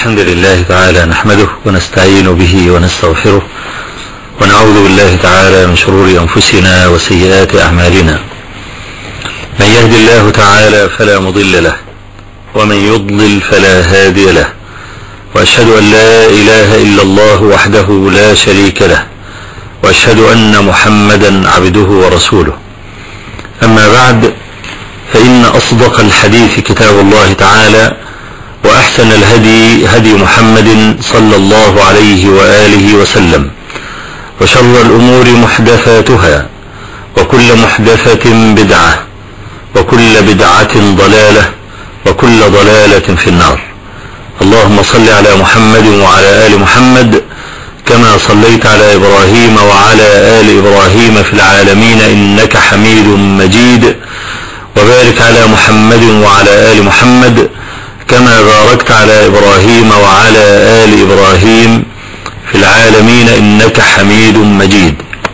الحمد لله تعالى نحمده ونستعين به ونستغفره ونعوذ بالله تعالى من شرور أنفسنا وسيئات أعمالنا من يهد الله تعالى فلا مضل له ومن يضلل فلا هادي له وأشهد أن لا إله إلا الله وحده لا شريك له وأشهد أن محمدا عبده ورسوله أما بعد فإن أصدق الحديث كتاب الله تعالى وأحسن الهدي هدي محمد صلى الله عليه وآله وسلم وشر الأمور محدثاتها وكل محدثة بدعة وكل بدعة ضلالة وكل ضلالة في النار اللهم صل على محمد وعلى آل محمد كما صليت على إبراهيم وعلى آل إبراهيم في العالمين إنك حميد مجيد وبارك على محمد وعلى آل محمد كما باركت على إبراهيم وعلى آل إبراهيم في العالمين إنك حميد مجيد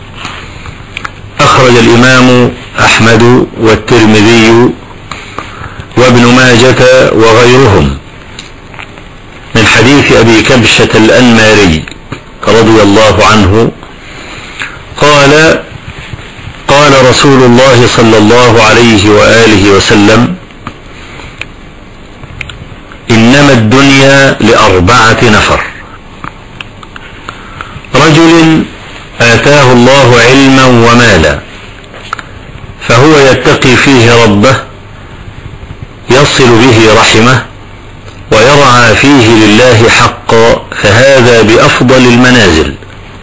أخرج الإمام أحمد والترمذي وابن ماجة وغيرهم من حديث أبي كبشة الأنماري رضي الله عنه قال قال رسول الله صلى الله عليه وآله وسلم إنما الدنيا لأربعة نفر رجل آتاه الله علما ومالا فهو يتقي فيه ربه يصل به رحمه ويرعى فيه لله حقا فهذا بأفضل المنازل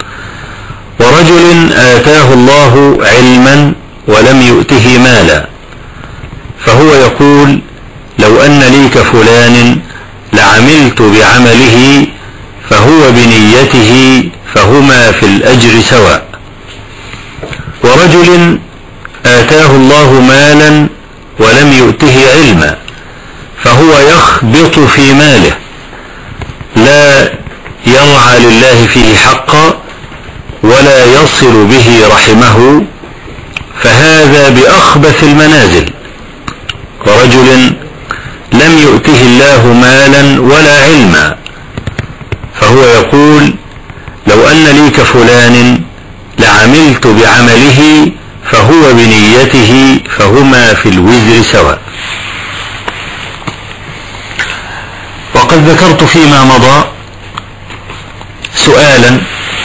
ورجل آتاه الله علما ولم يؤته مالا فهو يقول لو أن لي كفلان لعملت بعمله فهو بنيته فهما في الأجر سواء ورجل آتاه الله مالا ولم يؤته علما فهو يخبط في ماله لا يرعى لله فيه حقا ولا يصل به رحمه فهذا بأخبث المنازل ورجل لم يؤته الله مالا ولا علما فهو يقول لو أن لي كفلان لعملت بعمله فهو بنيته فهما في الوزر سواء وقد ذكرت فيما مضى سؤالا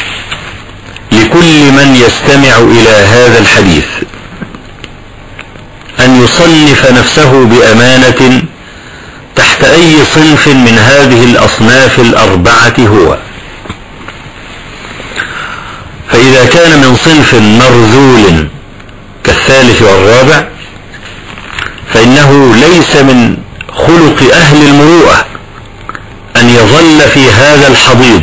لكل من يستمع إلى هذا الحديث أن يصنف نفسه بأمانة تحت أي صنف من هذه الأصناف الأربعة هو فإذا كان من صنف مرذول كالثالث والرابع فإنه ليس من خلق أهل المروءة أن يظل في هذا الحضيض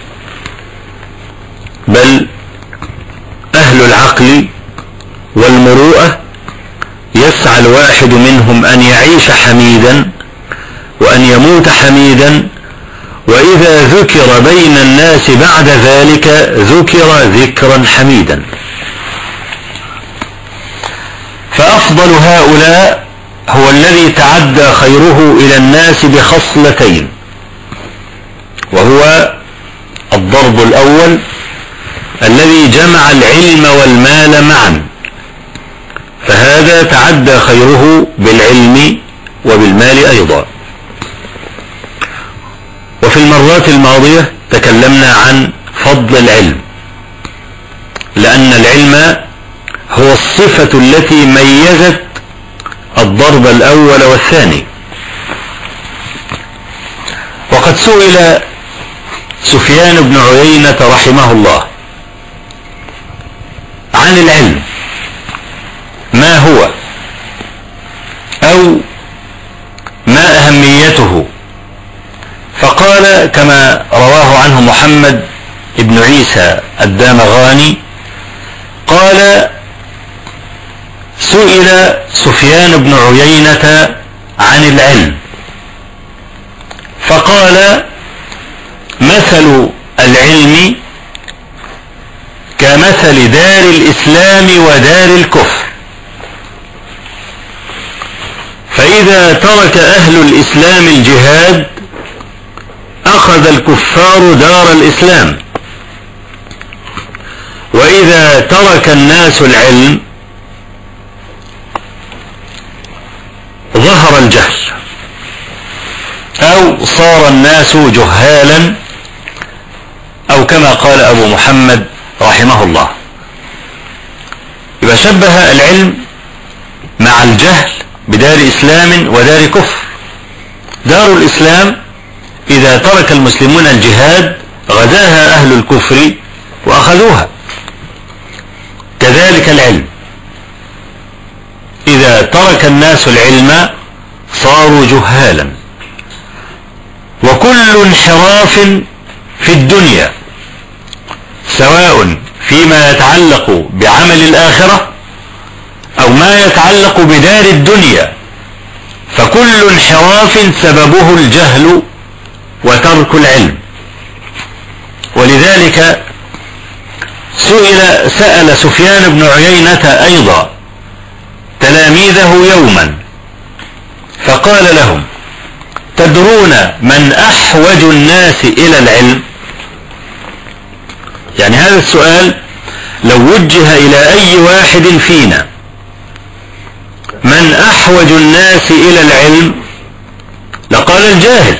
بل أهل العقل والمروءة يسعى الواحد منهم أن يعيش حميدا وأن يموت حميدا وإذا ذكر بين الناس بعد ذلك ذكر ذكرا حميدا فأفضل هؤلاء هو الذي تعدى خيره إلى الناس بخصلتين وهو الضرب الأول الذي جمع العلم والمال معا فهذا تعدى خيره بالعلم وبالمال أيضا وفي المرات الماضية تكلمنا عن فضل العلم لأن العلم هو الصفة التي ميزت الضرب الأول والثاني وقد سئل سفيان بن عيينة رحمه الله عن العلم ما هو أو ما أهميته فقال كما رواه عنه محمد بن عيسى الدامغاني قال سئل سفيان بن عيينة عن العلم فقال مثل العلم كمثل دار الإسلام ودار الكفر فإذا ترك أهل الإسلام الجهاد أخذ الكفار دار الإسلام وإذا ترك الناس العلم ظهر الجهل أو صار الناس جهالا أو كما قال أبو محمد رحمه الله يبقى شبه العلم مع الجهل بدار إسلام ودار كفر دار الإسلام إذا ترك المسلمون الجهاد غزاها أهل الكفر وأخذوها كذلك العلم إذا ترك الناس العلم صاروا جهالا وكل انحراف في الدنيا سواء فيما يتعلق بعمل الآخرة أو ما يتعلق بدار الدنيا فكل انحراف سببه الجهل وترك العلم ولذلك سئل سأل سفيان بن عيينة أيضا تلاميذه يوما فقال لهم تدرون من أحوج الناس إلى العلم يعني هذا السؤال لو وجه إلى أي واحد فينا من أحوج الناس إلى العلم لقال الجاهل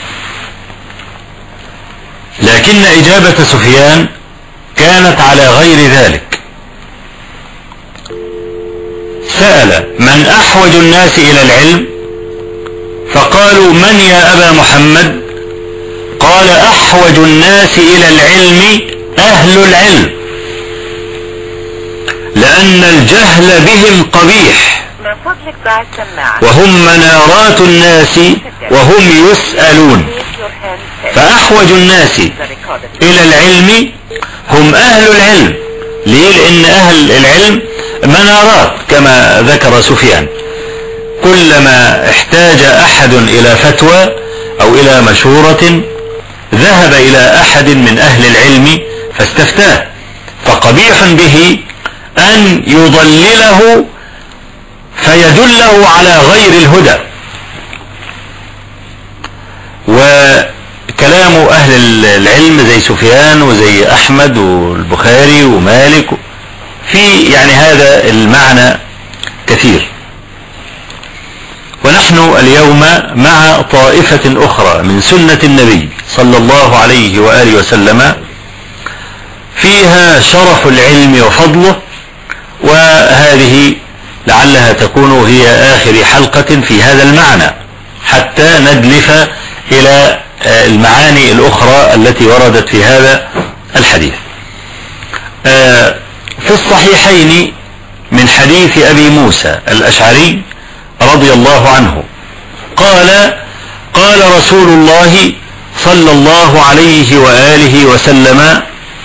لكن إجابة سفيان كانت على غير ذلك سأل من أحوج الناس إلى العلم فقالوا من يا أبا محمد قال أحوج الناس إلى العلم أهل العلم لأن الجهل بهم قبيح وهم منارات الناس وهم يسألون فأحوج الناس إلى العلم هم أهل العلم ليه لأن أهل العلم منارات كما ذكر سفيان كلما احتاج أحد إلى فتوى أو إلى مشورة ذهب إلى أحد من أهل العلم فاستفتاه فقبيح به أن يضلله فيدله على غير الهدى وكلام أهل العلم زي سفيان وزي أحمد والبخاري ومالك في يعني هذا المعنى كثير ونحن اليوم مع طائفة أخرى من سنة النبي صلى الله عليه وآله وسلم فيها شرف العلم وفضله وهذه لعلها تكون هي آخر حلقة في هذا المعنى حتى ندلف إلى المعاني الأخرى التي وردت في هذا الحديث في الصحيحين من حديث أبي موسى الأشعري رضي الله عنه قال قال رسول الله صلى الله عليه وآله وسلم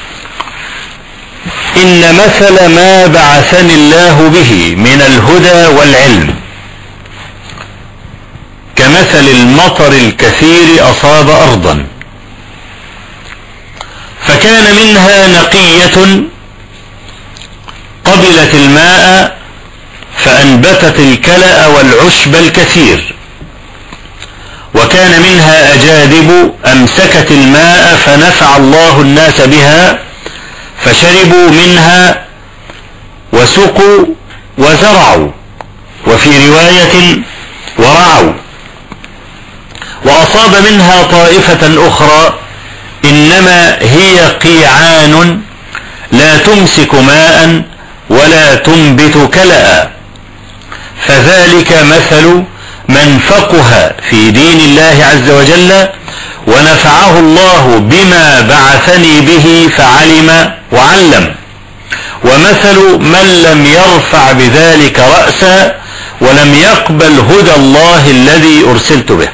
إن مثل ما بعثني الله به من الهدى والعلم كمثل المطر الكثير أصاب أرضا فكان منها نقية قبلت الماء فأنبتت الكلأ والعشب الكثير وكان منها أجادب أمسكت الماء فنفع الله الناس بها فشربوا منها وسقوا وزرعوا وفي رواية ورعوا وأصاب منها طائفة أخرى إنما هي قيعان لا تمسك ماء ولا تنبت كلأ فذلك مثل من فقه في دين الله عز وجل ونفعه الله بما بعثني به فعلم وعلم ومثل من لم يرفع بذلك رأسا ولم يقبل هدى الله الذي أرسلت به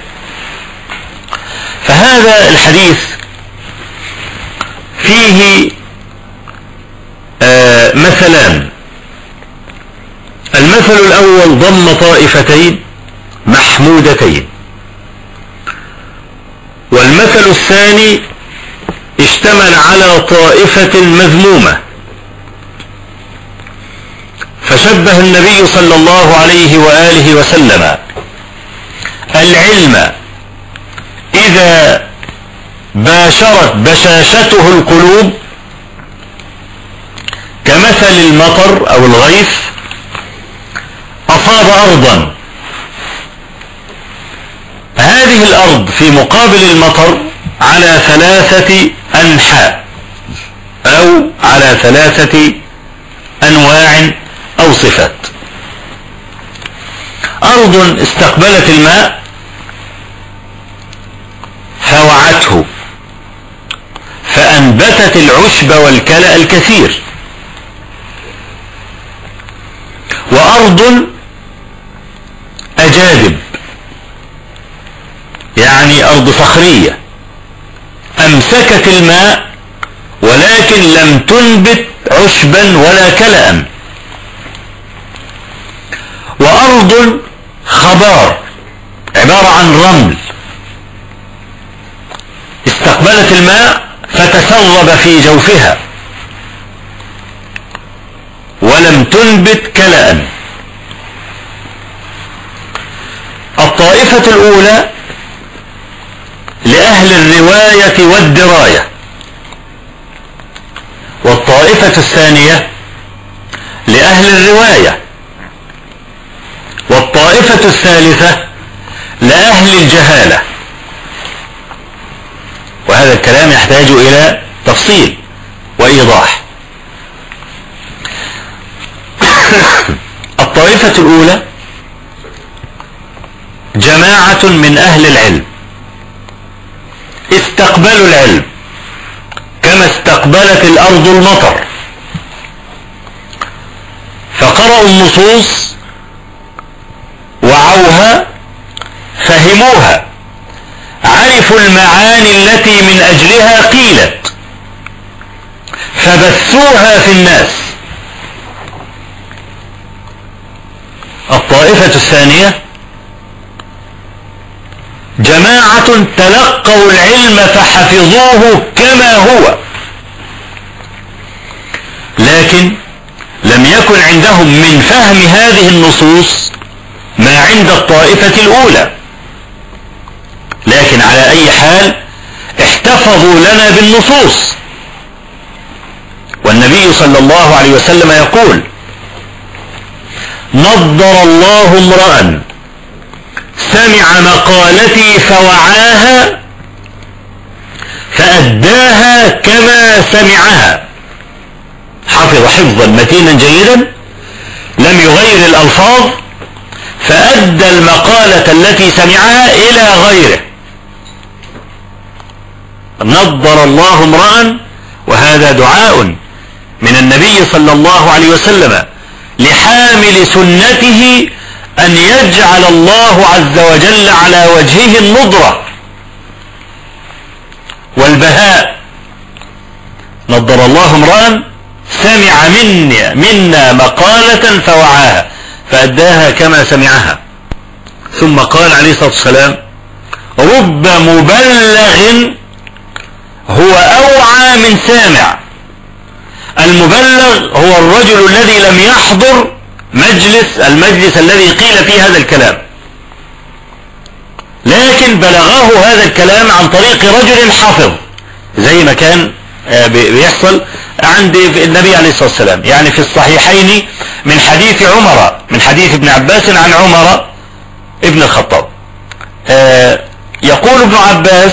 فهذا الحديث فيه آه مثلان المثل الأول ضم طائفتين محمودتين والمثل الثاني اشتمل على طائفة مذمومة فشبه النبي صلى الله عليه وآله وسلم العلم إذا باشرت بشاشته القلوب كمثل المطر او الغيث اصاب ارضا هذه الارض في مقابل المطر على ثلاثة انحاء او على ثلاثة انواع او صفات ارض استقبلت الماء فوعته فانبتت العشب والكلأ الكثير وارض اجادب يعني ارض صخرية امسكت الماء ولكن لم تنبت عشبا ولا كلأ وارض خبار عبارة عن رمل استقبلت الماء فتسرب في جوفها ولم تنبت كلأ الطائفة الأولى لأهل الرواية والدراية والطائفة الثانية لأهل الرواية والطائفة الثالثة لأهل الجهالة وهذا الكلام يحتاج إلى تفصيل وإيضاح الطائفة الأولى جماعة من أهل العلم استقبلوا العلم كما استقبلت الأرض المطر فقرأوا النصوص وعوها فهموها عرفوا المعاني التي من أجلها قيلت فبثوها في الناس الطائفة الثانية جماعة تلقوا العلم فحفظوه كما هو لكن لم يكن عندهم من فهم هذه النصوص ما عند الطائفة الأولى لكن على أي حال احتفظوا لنا بالنصوص والنبي صلى الله عليه وسلم يقول نضر الله امرأ سمع مقالتي فوعاها فأداها كما سمعها حفظ حفظا متينا جيدا لم يغير الألفاظ فأدى المقالة التي سمعها إلى غيره نضر الله امرأ وهذا دعاء من النبي صلى الله عليه وسلم لحامل سنته أن يجعل الله عز وجل على وجهه النضرة والبهاء نضر الله امرأ سمع مني منا مقالة فوعاها فأداها كما سمعها ثم قال عليه الصلاة والسلام رب مبلغ هو أوعى من سامع المبلغ هو الرجل الذي لم يحضر مجلس المجلس الذي قيل فيه هذا الكلام لكن بلغه هذا الكلام عن طريق رجل حافظ زي ما كان آه، بيحصل عند النبي عليه الصلاة والسلام يعني في الصحيحين من حديث عمر من حديث ابن عباس عن عمر ابن الخطاب آه، يقول ابن عباس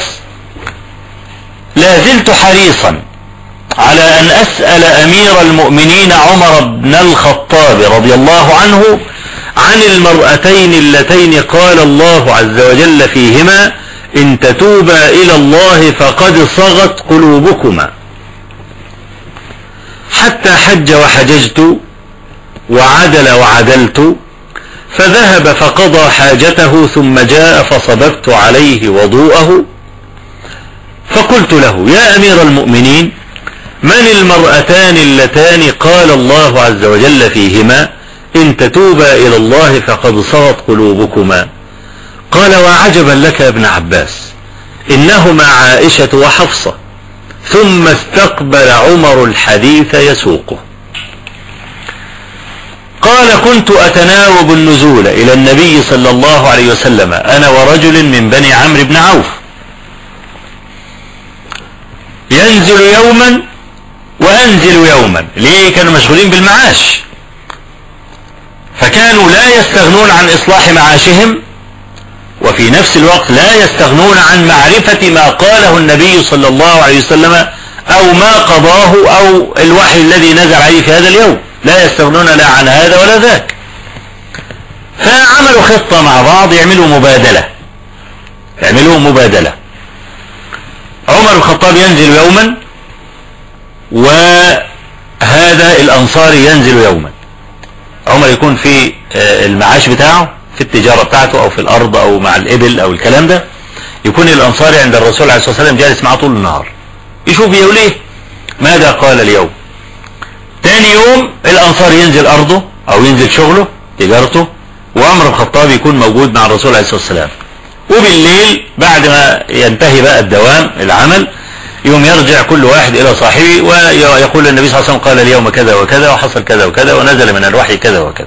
لا زلت حريصا على أن أسأل أمير المؤمنين عمر بن الخطاب رضي الله عنه عن المرأتين اللتين قال الله عز وجل فيهما إن تتوبا إلى الله فقد صغت قلوبكما حتى حج وحججت وعدل وعدلت فذهب فقضى حاجته ثم جاء فصببت عليه وضوءه فقلت له يا أمير المؤمنين من المرأتان اللتان قال الله عز وجل فيهما إن تتوبا إلى الله فقد صغت قلوبكما قال وعجبا لك يا ابن عباس إنهما عائشة وحفصة ثم استقبل عمر الحديث يسوقه قال كنت أتناوب النزول إلى النبي صلى الله عليه وسلم أنا ورجل من بني عمرو بن عوف ينزل يوما وأنزل يوما ليه كانوا مشغولين بالمعاش فكانوا لا يستغنون عن إصلاح معاشهم وفي نفس الوقت لا يستغنون عن معرفة ما قاله النبي صلى الله عليه وسلم أو ما قضاه أو الوحي الذي نزل عليه في هذا اليوم لا يستغنون لا عن هذا ولا ذاك فعملوا خطة مع بعض يعملوا مبادلة يعملوا مبادلة عمر الخطاب ينزل يوما وهذا الأنصاري ينزل يوما عمر يكون في آه، المعاش بتاعه في التجارة بتاعته او في الارض او مع الابل او الكلام ده يكون الانصاري عند الرسول عليه الصلاة والسلام جالس معه طول النهار يشوف يقول ايه ماذا قال اليوم تاني يوم الانصار ينزل ارضه او ينزل شغله تجارته وعمر الخطاب يكون موجود مع الرسول عليه الصلاة والسلام وبالليل بعد ما ينتهي بقى الدوام العمل يوم يرجع كل واحد الى صاحبه ويقول النبي صلى الله عليه وسلم قال اليوم كذا وكذا وحصل كذا وكذا ونزل من الوحي كذا وكذا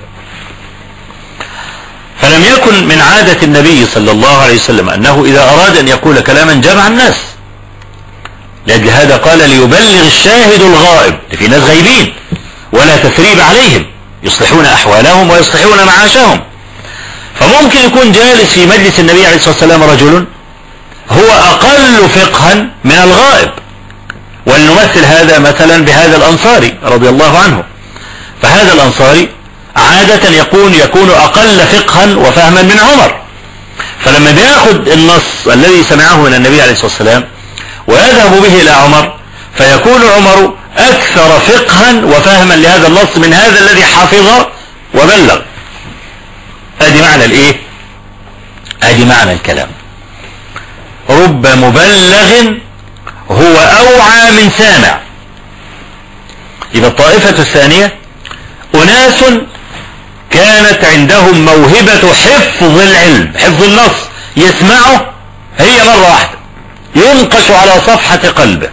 فلم يكن من عادة النبي صلى الله عليه وسلم أنه إذا أراد أن يقول كلاما جمع الناس لأجل هذا قال ليبلغ الشاهد الغائب في ناس غايبين ولا تثريب عليهم يصلحون أحوالهم ويصلحون معاشهم فممكن يكون جالس في مجلس النبي عليه الصلاة والسلام رجل هو أقل فقها من الغائب ولنمثل هذا مثلا بهذا الأنصاري رضي الله عنه فهذا الأنصاري عادة يكون يكون أقل فقها وفهما من عمر فلما بياخد النص الذي سمعه من النبي عليه الصلاة والسلام ويذهب به إلى عمر فيكون عمر أكثر فقها وفهما لهذا النص من هذا الذي حفظ وبلغ ادي معنى الايه ادي معنى الكلام رب مبلغ هو اوعى من سامع يبقى الطائفة الثانية اناس كانت عندهم موهبة حفظ العلم حفظ النص يسمعه هي مرة واحدة ينقش على صفحة قلبه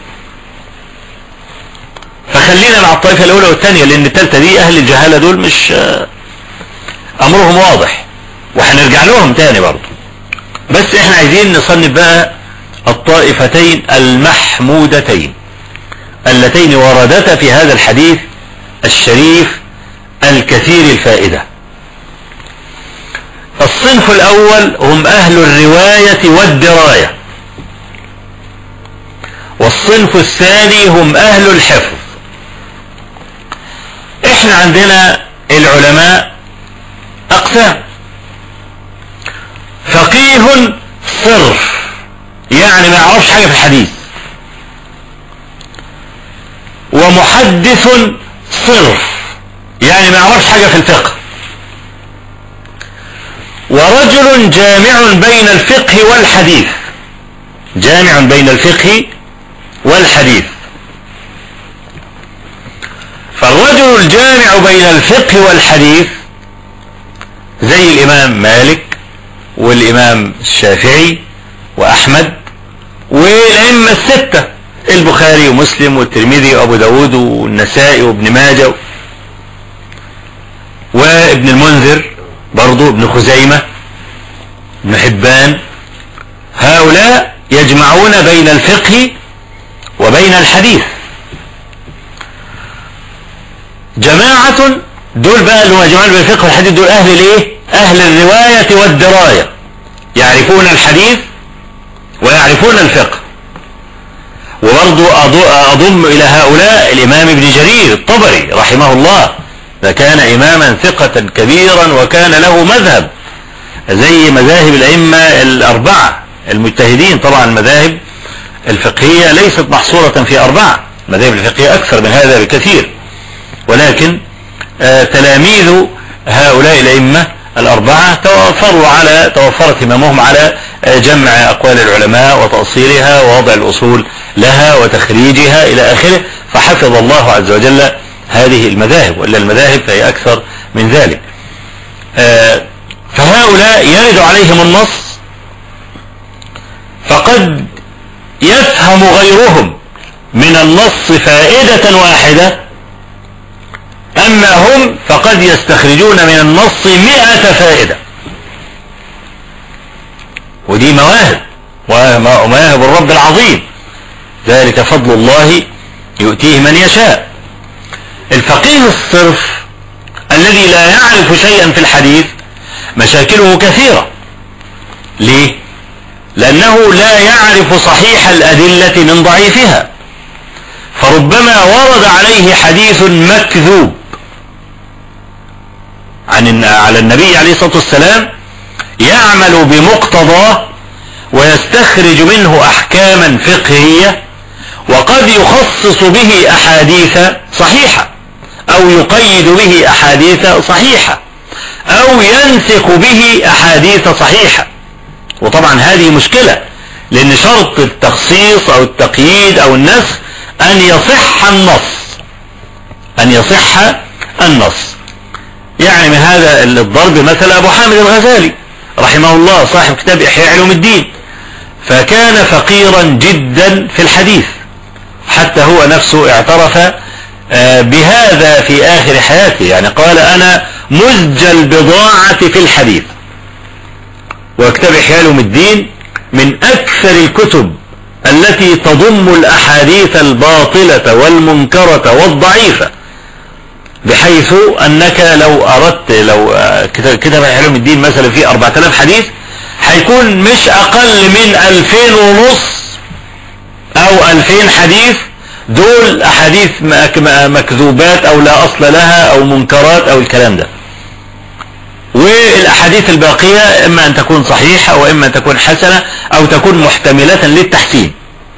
فخلينا مع الطائفة الاولى والثانية لان الثالثة دي اهل الجهالة دول مش امرهم واضح وهنرجع لهم تاني برضه بس احنا عايزين نصنف بقى الطائفتين المحمودتين اللتين وردتا في هذا الحديث الشريف الكثير الفائدة الصنف الاول هم اهل الرواية والدراية والصنف الثاني هم اهل الحفظ احنا عندنا العلماء اقسام فقيه صرف يعني ما يعرفش حاجة في الحديث ومحدث صرف يعني ما يعرفش حاجة في الفقه ورجل جامع بين الفقه والحديث جامع بين الفقه والحديث فالرجل الجامع بين الفقه والحديث زي الإمام مالك والإمام الشافعي وأحمد والأئمة الستة البخاري ومسلم والترمذي وأبو داود والنسائي وابن ماجه وابن المنذر برضو ابن خزيمة ابن حبان هؤلاء يجمعون بين الفقه وبين الحديث جماعة دول بقى اللي هم يجمعون بين الفقه والحديث دول اهل الايه اهل الرواية والدراية يعرفون الحديث ويعرفون الفقه وبرضو اضم الى هؤلاء الامام ابن جرير الطبري رحمه الله فكان إماما ثقة كبيرا وكان له مذهب زي مذاهب الأئمة الأربعة المجتهدين طبعا المذاهب الفقهية ليست محصورة في أربعة المذاهب الفقهية أكثر من هذا بكثير ولكن آه، تلاميذ هؤلاء الأئمة الأربعة توفروا على توفرت هممهم على آه، جمع أقوال العلماء وتأصيلها ووضع الأصول لها وتخريجها إلى آخره فحفظ الله عز وجل هذه المذاهب وإلا المذاهب فهي أكثر من ذلك آه، فهؤلاء يرد عليهم النص فقد يفهم غيرهم من النص فائدة واحدة أما هم فقد يستخرجون من النص مئة فائدة ودي مواهب ومواهب الرب العظيم ذلك فضل الله يؤتيه من يشاء الفقيه الصرف الذي لا يعرف شيئا في الحديث مشاكله كثيرة ليه لأنه لا يعرف صحيح الأدلة من ضعيفها فربما ورد عليه حديث مكذوب عن على النبي عليه الصلاة والسلام يعمل بمقتضاه ويستخرج منه أحكاما فقهية وقد يخصص به أحاديث صحيحة أو يقيد به أحاديث صحيحة أو ينسخ به أحاديث صحيحة وطبعا هذه مشكلة لأن شرط التخصيص أو التقييد أو النسخ أن يصح النص أن يصح النص يعني من هذا الضرب مثل أبو حامد الغزالي رحمه الله صاحب كتاب إحياء علوم الدين فكان فقيرا جدا في الحديث حتى هو نفسه اعترف آه، بهذا في آخر حياته يعني قال أنا مزج البضاعة في الحديث وكتاب إحياء علوم الدين من أكثر الكتب التي تضم الأحاديث الباطلة والمنكرة والضعيفة بحيث أنك لو أردت لو آه، كتاب علوم الدين مثلا فيه 4000 حديث هيكون مش أقل من 2000 ونص أو 2000 حديث دول أحاديث مكذوبات أو لا أصل لها أو منكرات أو الكلام ده والأحاديث الباقية إما أن تكون صحيحة وإما أن تكون حسنة أو تكون محتملة للتحسين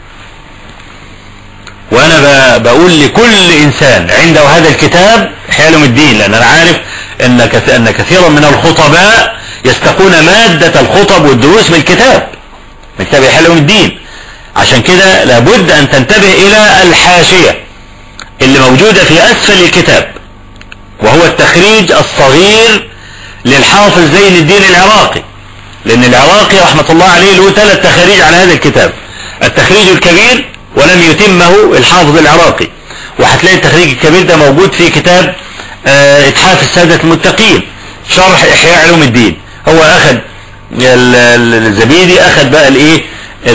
وأنا بقول لكل إنسان عنده هذا الكتاب حلم الدين لأن أنا عارف أن أن كثيرا من الخطباء يستقون مادة الخطب والدروس من الكتاب من كتاب حلم الدين عشان كده لابد أن تنتبه إلى الحاشية اللي موجودة في أسفل الكتاب وهو التخريج الصغير للحافظ زين الدين العراقي لأن العراقي رحمة الله عليه له ثلاث تخاريج على هذا الكتاب التخريج الكبير ولم يتمه الحافظ العراقي وهتلاقي التخريج الكبير ده موجود في كتاب اه اتحاف السادة المتقين شرح إحياء علوم الدين هو أخذ الزبيدي أخذ بقى الإيه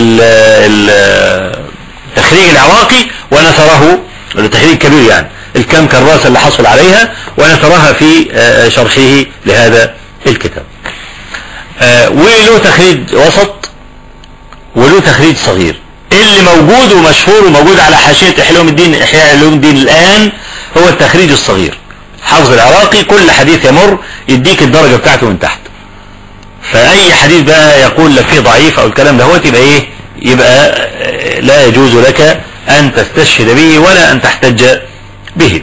التخريج العراقي ونثره التخريج الكبير يعني الكم كراسة اللي حصل عليها ونثرها في آه، شرحه لهذا الكتاب آه، وله تخريج وسط وله تخريج صغير اللي موجود ومشهور وموجود على حاشية إحياء الدين إحياء علوم الدين الآن هو التخريج الصغير حافظ العراقي كل حديث يمر يديك الدرجة بتاعته من تحت فأي حديث بقى يقول لك فيه ضعيف أو الكلام ده هو تبقى إيه يبقى آه، لا يجوز لك أن تستشهد به ولا أن تحتج به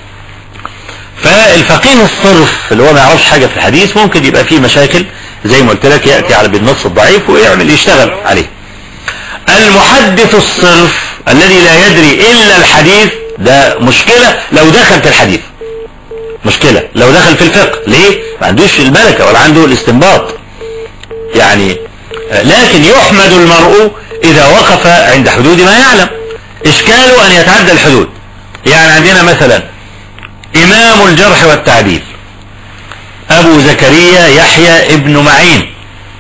فالفقيه الصرف اللي هو ما يعرفش حاجة في الحديث ممكن يبقى فيه مشاكل زي ما قلت لك يأتي على بالنص الضعيف ويعمل يشتغل عليه المحدث الصرف الذي لا يدري إلا الحديث ده مشكلة لو دخل في الحديث مشكلة لو دخل في الفقه ليه ما عندوش الملكة ولا عنده الاستنباط يعني لكن يحمد المرء إذا وقف عند حدود ما يعلم إشكاله أن يتعدى الحدود يعني عندنا مثلا إمام الجرح والتعديل أبو زكريا يحيى ابن معين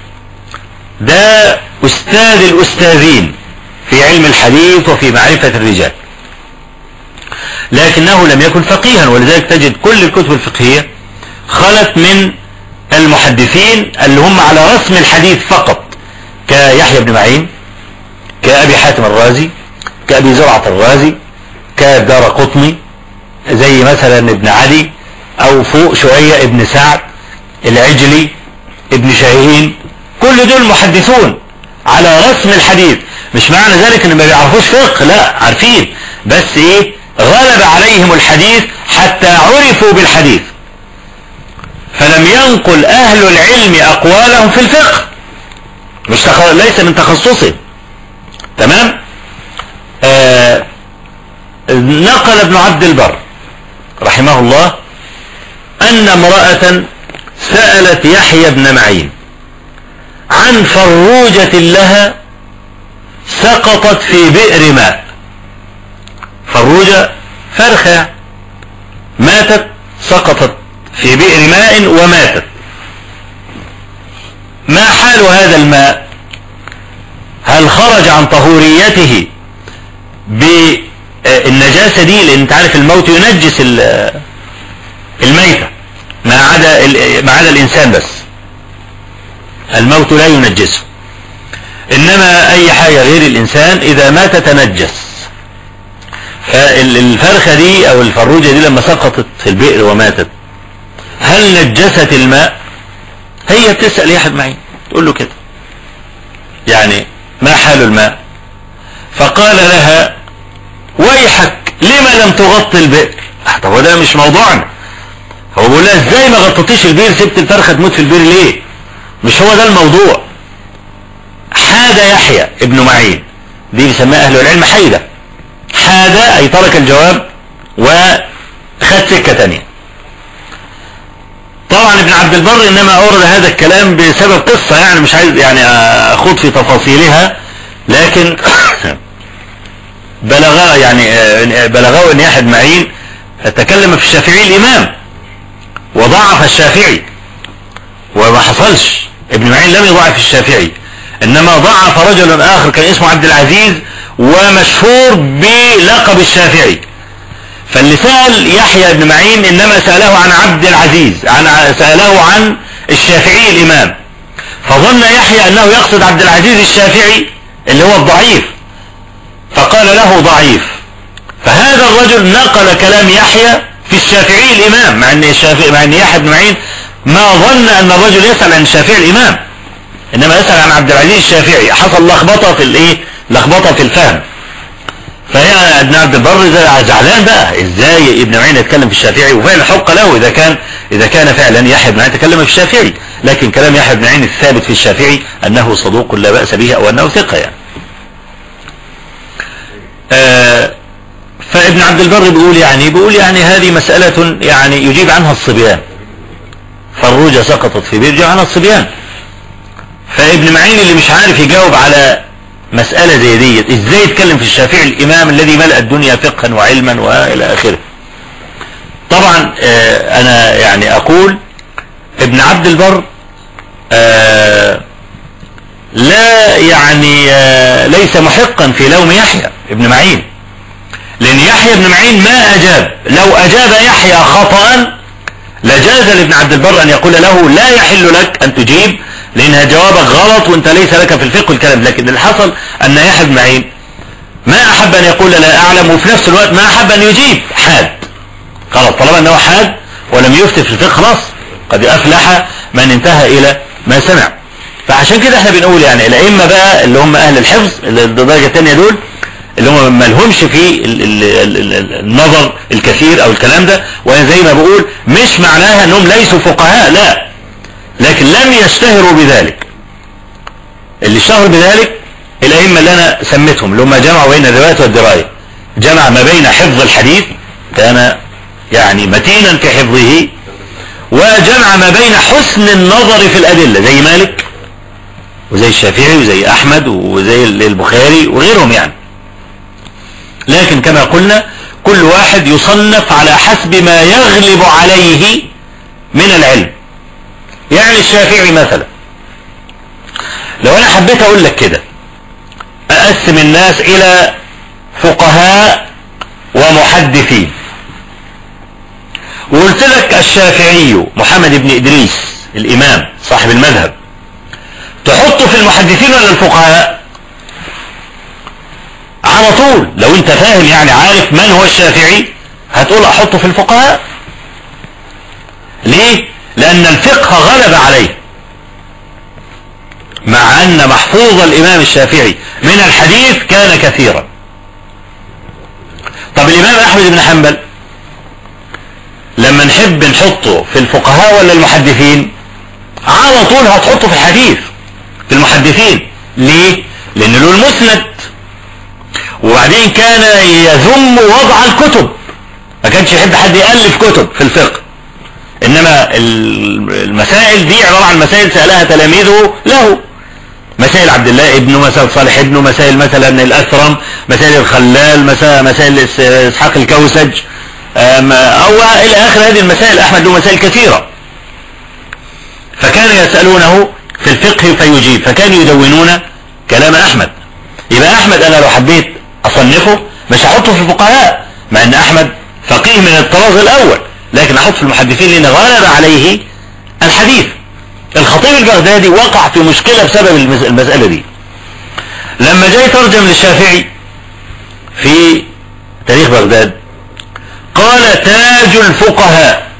ده أستاذ الأستاذين في علم الحديث وفي معرفة الرجال لكنه لم يكن فقيها ولذلك تجد كل الكتب الفقهية خلت من المحدثين اللي هم على رسم الحديث فقط كيحيى بن معين كأبي حاتم الرازي كأبي زرعة الرازي كدار قطني زي مثلا ابن علي او فوق شوية ابن سعد العجلي ابن شاهين كل دول محدثون على رسم الحديث مش معنى ذلك ان ما بيعرفوش فقه لا عارفين بس ايه غلب عليهم الحديث حتى عرفوا بالحديث فلم ينقل اهل العلم اقوالهم في الفقه مش تخ... ليس من تخصصه تمام آه نقل ابن عبد البر رحمه الله أن امرأة سألت يحيى بن معين عن فروجة لها سقطت في بئر ماء فروجة فرخة ماتت سقطت في بئر ماء وماتت ما حال هذا الماء هل خرج عن طهوريته بالنجاسة دي لان انت عارف الموت ينجس الميتة ما عدا ما عدا الانسان بس الموت لا ينجسه انما اي حاجة غير الانسان اذا مات تنجس فالفرخة دي او الفروجة دي لما سقطت في البئر وماتت هل نجست الماء هي بتسأل يا معين تقول له كده يعني ما حال الماء فقال لها ويحك لما لم تغطي البئر طب وده مش موضوعنا هو بيقول لها ازاي ما غطيتيش البئر سبت الفرخه تموت في البئر ليه مش هو ده الموضوع حاد يحيى ابن معين دي بيسميها اهل العلم حيدة حاد اي ترك الجواب وخد سكة تانية طبعا ابن عبد البر انما اورد هذا الكلام بسبب قصة يعني مش عايز يعني اخوض في تفاصيلها لكن بلغ يعني بلغه ان يحيى بن معين تكلم في الشافعي الامام وضعف الشافعي وما حصلش ابن معين لم يضعف الشافعي انما ضعف رجل اخر كان اسمه عبد العزيز ومشهور بلقب الشافعي فاللي سأل يحيى بن معين انما سأله عن عبد العزيز عن سأله عن الشافعي الامام فظن يحيى انه يقصد عبد العزيز الشافعي اللي هو الضعيف فقال له ضعيف فهذا الرجل نقل كلام يحيى في الشافعي الامام مع ان الشافعي مع ان يحيى بن معين ما ظن ان الرجل يسأل عن الشافعي الامام انما يسأل عن عبد العزيز الشافعي حصل لخبطة في الايه لخبطة في الفهم فهي ابن عبد البر زعلان بقى ازاي ابن معين يتكلم في الشافعي وفعلا حق له اذا كان اذا كان فعلا يحيى بن معين يتكلم في الشافعي لكن كلام يحيى بن معين الثابت في الشافعي انه صدوق لا بأس به او انه ثقة يعني آه فابن عبد البر بيقول يعني بيقول يعني هذه مسألة يعني يجيب عنها الصبيان فروجة سقطت في بير يجيب عنها الصبيان فابن معين اللي مش عارف يجاوب على مسألة زي ديت ازاي يتكلم في الشافعي الامام الذي ملأ الدنيا فقها وعلما والى اخره طبعا آه انا يعني اقول ابن عبد البر آه لا يعني آه ليس محقا في لوم يحيى ابن معين لان يحيى بن معين ما اجاب لو اجاب يحيى خطأ لجاز لابن عبد البر ان يقول له لا يحل لك ان تجيب لانها جوابك غلط وانت ليس لك في الفقه الكلام لكن اللي حصل ان يحيى بن معين ما احب ان يقول لا اعلم وفي نفس الوقت ما احب ان يجيب حاد خلاص طالما انه حاد ولم يفتي في الفقه خلاص قد افلح من انتهى الى ما سمع فعشان كده احنا بنقول يعني الائمه بقى اللي هم اهل الحفظ الدرجه الثانيه دول اللي هم ما لهمش في النظر الكثير او الكلام ده وانا زي ما بقول مش معناها انهم ليسوا فقهاء لا لكن لم يشتهروا بذلك اللي اشتهر بذلك الائمه اللي انا سميتهم اللي هم جمعوا بين الروايه والدرايه جمع ما بين حفظ الحديث كان يعني متينا في حفظه وجمع ما بين حسن النظر في الادله زي مالك وزي الشافعي وزي احمد وزي البخاري وغيرهم يعني لكن كما قلنا كل واحد يصنف على حسب ما يغلب عليه من العلم يعني الشافعي مثلا لو انا حبيت اقول لك كده اقسم الناس الى فقهاء ومحدثين وقلت لك الشافعي محمد بن ادريس الامام صاحب المذهب تحطه في المحدثين ولا الفقهاء على طول لو انت فاهم يعني عارف من هو الشافعي هتقول احطه في الفقهاء ليه لان الفقه غلب عليه مع ان محفوظ الامام الشافعي من الحديث كان كثيرا طب الامام احمد بن حنبل لما نحب نحطه في الفقهاء ولا المحدثين على طول هتحطه في الحديث في المحدثين ليه لان له المسند وبعدين كان يذم وضع الكتب ما كانش يحب حد يألف كتب في الفقه انما المسائل دي عبارة عن مسائل سألها تلاميذه له مسائل عبد الله ابنه مسائل صالح ابنه مسائل مثلا الاثرم مسائل الخلال مسائل اسحاق الكوسج او الى اخر هذه المسائل احمد له مسائل كثيرة فكان يسألونه في الفقه فيجيب فكانوا يدونون كلام احمد يبقى احمد انا لو حبيت اصنفه مش هحطه في الفقهاء مع ان احمد فقيه من الطراز الاول لكن احط في المحدثين لان غلب عليه الحديث الخطيب البغدادي وقع في مشكلة بسبب المسألة دي لما جاي ترجم للشافعي في تاريخ بغداد قال تاج الفقهاء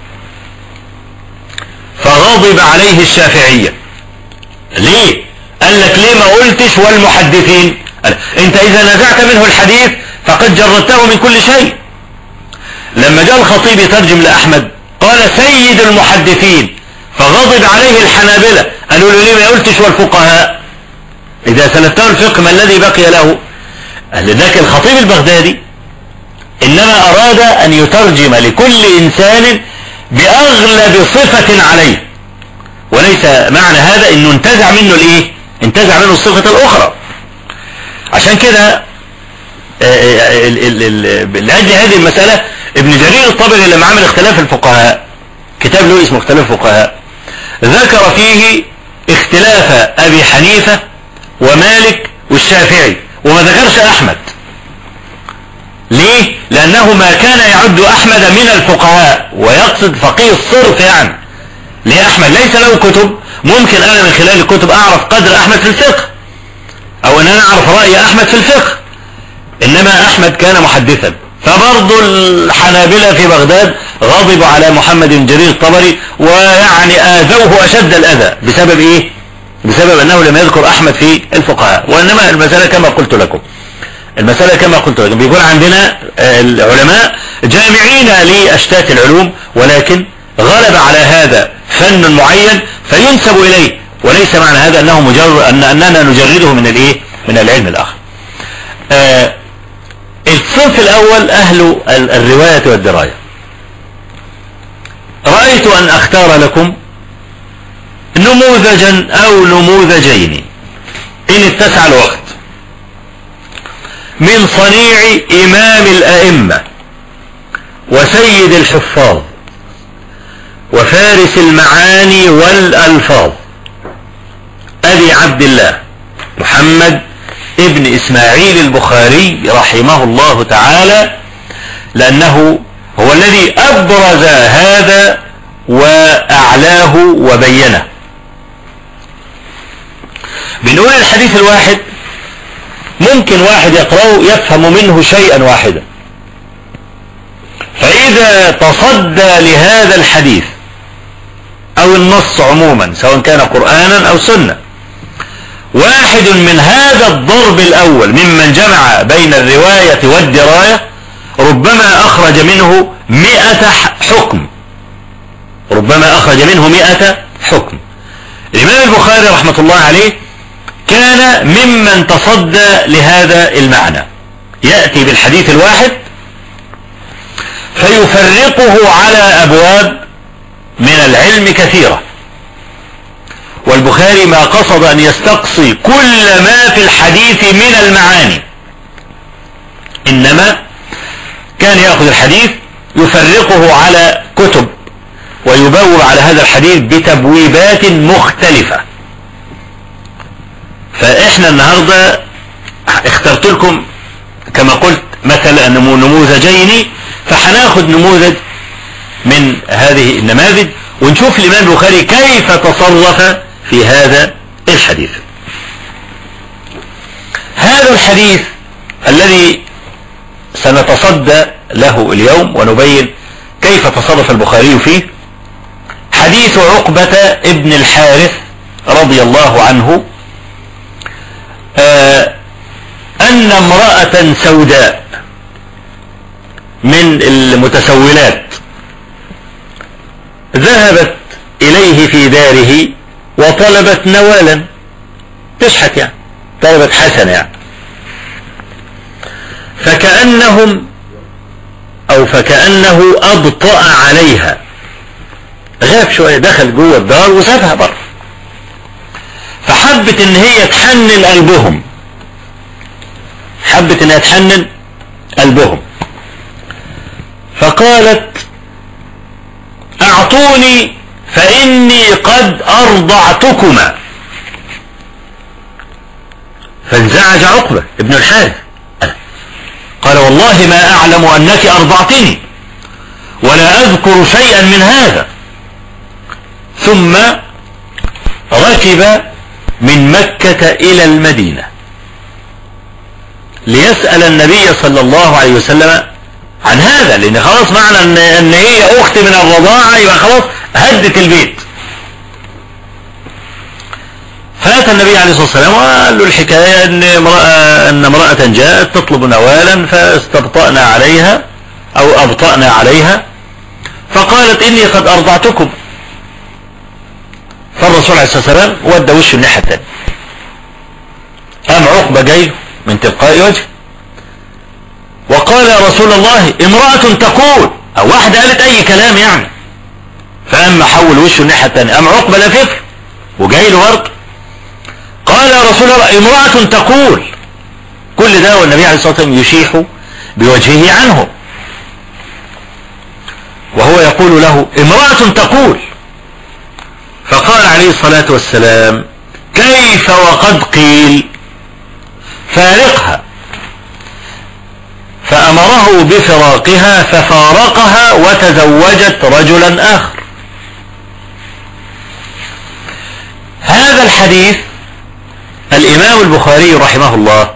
فغضب عليه الشافعية ليه قال لك ليه ما قلتش والمحدثين قال انت اذا نزعت منه الحديث فقد جردته من كل شيء لما جاء الخطيب يترجم لأحمد قال سيد المحدثين فغضب عليه الحنابلة قالوا له ليه ما قلتش والفقهاء إذا سلبته الفقه ما الذي بقي له لذلك الخطيب البغدادي إنما أراد أن يترجم لكل إنسان بأغلب صفة عليه وليس معنى هذا أنه انتزع منه الإيه انتزع منه الصفة الأخرى عشان كده لأجل هذه المسألة ابن جرير الطبري لما عمل اختلاف الفقهاء كتاب له اسمه اختلاف الفقهاء ذكر فيه اختلاف أبي حنيفة ومالك والشافعي وما ذكرش أحمد ليه؟ لأنه ما كان يعد أحمد من الفقهاء ويقصد فقيه الصرف يعني ليه أحمد ليس له كتب ممكن أنا من خلال الكتب أعرف قدر أحمد في الفقه أو أن أنا أعرف رأي أحمد في الفقه إنما أحمد كان محدثا فبرضه الحنابلة في بغداد غضبوا على محمد جرير الطبري ويعني آذوه أشد الأذى بسبب إيه بسبب أنه لم يذكر أحمد في الفقهاء وإنما المسألة كما قلت لكم المسألة كما قلت لكم بيكون عندنا العلماء جامعين لأشتات العلوم ولكن غلب على هذا فن معين فينسب إليه وليس معنى هذا أنه مجرد أن أننا نجرده من الإيه من العلم الآخر آه الصنف الأول أهل الرواية والدراية رأيت أن أختار لكم نموذجا أو نموذجين إن اتسع الوقت من صنيع إمام الأئمة وسيد الحفاظ وفارس المعاني والألفاظ أبي عبد الله محمد ابن إسماعيل البخاري رحمه الله تعالى لأنه هو الذي أبرز هذا وأعلاه وبينه بنقول الحديث الواحد ممكن واحد يقرأه يفهم منه شيئا واحدا فإذا تصدى لهذا الحديث أو النص عموما سواء كان قرآنا أو سنة واحد من هذا الضرب الأول ممن جمع بين الرواية والدراية ربما أخرج منه مئة حكم ربما أخرج منه مئة حكم الإمام البخاري رحمة الله عليه كان ممن تصدى لهذا المعنى يأتي بالحديث الواحد فيفرقه على أبواب من العلم كثيرة والبخاري ما قصد أن يستقصي كل ما في الحديث من المعاني إنما كان يأخذ الحديث يفرقه على كتب ويبوب على هذا الحديث بتبويبات مختلفة فإحنا النهاردة اخترت لكم كما قلت مثلا نموذجين فهناخد نموذج من هذه النماذج ونشوف الإمام البخاري كيف تصرف في هذا الحديث هذا الحديث الذي سنتصدى له اليوم ونبين كيف تصرف البخاري فيه حديث عقبة ابن الحارث رضي الله عنه آه أن امرأة سوداء من المتسولات ذهبت إليه في داره وطلبت نوالا تشحت يعني طلبت حسنة يعني فكأنهم أو فكأنه أبطأ عليها غاب شوية دخل جوه الدار وسابها بره فحبت ان هي تحنن قلبهم حبت انها تحنن قلبهم فقالت اعطوني فاني قد ارضعتكما فانزعج عقبة ابن الحارث قال فوالله ما أعلم أنك أرضعتني ولا أذكر شيئا من هذا ثم ركب من مكة إلى المدينة ليسأل النبي صلى الله عليه وسلم عن هذا لأن خلاص معنى أن, أن هي أخت من الرضاعة يبقى خلاص هدت البيت فأتى النبي عليه الصلاة والسلام وقال له الحكاية أن امرأة, أن امرأة جاءت تطلب نوالا فاستبطأنا عليها أو أبطأنا عليها فقالت إني قد أرضعتكم فالرسول عليه الصلاة والسلام ودى وشه الناحية الثانية قام عقبة جاي من تلقاء وجه وقال يا رسول الله امرأة تقول أو واحدة قالت أي كلام يعني فأما حول وشه الناحية الثانية قام عقبة لفف وجاي له برضه قال يا رسول الله امرأة تقول كل ده والنبي عليه الصلاة والسلام يشيح بوجهه عنه وهو يقول له امرأة تقول فقال عليه الصلاة والسلام كيف وقد قيل فارقها فأمره بفراقها ففارقها وتزوجت رجلا آخر هذا الحديث الإمام البخاري رحمه الله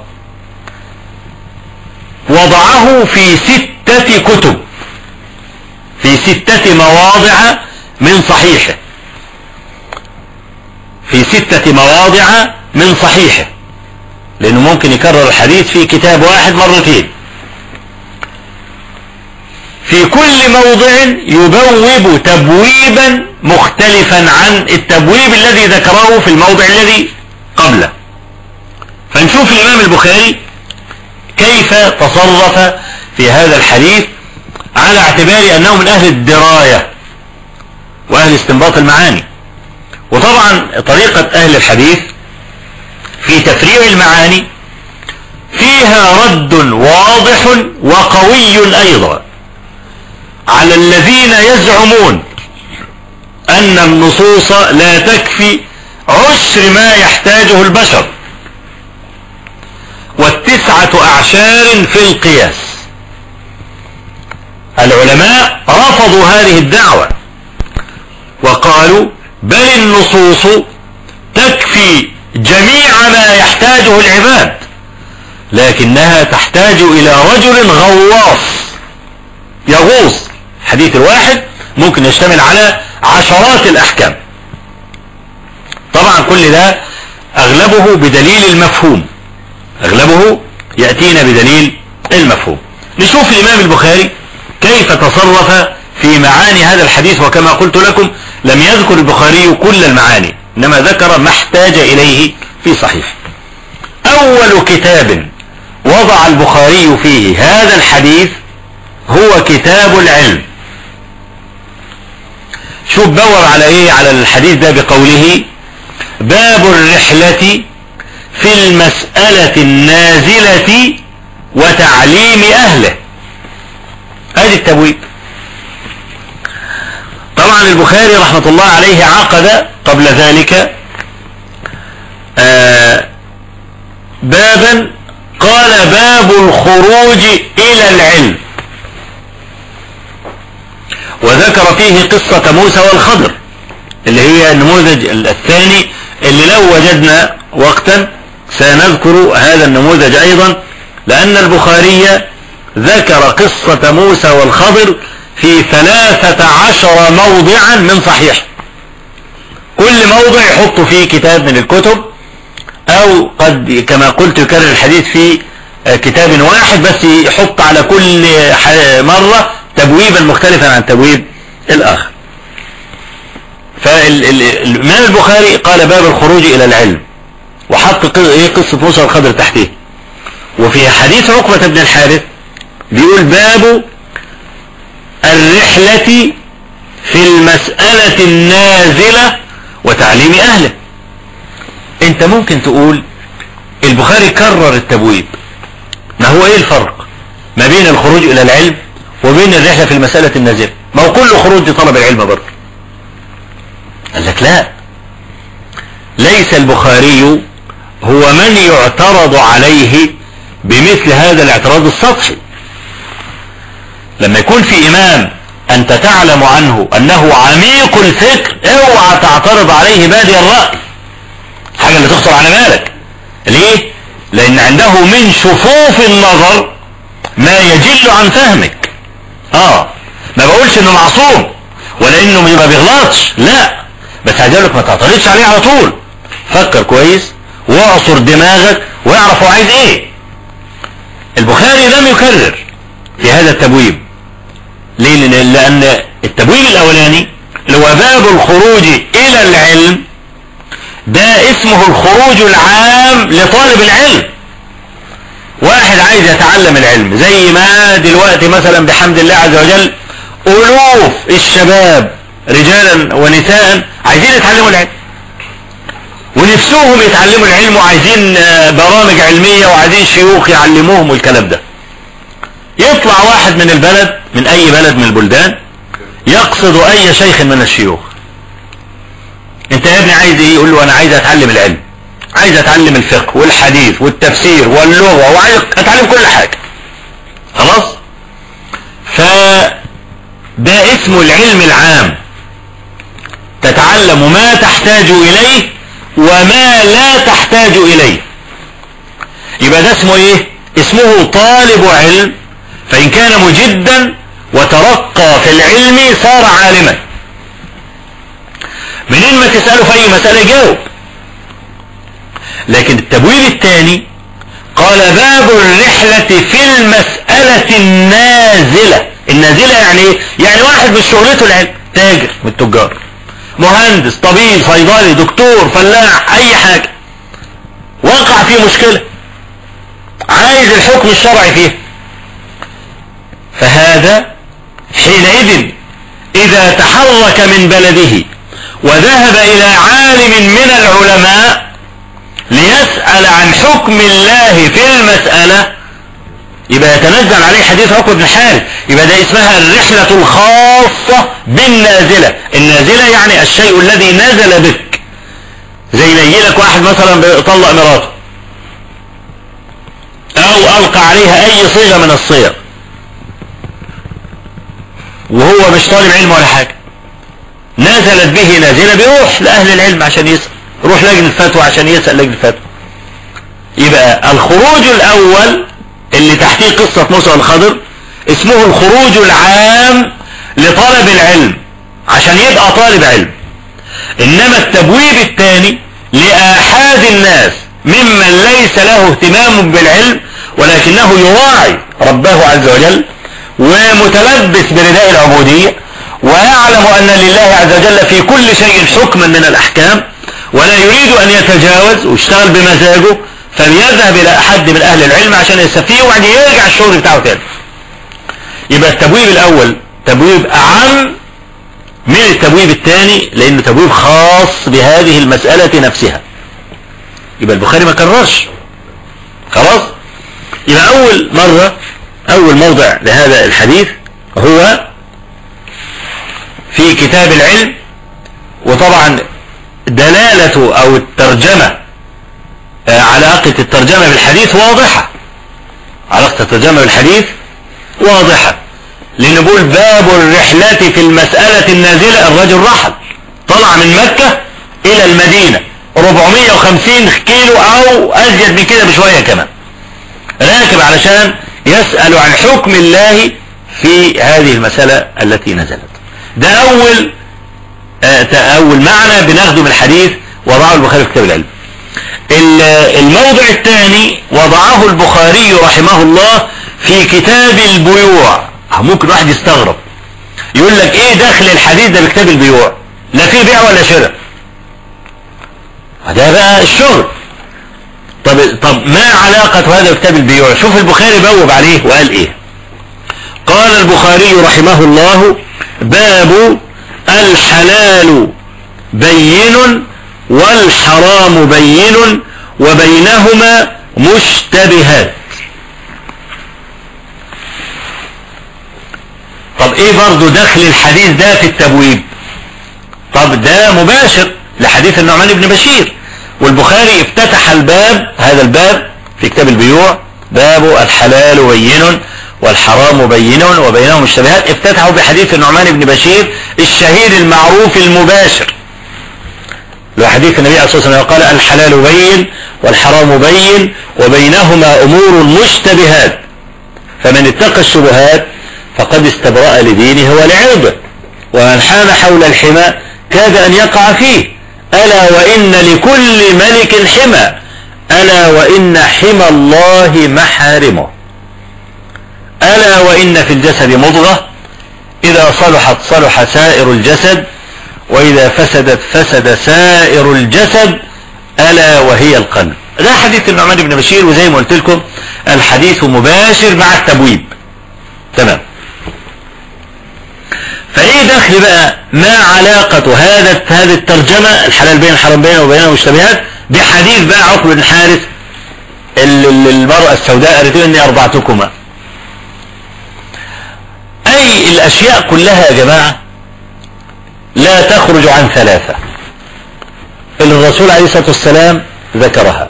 وضعه في ستة كتب في ستة مواضع من صحيحه في ستة مواضع من صحيحه لأنه ممكن يكرر الحديث في كتاب واحد مرتين في كل موضع يبوب تبويبا مختلفا عن التبويب الذي ذكره في الموضع الذي قبله فنشوف الإمام البخاري كيف تصرف في هذا الحديث على اعتبار أنه من أهل الدراية وأهل استنباط المعاني وطبعا طريقة أهل الحديث في تفريع المعاني فيها رد واضح وقوي أيضا على الذين يزعمون أن النصوص لا تكفي عشر ما يحتاجه البشر والتسعة أعشار في القياس العلماء رفضوا هذه الدعوة وقالوا بل النصوص تكفي جميع ما يحتاجه العباد لكنها تحتاج إلى رجل غواص يغوص حديث الواحد ممكن يشتمل على عشرات الأحكام طبعا كل ده أغلبه بدليل المفهوم أغلبه يأتينا بدليل المفهوم نشوف الإمام البخاري كيف تصرف في معاني هذا الحديث وكما قلت لكم لم يذكر البخاري كل المعاني إنما ذكر ما احتاج إليه في صحيح أول كتاب وضع البخاري فيه هذا الحديث هو كتاب العلم شوف دور على ايه على الحديث ده بقوله باب الرحلة في المسألة النازلة وتعليم أهله ادي التبويب طبعا البخاري رحمة الله عليه عقد قبل ذلك آه بابا قال باب الخروج إلى العلم وذكر فيه قصة موسى والخضر اللي هي النموذج الثاني اللي لو وجدنا وقتا سنذكر هذا النموذج أيضا لأن البخاري ذكر قصة موسى والخضر في ثلاثة عشر موضعا من صحيح كل موضع يحط فيه كتاب من الكتب او قد كما قلت يكرر الحديث في كتاب واحد بس يحط على كل مرة تبويبا مختلفا عن تبويب الاخر فالامام البخاري قال باب الخروج الى العلم وحط ايه قصة موسى الخضر تحتيه وفي حديث عقبة بن الحارث بيقول باب الرحلة في المسألة النازلة وتعليم أهله انت ممكن تقول البخاري كرر التبويب ما هو ايه الفرق ما بين الخروج الى العلم وبين الرحلة في المسألة النازلة ما هو كل خروج طلب العلم برضه قال لك لا ليس البخاري هو من يعترض عليه بمثل هذا الاعتراض السطحي لما يكون في إمام أنت تعلم عنه أنه عميق الفكر اوعى تعترض عليه بادي الرأي حاجة اللي تخطر على بالك ليه لأن عنده من شفوف النظر ما يجل عن فهمك اه ما بقولش انه معصوم ولا انه ما بيغلطش لا بس عايز ما تعترضش عليه على طول فكر كويس واعصر دماغك واعرف هو عايز ايه البخاري لم يكرر في هذا التبويب ليه لان التبويب الاولاني اللي هو باب الخروج الى العلم ده اسمه الخروج العام لطالب العلم واحد عايز يتعلم العلم زي ما دلوقتي مثلا بحمد الله عز وجل ألوف الشباب رجالا ونساء عايزين يتعلموا العلم ونفسهم يتعلموا العلم وعايزين برامج علمية وعايزين شيوخ يعلموهم والكلام ده يطلع واحد من البلد من اي بلد من البلدان يقصد اي شيخ من الشيوخ انت يا ابني عايز ايه يقول له انا عايز اتعلم العلم عايز اتعلم الفقه والحديث والتفسير واللغة وعايز اتعلم كل حاجة خلاص فده اسمه العلم العام تتعلم ما تحتاج اليه وما لا تحتاج اليه يبقى ده اسمه ايه اسمه طالب علم فان كان مجدا وترقى في العلم صار عالما منين ما تسأله في اي مسألة يجاوب لكن التبويب الثاني قال باب الرحلة في المسألة النازلة النازلة يعني ايه يعني واحد مش شغلته العلم تاجر من التجار مهندس طبيب صيدلي دكتور فلاح اي حاجة وقع في مشكلة عايز الحكم الشرعي فيه فهذا حينئذ اذا تحرك من بلده وذهب الى عالم من العلماء ليسأل عن حكم الله في المسألة يبقى يتنزل عليه حديث عقب بن حارث يبقى ده اسمها الرحلة الخاصة بالنازلة النازلة يعني الشيء الذي نزل بك زي ما يجيلك واحد مثلا طلق مراته او القى عليها اي صيغة من الصيغ وهو مش طالب علم ولا حاجة نزلت به نازلة بيروح لأهل العلم عشان يسأل روح لجنة فتوى عشان يسأل لجنة فتوى يبقى الخروج الأول اللي تحتيه قصة موسى والخضر اسمه الخروج العام لطلب العلم عشان يبقى طالب علم إنما التبويب الثاني لآحاد الناس ممن ليس له اهتمام بالعلم ولكنه يراعي ربه عز وجل ومتلبس برداء العبودية ويعلم أن لله عز وجل في كل شيء حكما من الأحكام ولا يريد أن يتجاوز ويشتغل بمزاجه فليذهب إلى أحد من أهل العلم عشان يستفيه وبعدين يرجع الشغل بتاعه تاني يبقى التبويب الأول تبويب أعم من التبويب الثاني لأنه تبويب خاص بهذه المسألة نفسها يبقى البخاري ما كررش خلاص يبقى أول مرة أول موضع لهذا الحديث هو في كتاب العلم وطبعا دلالة او الترجمة آه، علاقة الترجمة بالحديث واضحة علاقة الترجمة بالحديث واضحة لان نقول باب الرحلة في المسألة النازلة الرجل رحل طلع من مكة الى المدينة 450 كيلو او ازيد من كده بشوية كمان راكب علشان يسأل عن حكم الله في هذه المسألة التي نزلت ده اول آه، اول معنى بناخده من الحديث وضعه البخاري في كتاب العلم الموضع الثاني وضعه البخاري رحمه الله في كتاب البيوع ممكن واحد يستغرب يقول لك ايه دخل الحديث ده بكتاب البيوع لا في بيع ولا شراء ده بقى الشغل طب طب ما علاقة هذا بكتاب البيوع شوف البخاري بوب عليه وقال ايه قال البخاري رحمه الله باب الحلال بين والحرام بين وبينهما مشتبهات طب ايه برضو دخل الحديث ده في التبويب طب ده مباشر لحديث النعمان بن بشير والبخاري افتتح الباب هذا الباب في كتاب البيوع باب الحلال بين والحرام بين وبينهم الشبهات افتتحوا بحديث النعمان بن بشير الشهير المعروف المباشر لحديث النبي عليه الصلاة والسلام قال الحلال بين والحرام بين وبينهما أمور مشتبهات فمن اتقى الشبهات فقد استبرأ لدينه ولعرضه ومن حام حول الحمى كاد أن يقع فيه ألا وإن لكل ملك حمى ألا وإن حمى الله محارمه ألا وإن في الجسد مضغة إذا صلحت صلح سائر الجسد وإذا فسدت فسد سائر الجسد ألا وهي القلب ده حديث النعمان بن بشير وزي ما قلت لكم الحديث مباشر مع التبويب تمام فايه دخل بقى ما علاقة هذا هذه الترجمة الحلال بين الحرام بين وبينه مشتبهات بحديث بقى عقب بن حارث المرأة السوداء أريدون أني أرضعتكما أي الأشياء كلها يا جماعة لا تخرج عن ثلاثة اللي الرسول عليه الصلاة والسلام ذكرها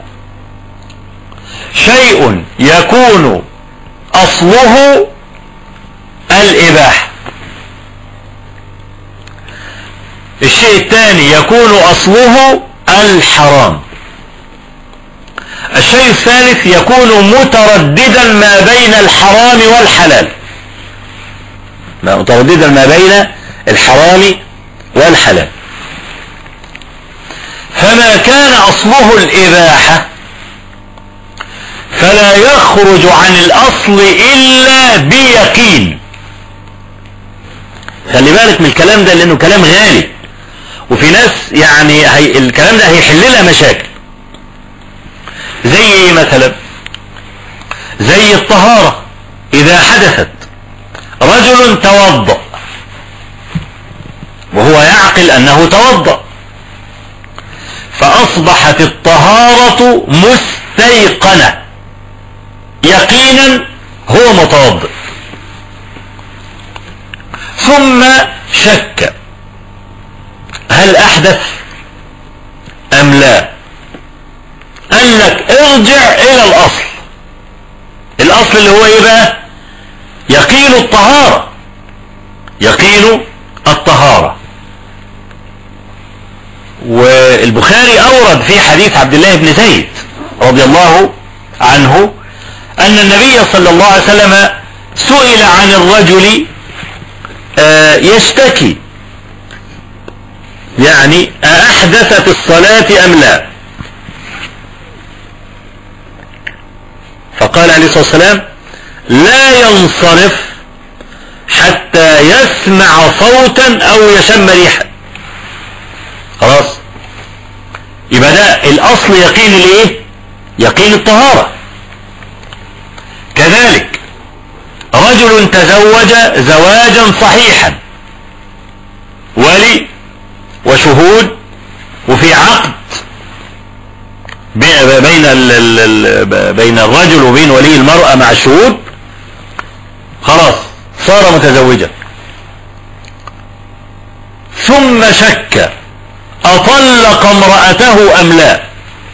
شيء يكون أصله الإباحة الشيء الثاني يكون أصله الحرام الشيء الثالث يكون مترددا ما بين الحرام والحلال مترددا ما بين الحرام والحلال فما كان أصله الإباحة فلا يخرج عن الأصل إلا بيقين خلي بالك من الكلام ده لأنه كلام غالي وفي ناس يعني هي الكلام ده هيحل لها مشاكل زي ايه مثلا زي الطهارة إذا حدثت رجل توضأ وهو يعقل أنه توضأ فأصبحت الطهارة مستيقنة يقينا هو متوضئ ثم شك هل أحدث أم لا قال لك ارجع إلى الأصل الأصل اللي هو إيه بقى يقين الطهارة يقين الطهارة والبخاري أورد في حديث عبد الله بن زيد رضي الله عنه أن النبي صلى الله عليه وسلم سئل عن الرجل يشتكي يعني أحدث في الصلاة أم لا فقال عليه الصلاة والسلام لا ينصرف حتى يسمع صوتا أو يشم ريحا خلاص يبقى ده الأصل يقين الايه يقين الطهارة كذلك رجل تزوج زواجا صحيحا ولي وشهود وفي عقد بين بين الرجل وبين ولي المرأة مع الشهود خلاص صار متزوجا ثم شك أطلق امرأته أم لا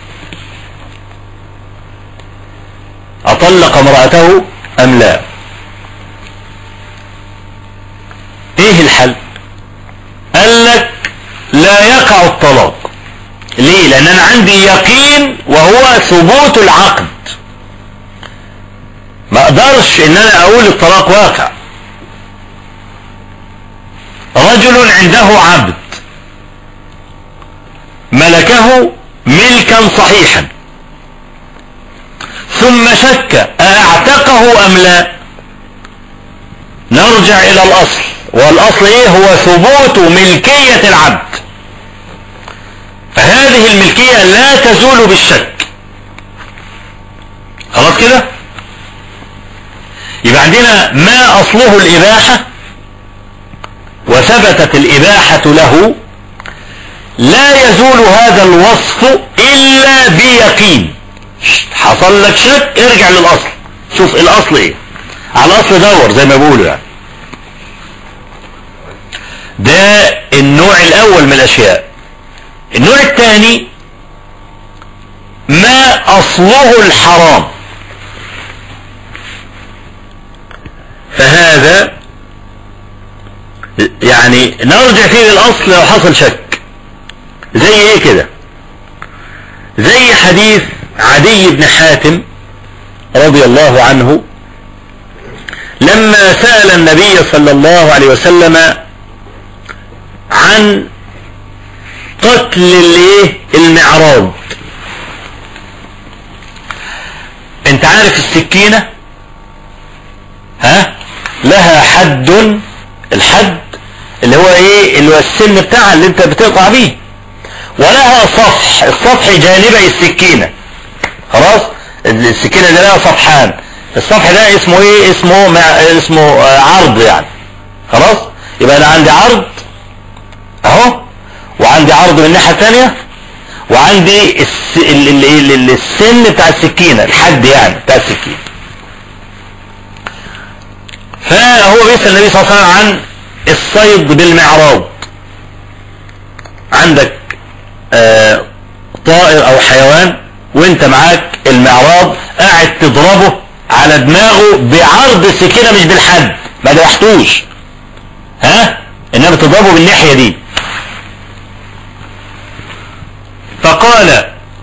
أطلق امرأته أم لا ايه الحل قال لك لا يقع الطلاق ليه لان انا عندي يقين وهو ثبوت العقد ما اقدرش ان انا اقول الطلاق واقع رجل عنده عبد ملكه ملكا صحيحا ثم شك اعتقه ام لا نرجع الى الاصل والاصل ايه هو ثبوت ملكية العبد فهذه الملكية لا تزول بالشك خلاص كده يبقى عندنا ما اصله الاباحة وثبتت الاباحة له لا يزول هذا الوصف الا بيقين حصل لك شك ارجع للاصل شوف الاصل ايه على الاصل دور زي ما بيقولوا يعني ده النوع الاول من الاشياء النوع الثاني ما اصله الحرام فهذا يعني نرجع فيه للأصل لو حصل شك زي ايه كده زي حديث عدي بن حاتم رضي الله عنه لما سأل النبي صلى الله عليه وسلم عن قتل الايه المعراض انت عارف السكينة ها لها حد الحد اللي هو ايه اللي هو السن بتاعها اللي انت بتقطع بيه ولها صفح الصفح جانبي السكينة خلاص السكينة دي لها صفحان الصفح ده اسمه ايه اسمه مع اسمه عرض يعني خلاص يبقى انا عندي عرض اهو وعندي عرض من الناحية الثانية وعندي الس... ال... ال... ال... السن بتاع السكينة الحد يعني بتاع السكينة فهو بيسأل النبي صلى الله عليه وسلم عن الصيد بالمعراض عندك آه طائر او حيوان وانت معاك المعراض قاعد تضربه على دماغه بعرض السكينة مش بالحد ما دوحتوش ها انما تضربه بالناحية دي فقال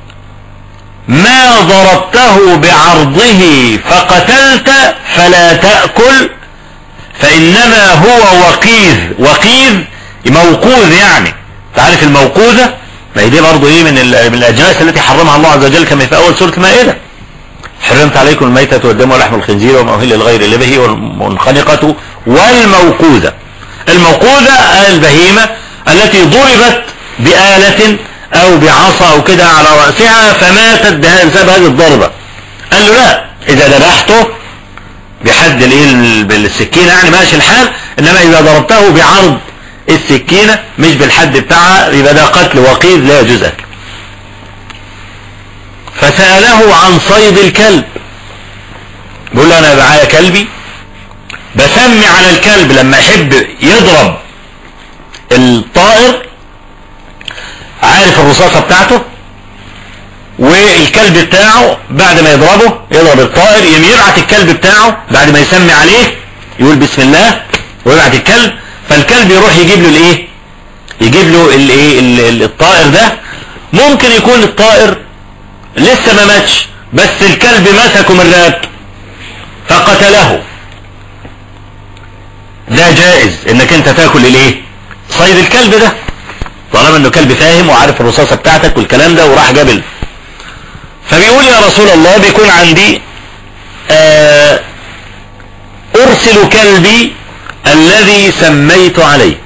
ما ضربته بعرضه فقتلت فلا تأكل فإنما هو وقيذ وقيذ موقوذ يعني تعرف الموقوذة ما هي دي برضه ايه من, من الأجناس التي حرمها الله عز وجل كما في أول سورة المائدة حرمت عليكم الميتة والدم ولحم الخنزير وما أهل لغير الله به والمنخنقة والموقوذة الموقوذة البهيمة التي ضربت بآلة او بعصا او كده على رأسها فماتت بسبب هذه الضربة قال له لا اذا ذبحته بحد الايه بالسكينة يعني ماشي الحال انما اذا ضربته بعرض السكينة مش بالحد بتاعها يبقى ده قتل وقيد لا يجوز اكل فسأله عن صيد الكلب بيقول له انا معايا كلبي بسمي على الكلب لما يحب يضرب الطائر عارف الرصاصة بتاعته والكلب بتاعه بعد ما يضربه يضرب الطائر يم يبعت الكلب بتاعه بعد ما يسمي عليه يقول بسم الله ويبعت الكلب فالكلب يروح يجيب له الايه يجيب له الايه الطائر ده ممكن يكون الطائر لسه ما ماتش بس الكلب مسكه من رقبته فقتله ده جائز انك انت تاكل الايه صيد الكلب ده طالما انه كلب فاهم وعارف الرصاصة بتاعتك والكلام ده وراح جبل فبيقول يا رسول الله بيكون عندي آه ارسل كلبي الذي سميت عليه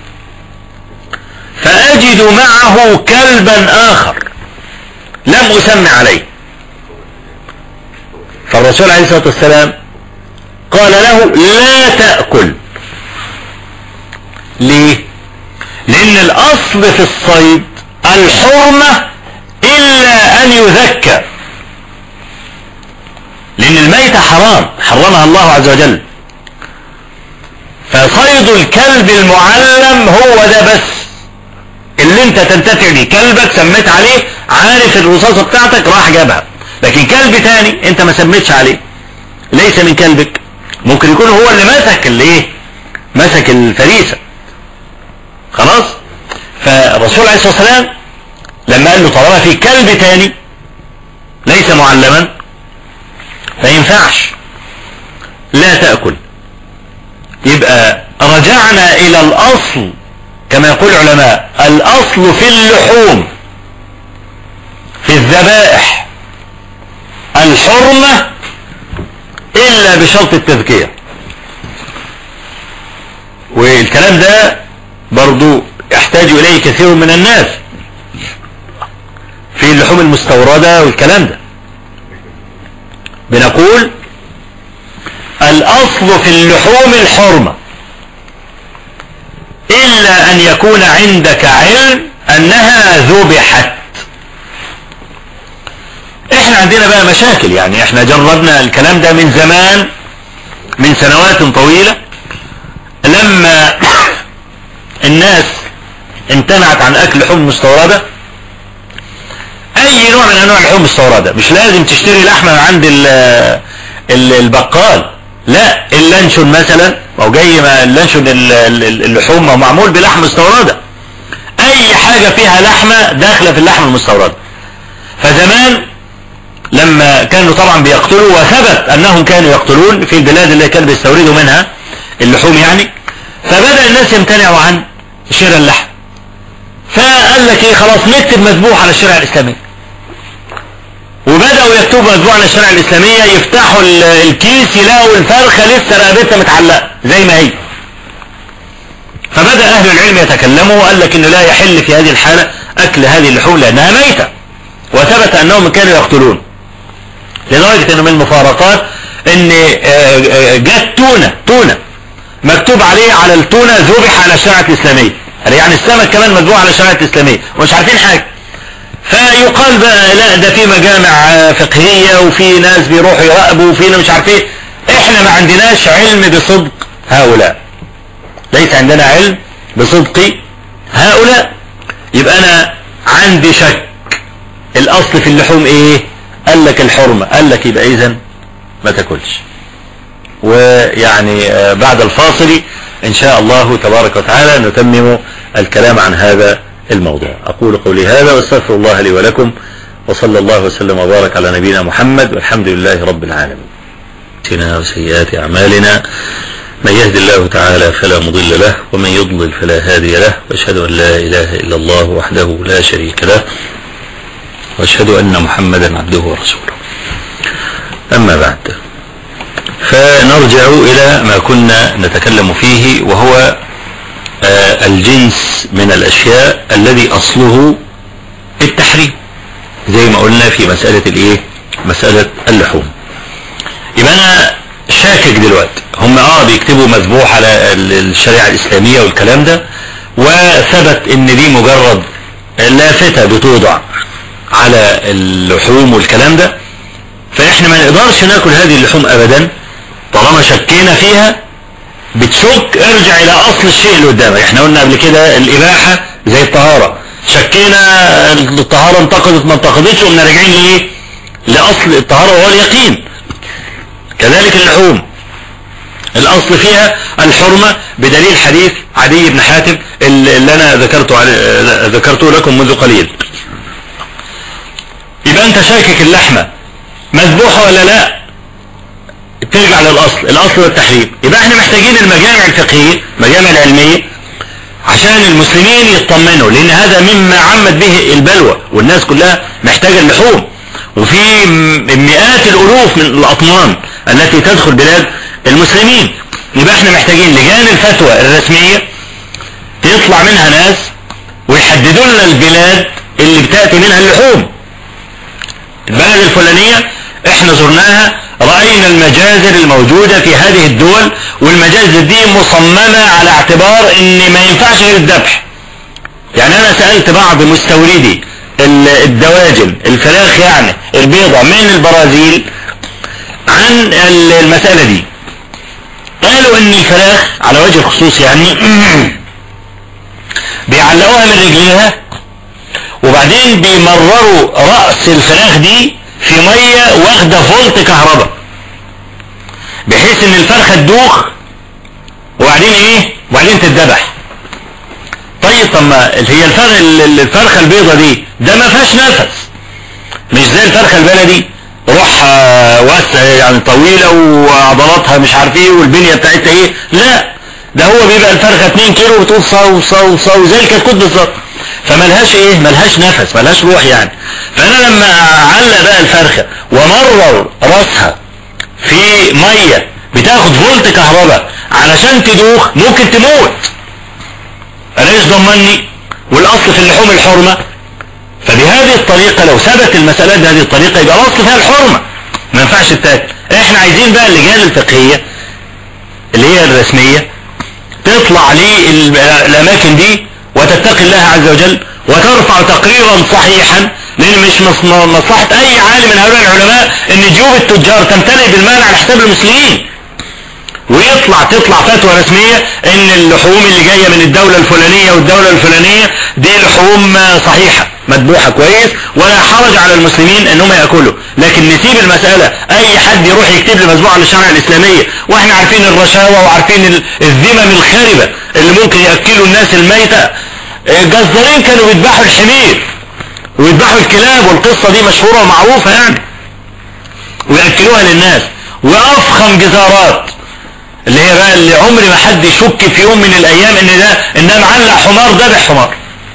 فاجد معه كلبا اخر لم اسمي عليه فالرسول عليه الصلاة والسلام قال له لا تأكل ليه لان الاصل في الصيد الحرمة الا ان يذكى لان الميتة حرام حرمها الله عز وجل فصيد الكلب المعلم هو ده بس اللي انت تنتفع بيه كلبك سميت عليه عارف الرصاصة بتاعتك راح جابها لكن كلب تاني انت ما سميتش عليه ليس من كلبك ممكن يكون هو اللي مسك اللي ايه مسك الفريسة خلاص فالرسول عليه الصلاة والسلام لما قال له طالما في كلب تاني ليس معلما ما ينفعش لا تأكل يبقى رجعنا الى الاصل كما يقول العلماء الاصل في اللحوم في الذبائح الحرمة الا بشرط التذكية والكلام ده برضو يحتاج اليه كثير من الناس في اللحوم المستوردة والكلام ده بنقول الاصل في اللحوم الحرمة الا ان يكون عندك علم انها ذبحت احنا عندنا بقى مشاكل يعني احنا جربنا الكلام ده من زمان من سنوات طويلة لما الناس امتنعت عن اكل لحوم مستوردة اي نوع من انواع اللحوم المستوردة مش لازم تشتري لحمة عند ال ال البقال لا اللانشون مثلا او جاي ما اللانشون ال- ال- اللحوم ما هو معمول بلحم مستوردة اي حاجة فيها لحمة داخلة في اللحم المستورد فزمان لما كانوا طبعا بيقتلوا وثبت انهم كانوا يقتلون في البلاد اللي كانوا بيستوردوا منها اللحوم يعني فبدأ الناس يمتنعوا عن شراء اللحم فقال لك ايه خلاص نكتب مذبوح على الشريعة الاسلامية وبدأوا يكتبوا مذبوح على الشريعة الاسلامية يفتحوا ال- الكيس يلاقوا الفرخة لسه رقبتها متعلقة زي ما هي فبدأ اهل العلم يتكلموا وقال لك انه لا يحل في هذه الحالة اكل هذه اللحوم لانها ميتة وثبت انهم كانوا يقتلون لدرجة انه من المفارقات ان آه، آه، جت تونة تونة مكتوب عليه على التونة ذبح على الشريعة الاسلامية يعني السمك كمان مذبوح على الشريعة الاسلامية ومش عارفين حاجة فيقال بقى لا ده في مجامع آه، فقهية وفي ناس بيروحوا يراقبوا وفينا مش عارف ايه احنا ما عندناش علم بصدق هؤلاء ليس عندنا علم بصدق هؤلاء يبقى انا عندي شك الاصل في اللحوم ايه قال لك الحرمة قال لك يبقى اذا ما تاكلش ويعني آه، بعد الفاصل ان شاء الله تبارك وتعالى نتمم الكلام عن هذا الموضوع اقول قولي هذا واستغفر الله لي ولكم وصلى الله وسلم وبارك على نبينا محمد والحمد لله رب العالمين سنا وسيئات اعمالنا من يهد الله تعالى فلا مضل له ومن يضلل فلا هادي له واشهد ان لا اله الا الله وحده لا شريك له واشهد ان محمدا عبده ورسوله اما بعد فنرجع الى ما كنا نتكلم فيه وهو آه، الجنس من الاشياء الذي اصله التحريم زي ما قلنا في مسألة الايه مسألة اللحوم يبقى انا شاكك دلوقتي هم اه بيكتبوا مذبوح على ال- الشريعة الاسلامية والكلام ده وثبت ان دي مجرد لافتة بتوضع على اللحوم والكلام ده فاحنا ما نقدرش ناكل هذه اللحوم ابدا طالما شكينا فيها بتشك ارجع الى اصل الشيء اللي قدامك احنا قلنا قبل كده الاباحة زي الطهارة شكينا الطهارة انتقدت ما انتقدتش قمنا راجعين لايه لاصل الطهارة وهو اليقين كذلك اللحوم الاصل فيها الحرمة بدليل حديث عدي بن حاتم اللي اللي انا ذكرته علي- ذكرته لكم منذ قليل يبقى انت شاكك اللحمة مذبوحة ولا لا ترجع للاصل الاصل والتحريم يبقى احنا محتاجين المجامع الفقهية المجامع العلمية عشان المسلمين يطمنوا لان هذا مما عمت به البلوى والناس كلها محتاجة اللحوم وفي م- مئات الالوف من الاطنان التي تدخل بلاد المسلمين يبقى احنا محتاجين لجان الفتوى الرسمية يطلع منها ناس ويحددوا لنا البلاد اللي بتأتي منها اللحوم البلد الفلانية احنا زرناها رأينا المجازر الموجودة في هذه الدول والمجازر دي مصممة على اعتبار ان ما ينفعش غير الذبح يعني انا سألت بعض مستوردي ال- الدواجن الفراخ يعني البيضة من البرازيل عن ال- المسألة دي قالوا ان الفراخ على وجه الخصوص يعني بيعلقوها من رجليها وبعدين بيمرروا رأس الفراخ دي في مية واخدة فولت كهرباء بحيث ان الفرخة تدوخ وبعدين ايه وبعدين تتذبح طيب طب ما هي الفرخ الفرخة البيضة دي ده ما فيهاش نفس مش زي الفرخة البلدي روحها واسعة يعني طويلة وعضلاتها مش عارف ايه والبنية بتاعتها ايه لا ده هو بيبقى الفرخة 2 كيلو بتقول صو صو صو زي الكتكوت بالظبط فملهاش ايه ملهاش نفس ملهاش روح يعني فانا لما اعلق بقى الفرخة ومرر راسها في مية بتاخد فولت كهرباء علشان تدوخ ممكن تموت انا ايش ضمني والاصل في اللحوم الحرمة فبهذه الطريقة لو ثبت المسألة بهذه الطريقة يبقى الاصل فيها الحرمة ما ينفعش تتاكل احنا عايزين بقى اللجان الفقهية اللي هي الرسمية تطلع للاماكن دي وتتقي الله عز وجل وترفع تقريرا صحيحا لان مش مص- مصلحة اي عالم من هؤلاء العلماء ان جيوب التجار تمتلئ بالمال على حساب المسلمين ويطلع تطلع فتوى رسمية ان اللحوم اللي جاية من الدولة الفلانية والدولة الفلانية دي لحوم آه، صحيحة مذبوحة كويس ولا حرج على المسلمين انهم يأكلوا لكن نسيب المسألة اي حد يروح يكتب لي مذبوحة للشرع الاسلامية واحنا عارفين الرشاوى وعارفين الذمم الخاربة اللي ممكن يأكلوا الناس الميتة الجزارين كانوا بيذبحوا الحمير ويذبحوا الكلاب والقصة دي مشهورة ومعروفة يعني ويأكلوها للناس وافخم جزارات اللي هي بقى اللي عمري ما حد يشك في يوم من الايام ان ده ان ده معلق حمار ذبح حمار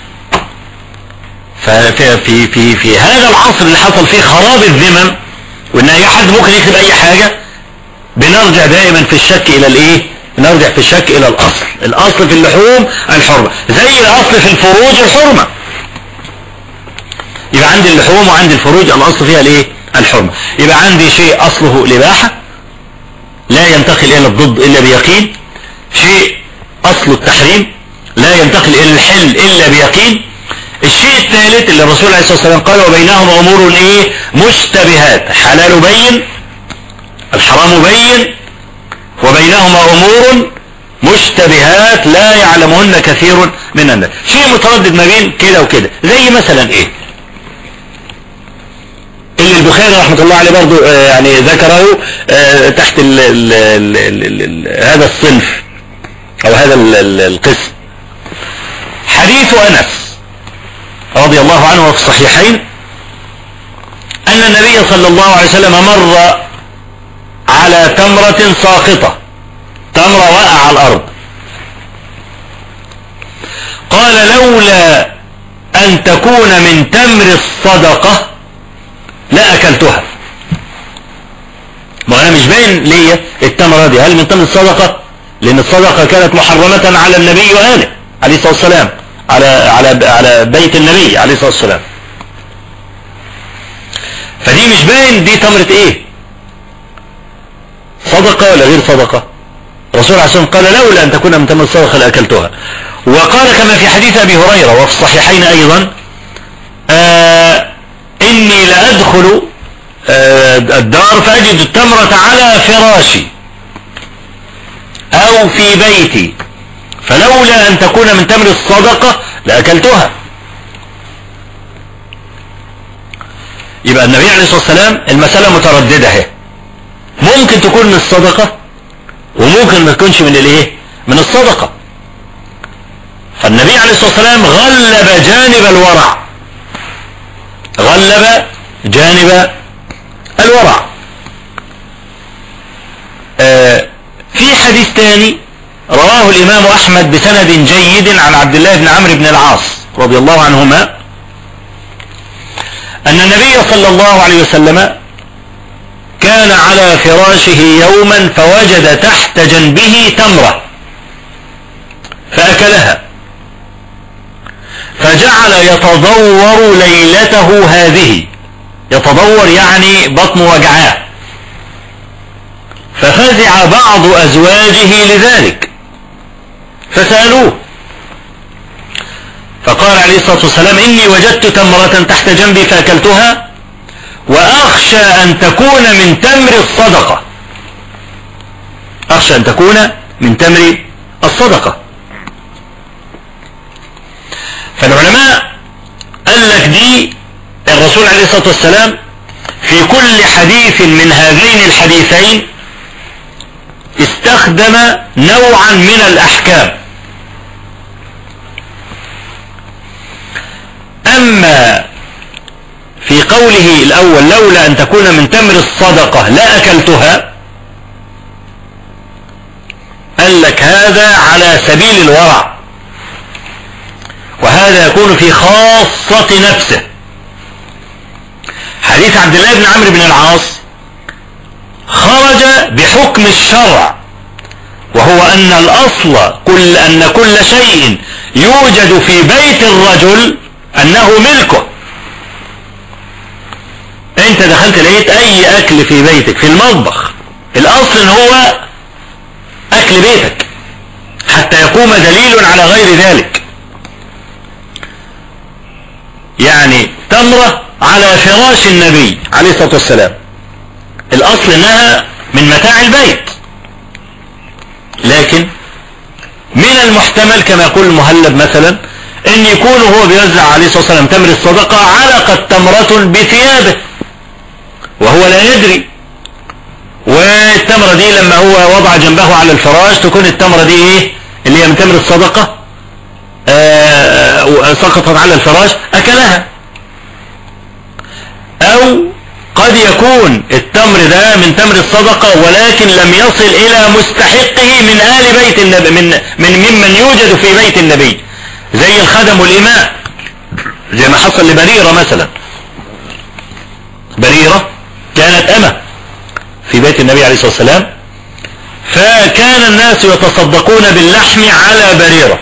ففي في في في هذا العصر اللي حصل فيه خراب الذمم وان اي حد ممكن يكتب اي حاجة بنرجع دائما في الشك الى الايه نرجع في الشك الى الاصل الاصل في اللحوم الحرمة زي الاصل في الفروج الحرمة يبقى عندي اللحوم وعندي الفروج الاصل فيها الايه الحرمة يبقى عندي شيء اصله الاباحة لا ينتقل الى الضد الا بيقين شيء اصل التحريم لا ينتقل الى الحل الا بيقين الشيء الثالث اللي الرسول عليه الصلاة والسلام قال وبينهم امور ايه مشتبهات حلال بين الحرام بين وبينهما امور مشتبهات لا يعلمهن كثير من الناس شيء متردد ما بين كده وكده زي مثلا ايه اللي البخاري رحمة الله عليه برضو يعني ذكره تحت ال ال ال ال ال هذا الصنف او هذا القسم حديث انس رضي الله عنه في الصحيحين ان النبي صلى الله عليه وسلم مر على تمرة ساقطة تمرة وقع على الارض قال لولا ان تكون من تمر الصدقة لا اكلتها ما انا مش باين ليا التمرة دي هل من تمر الصدقة لان الصدقة كانت محرمة على النبي وآله عليه الصلاة والسلام على على على بيت النبي عليه الصلاة والسلام فدي مش باين دي تمرة ايه صدقة ولا غير صدقة الرسول عليه الصلاة والسلام قال لولا ان تكون من تمر الصدقة لاكلتها وقال كما في حديث ابي هريرة وفي الصحيحين ايضا آه اني لادخل آه الدار فاجد التمرة على فراشي او في بيتي فلولا ان تكون من تمر الصدقة لاكلتها يبقى النبي عليه الصلاة والسلام المسألة مترددة اهي ممكن تكون من الصدقة وممكن ما تكونش من الايه من الصدقة فالنبي عليه الصلاة والسلام غلب جانب الورع غلب جانب الورع آه في حديث تاني رواه الامام احمد بسند جيد عن عبد الله بن عمرو بن العاص رضي الله عنهما ان النبي صلى الله عليه وسلم كان على فراشه يوما فوجد تحت جنبه تمرة فاكلها فجعل يتضور ليلته هذه يتضور يعني بطن وجعاه ففزع بعض ازواجه لذلك فسألوه فقال عليه الصلاة والسلام اني وجدت تمرة تحت جنبي فاكلتها واخشى ان تكون من تمر الصدقة اخشى ان تكون من تمر الصدقة فالعلماء قال لك دي الرسول عليه الصلاة والسلام في كل حديث من هذين الحديثين استخدم نوعا من الاحكام اما في قوله الاول لولا ان تكون من تمر الصدقة لا اكلتها قال لك هذا على سبيل الورع وهذا يكون في خاصة نفسه حديث عبد الله بن عمرو بن العاص خرج بحكم الشرع وهو ان الاصل كل ان كل شيء يوجد في بيت الرجل انه ملكه انت دخلت لقيت اي اكل في بيتك في المطبخ الاصل ان هو اكل بيتك حتى يقوم دليل على غير ذلك يعني تمرة على فراش النبي عليه الصلاة والسلام الاصل انها من متاع البيت لكن من المحتمل كما يقول المهلب مثلا ان يكون هو بيوزع عليه الصلاة والسلام تمر الصدقة علقت تمرة بثيابه وهو لا يدري والتمرة دي لما هو وضع جنبه على الفراش تكون التمرة دي ايه اللي هي من تمر الصدقة آه سقطت على الفراش اكلها او قد يكون التمر ده من تمر الصدقة ولكن لم يصل الى مستحقه من آل بيت النبي من, من ممن يوجد في بيت النبي زي الخدم والإماء زي ما حصل لبريرة مثلا بريرة كانت أمة في بيت النبي عليه الصلاة والسلام فكان الناس يتصدقون باللحم على بريرة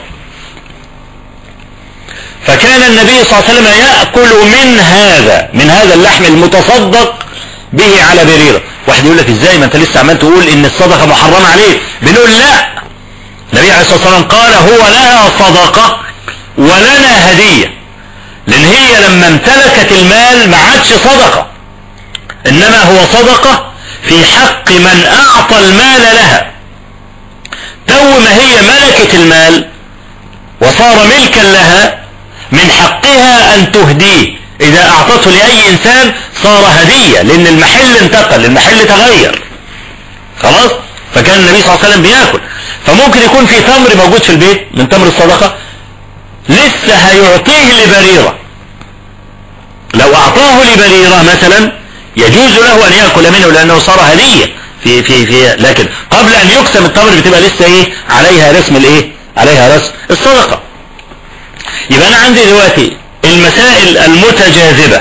فكان النبي صلى الله عليه وسلم يأكل من هذا من هذا اللحم المتصدق به على بريرة واحد يقول لك ازاي ما انت لسه عمال تقول ان الصدقة محرمة عليه بنقول لا النبي عليه الصلاة والسلام قال هو لها صدقة ولنا هدية لان هي لما امتلكت المال ما عادش صدقة انما هو صدقة في حق من اعطى المال لها تو ما هي ملكت المال وصار ملكا لها من حقها ان تهديه اذا اعطته لاي انسان صار هدية لان المحل انتقل المحل تغير خلاص فكان النبي صلى الله عليه وسلم بياكل فممكن يكون في تمر موجود في البيت من تمر الصدقة لسه هيعطيه لبريرة لو اعطاه لبريرة مثلا يجوز له ان يأكل منه لانه صار هدية في في في لكن قبل ان يقسم التمر بتبقى لسه ايه عليها رسم الايه عليها رسم الصدقة يبقى انا عندي دلوقتي المسائل المتجاذبة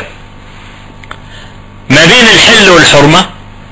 ما بين الحل والحرمة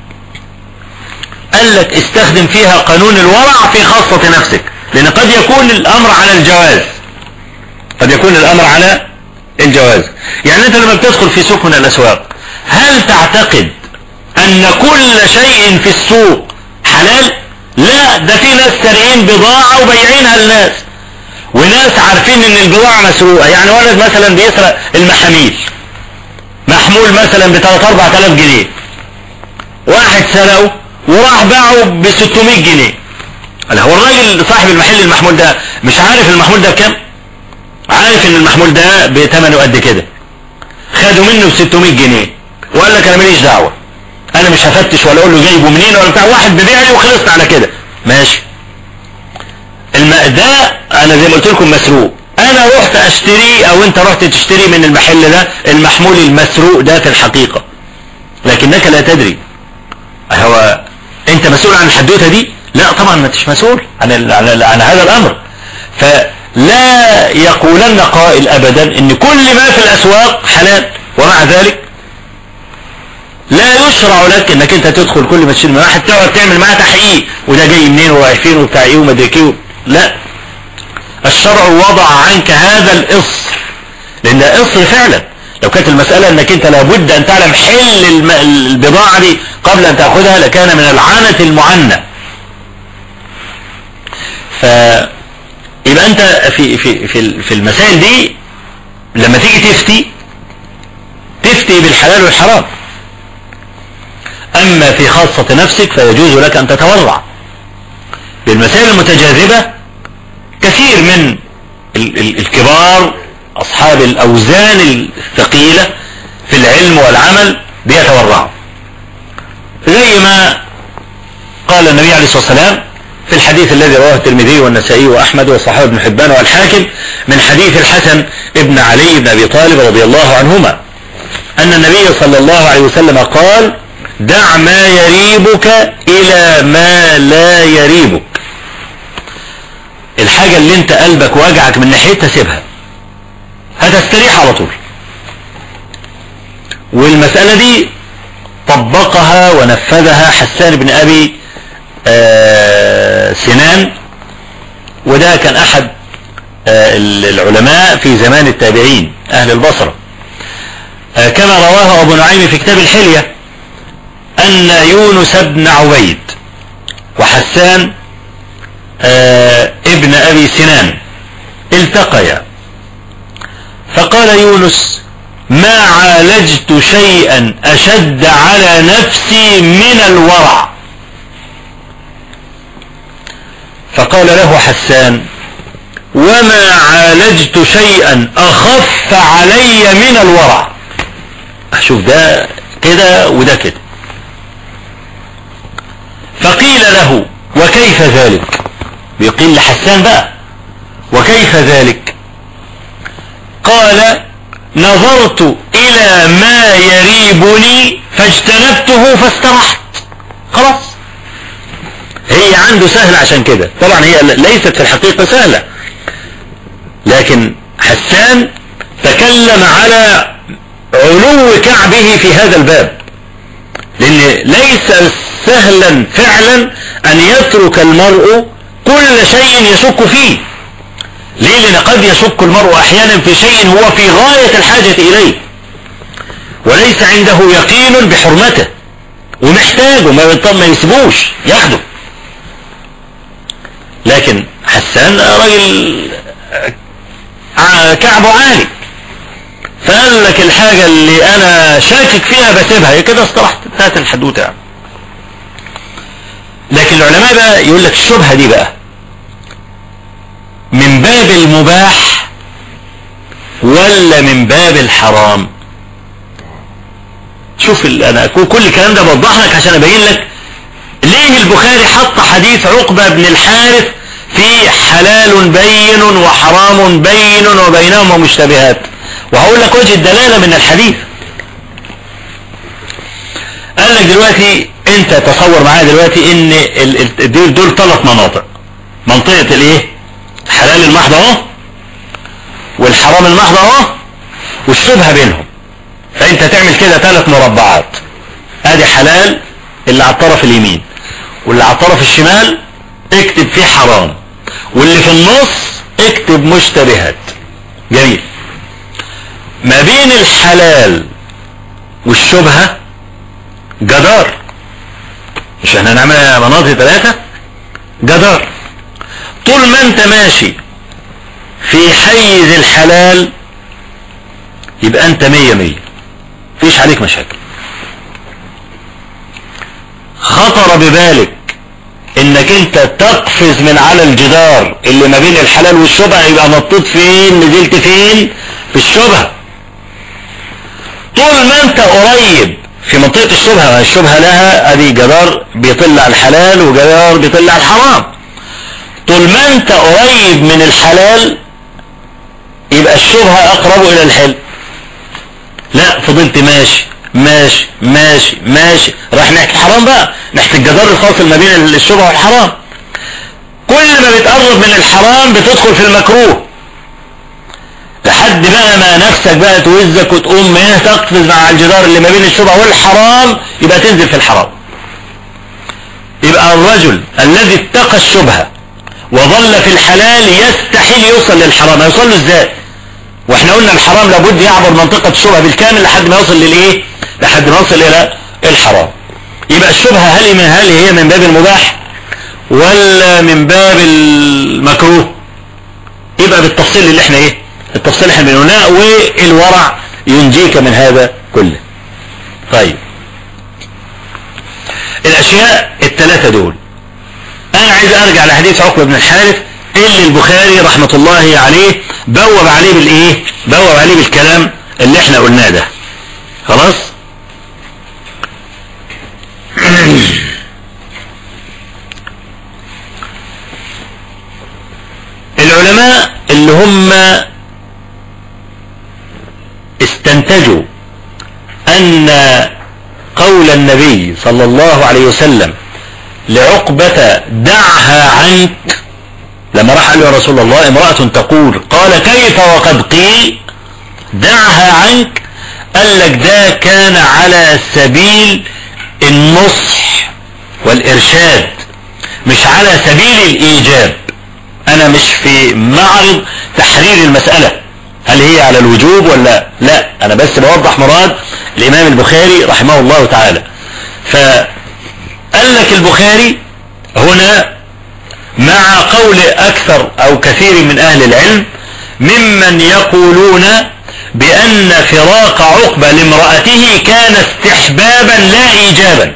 قال لك استخدم فيها قانون الورع في خاصة نفسك لان قد يكون الامر على الجواز قد يكون الامر على الجواز يعني انت لما بتدخل في سوق من الاسواق هل تعتقد ان كل شيء في السوق حلال لا ده في ناس سارقين بضاعة وبيعينها للناس وناس عارفين ان البضاعة مسروقة يعني ولد مثلا بيسرق المحاميل محمول مثلا ب 3 4000 جنيه واحد سرقه وراح باعه ب 600 جنيه هو الراجل صاحب المحل المحمول ده مش عارف المحمول ده بكام عارف ان المحمول ده بثمنه قد كده خدوا منه ب 600 جنيه وقال لك انا ماليش دعوه انا مش هفتش ولا اقول له جايبه منين ولا بتاع واحد ببيع لي وخلصت على كده ماشي الماء ده انا زي ما قلت لكم مسروق انا رحت اشتري او انت رحت تشتري من المحل ده المحمول المسروق ده في الحقيقة لكنك لا تدري هو انت مسؤول عن الحدوتة دي لا طبعا ما انتش مسؤول عن, عن, عن هذا الامر فلا يقولن قائل ابدا ان كل ما في الاسواق حلال ومع ذلك لا يشرع لك انك انت تدخل كل ما تشتري من واحد تقعد تعمل معاه تحقيق وده جاي منين ورايح فين وبتاع ايه وما ايه لا الشرع وضع عنك هذا الإصر لأن ده إصر فعلا لو كانت المسألة أنك أنت لابد أن تعلم حل البضاعة دي قبل أن تأخذها لكان من العنة المعنى ف يبقى أنت في في في في المسائل دي لما تيجي تفتي تفتي بالحلال والحرام أما في خاصة نفسك فيجوز لك أن تتورع بالمسائل المتجاذبة كثير من الكبار أصحاب الأوزان الثقيلة في العلم والعمل بيتورعوا زي ما قال النبي عليه الصلاة والسلام في الحديث الذي رواه الترمذي والنسائي وأحمد وصحابه ابن حبان والحاكم من حديث الحسن ابن علي بن أبي طالب رضي الله عنهما أن النبي صلى الله عليه وسلم قال دع ما يريبك إلى ما لا يريبك الحاجة اللي انت قلبك واجعك من ناحيتها سيبها هتستريح على طول والمسألة دي طبقها ونفذها حسان بن أبي آه سنان وده كان أحد آه العلماء في زمان التابعين أهل البصرة آه كما رواه أبو نعيم في كتاب الحلية أن يونس بن عبيد وحسان آه ابن أبي سنان التقيا فقال يونس ما عالجت شيئا أشد على نفسي من الورع فقال له حسان وما عالجت شيئا أخف علي من الورع أشوف ده كده وده كده فقيل له وكيف ذلك بيقيل لحسان بقى وكيف ذلك قال نظرت إلى ما يريبني فاجتنبته فاسترحت خلاص هي عنده سهلة عشان كده طبعا هي ليست في الحقيقة سهلة لكن حسان تكلم على علو كعبه في هذا الباب لأن ليس سهلا فعلا أن يترك المرء كل شيء يشك فيه ليه لأن قد يشك المرء أحيانا في شيء هو في غاية الحاجة إليه وليس عنده يقين بحرمته ومحتاجه ما ما يسيبوش ياخده لكن حسان راجل كعبه عالي فقال لك الحاجة اللي انا شاكك فيها بسيبها هي كده استرحت انتهت الحدوتة يعني. لكن العلماء بقى يقول لك الشبهة دي بقى من باب المباح ولا من باب الحرام شوف انا كل الكلام ده بوضح لك عشان ابين لك ليه البخاري حط حديث عقبة بن الحارث في حلال بين وحرام بين وبينهما مشتبهات وهقول لك وجه الدلالة من الحديث قال لك دلوقتي انت تصور معايا دلوقتي ان دول, دول ثلاث مناطق منطقة الايه الحلال المحض اهو والحرام المحض اهو والشبهة بينهم فانت تعمل كده ثلاث مربعات ادي حلال اللي على الطرف اليمين واللي على الطرف الشمال اكتب فيه حرام واللي في النص اكتب مشتبهات جميل ما بين الحلال والشبهة جدار مش احنا نعمل مناطق ثلاثة جدار طول ما انت ماشي في حيز الحلال يبقى انت مية مية فيش عليك مشاكل خطر ببالك انك انت تقفز من على الجدار اللي ما بين الحلال والشبهة يبقى نطيت فين نزلت فين في الشبهة طول ما انت قريب في منطقة الشبهة الشبهة لها ادي جدار بيطل على الحلال وجدار بيطل على الحرام طول ما انت قريب من الحلال يبقى الشبهة اقرب الى الحل لا فضلت ماشي ماشي ماشي ماشي راح ناحية الحرام بقى ناحية الجدار الفاصل ما بين الشبهة والحرام كل ما بتقرب من الحرام بتدخل في المكروه لحد بقى ما نفسك بقى توزك وتقوم ايه تقفز مع الجدار اللي ما بين الشبهة والحرام يبقى تنزل في الحرام يبقى الرجل الذي اتقى الشبهة وظل في الحلال يستحيل يوصل للحرام يوصل له ازاي واحنا قلنا الحرام لابد يعبر منطقة الشبهة بالكامل لحد ما يوصل للايه لحد ما يوصل الى الحرام يبقى الشبهة هل من هل هي من باب المباح ولا من باب المكروه يبقى بالتفصيل اللي احنا ايه التفصيل احنا بنقولها والورع ينجيك من هذا كله طيب الاشياء الثلاثة دول انا عايز ارجع لحديث عقبة بن الحارث اللي البخاري رحمة الله عليه بوب عليه بالايه بوب عليه بالكلام اللي احنا قلناه ده خلاص العلماء اللي هم استنتجوا ان قول النبي صلى الله عليه وسلم لعقبة دعها عنك لما راح قال له يا رسول الله امرأة تقول قال كيف وقد قيل دعها عنك قال لك ده كان على سبيل النصح والإرشاد مش على سبيل الإيجاب أنا مش في معرض تحرير المسألة هل هي على الوجوب ولا لا أنا بس بوضح مراد الإمام البخاري رحمه الله تعالى فقال لك البخاري هنا مع قول أكثر أو كثير من أهل العلم ممن يقولون بأن فراق عقبة لامرأته كان استحبابا لا إيجابا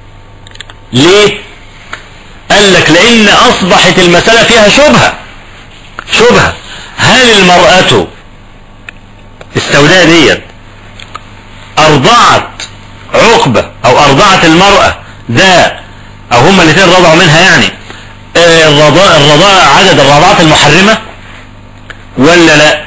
ليه قال لك لأن أصبحت المسألة فيها شبهة شبهة هل المرأة السوداء ديت ارضعت عقبة او ارضعت المرأة ده او هما الاثنين رضعوا منها يعني آه، الرضاء الرضاء عدد الرضاعات المحرمة ولا لا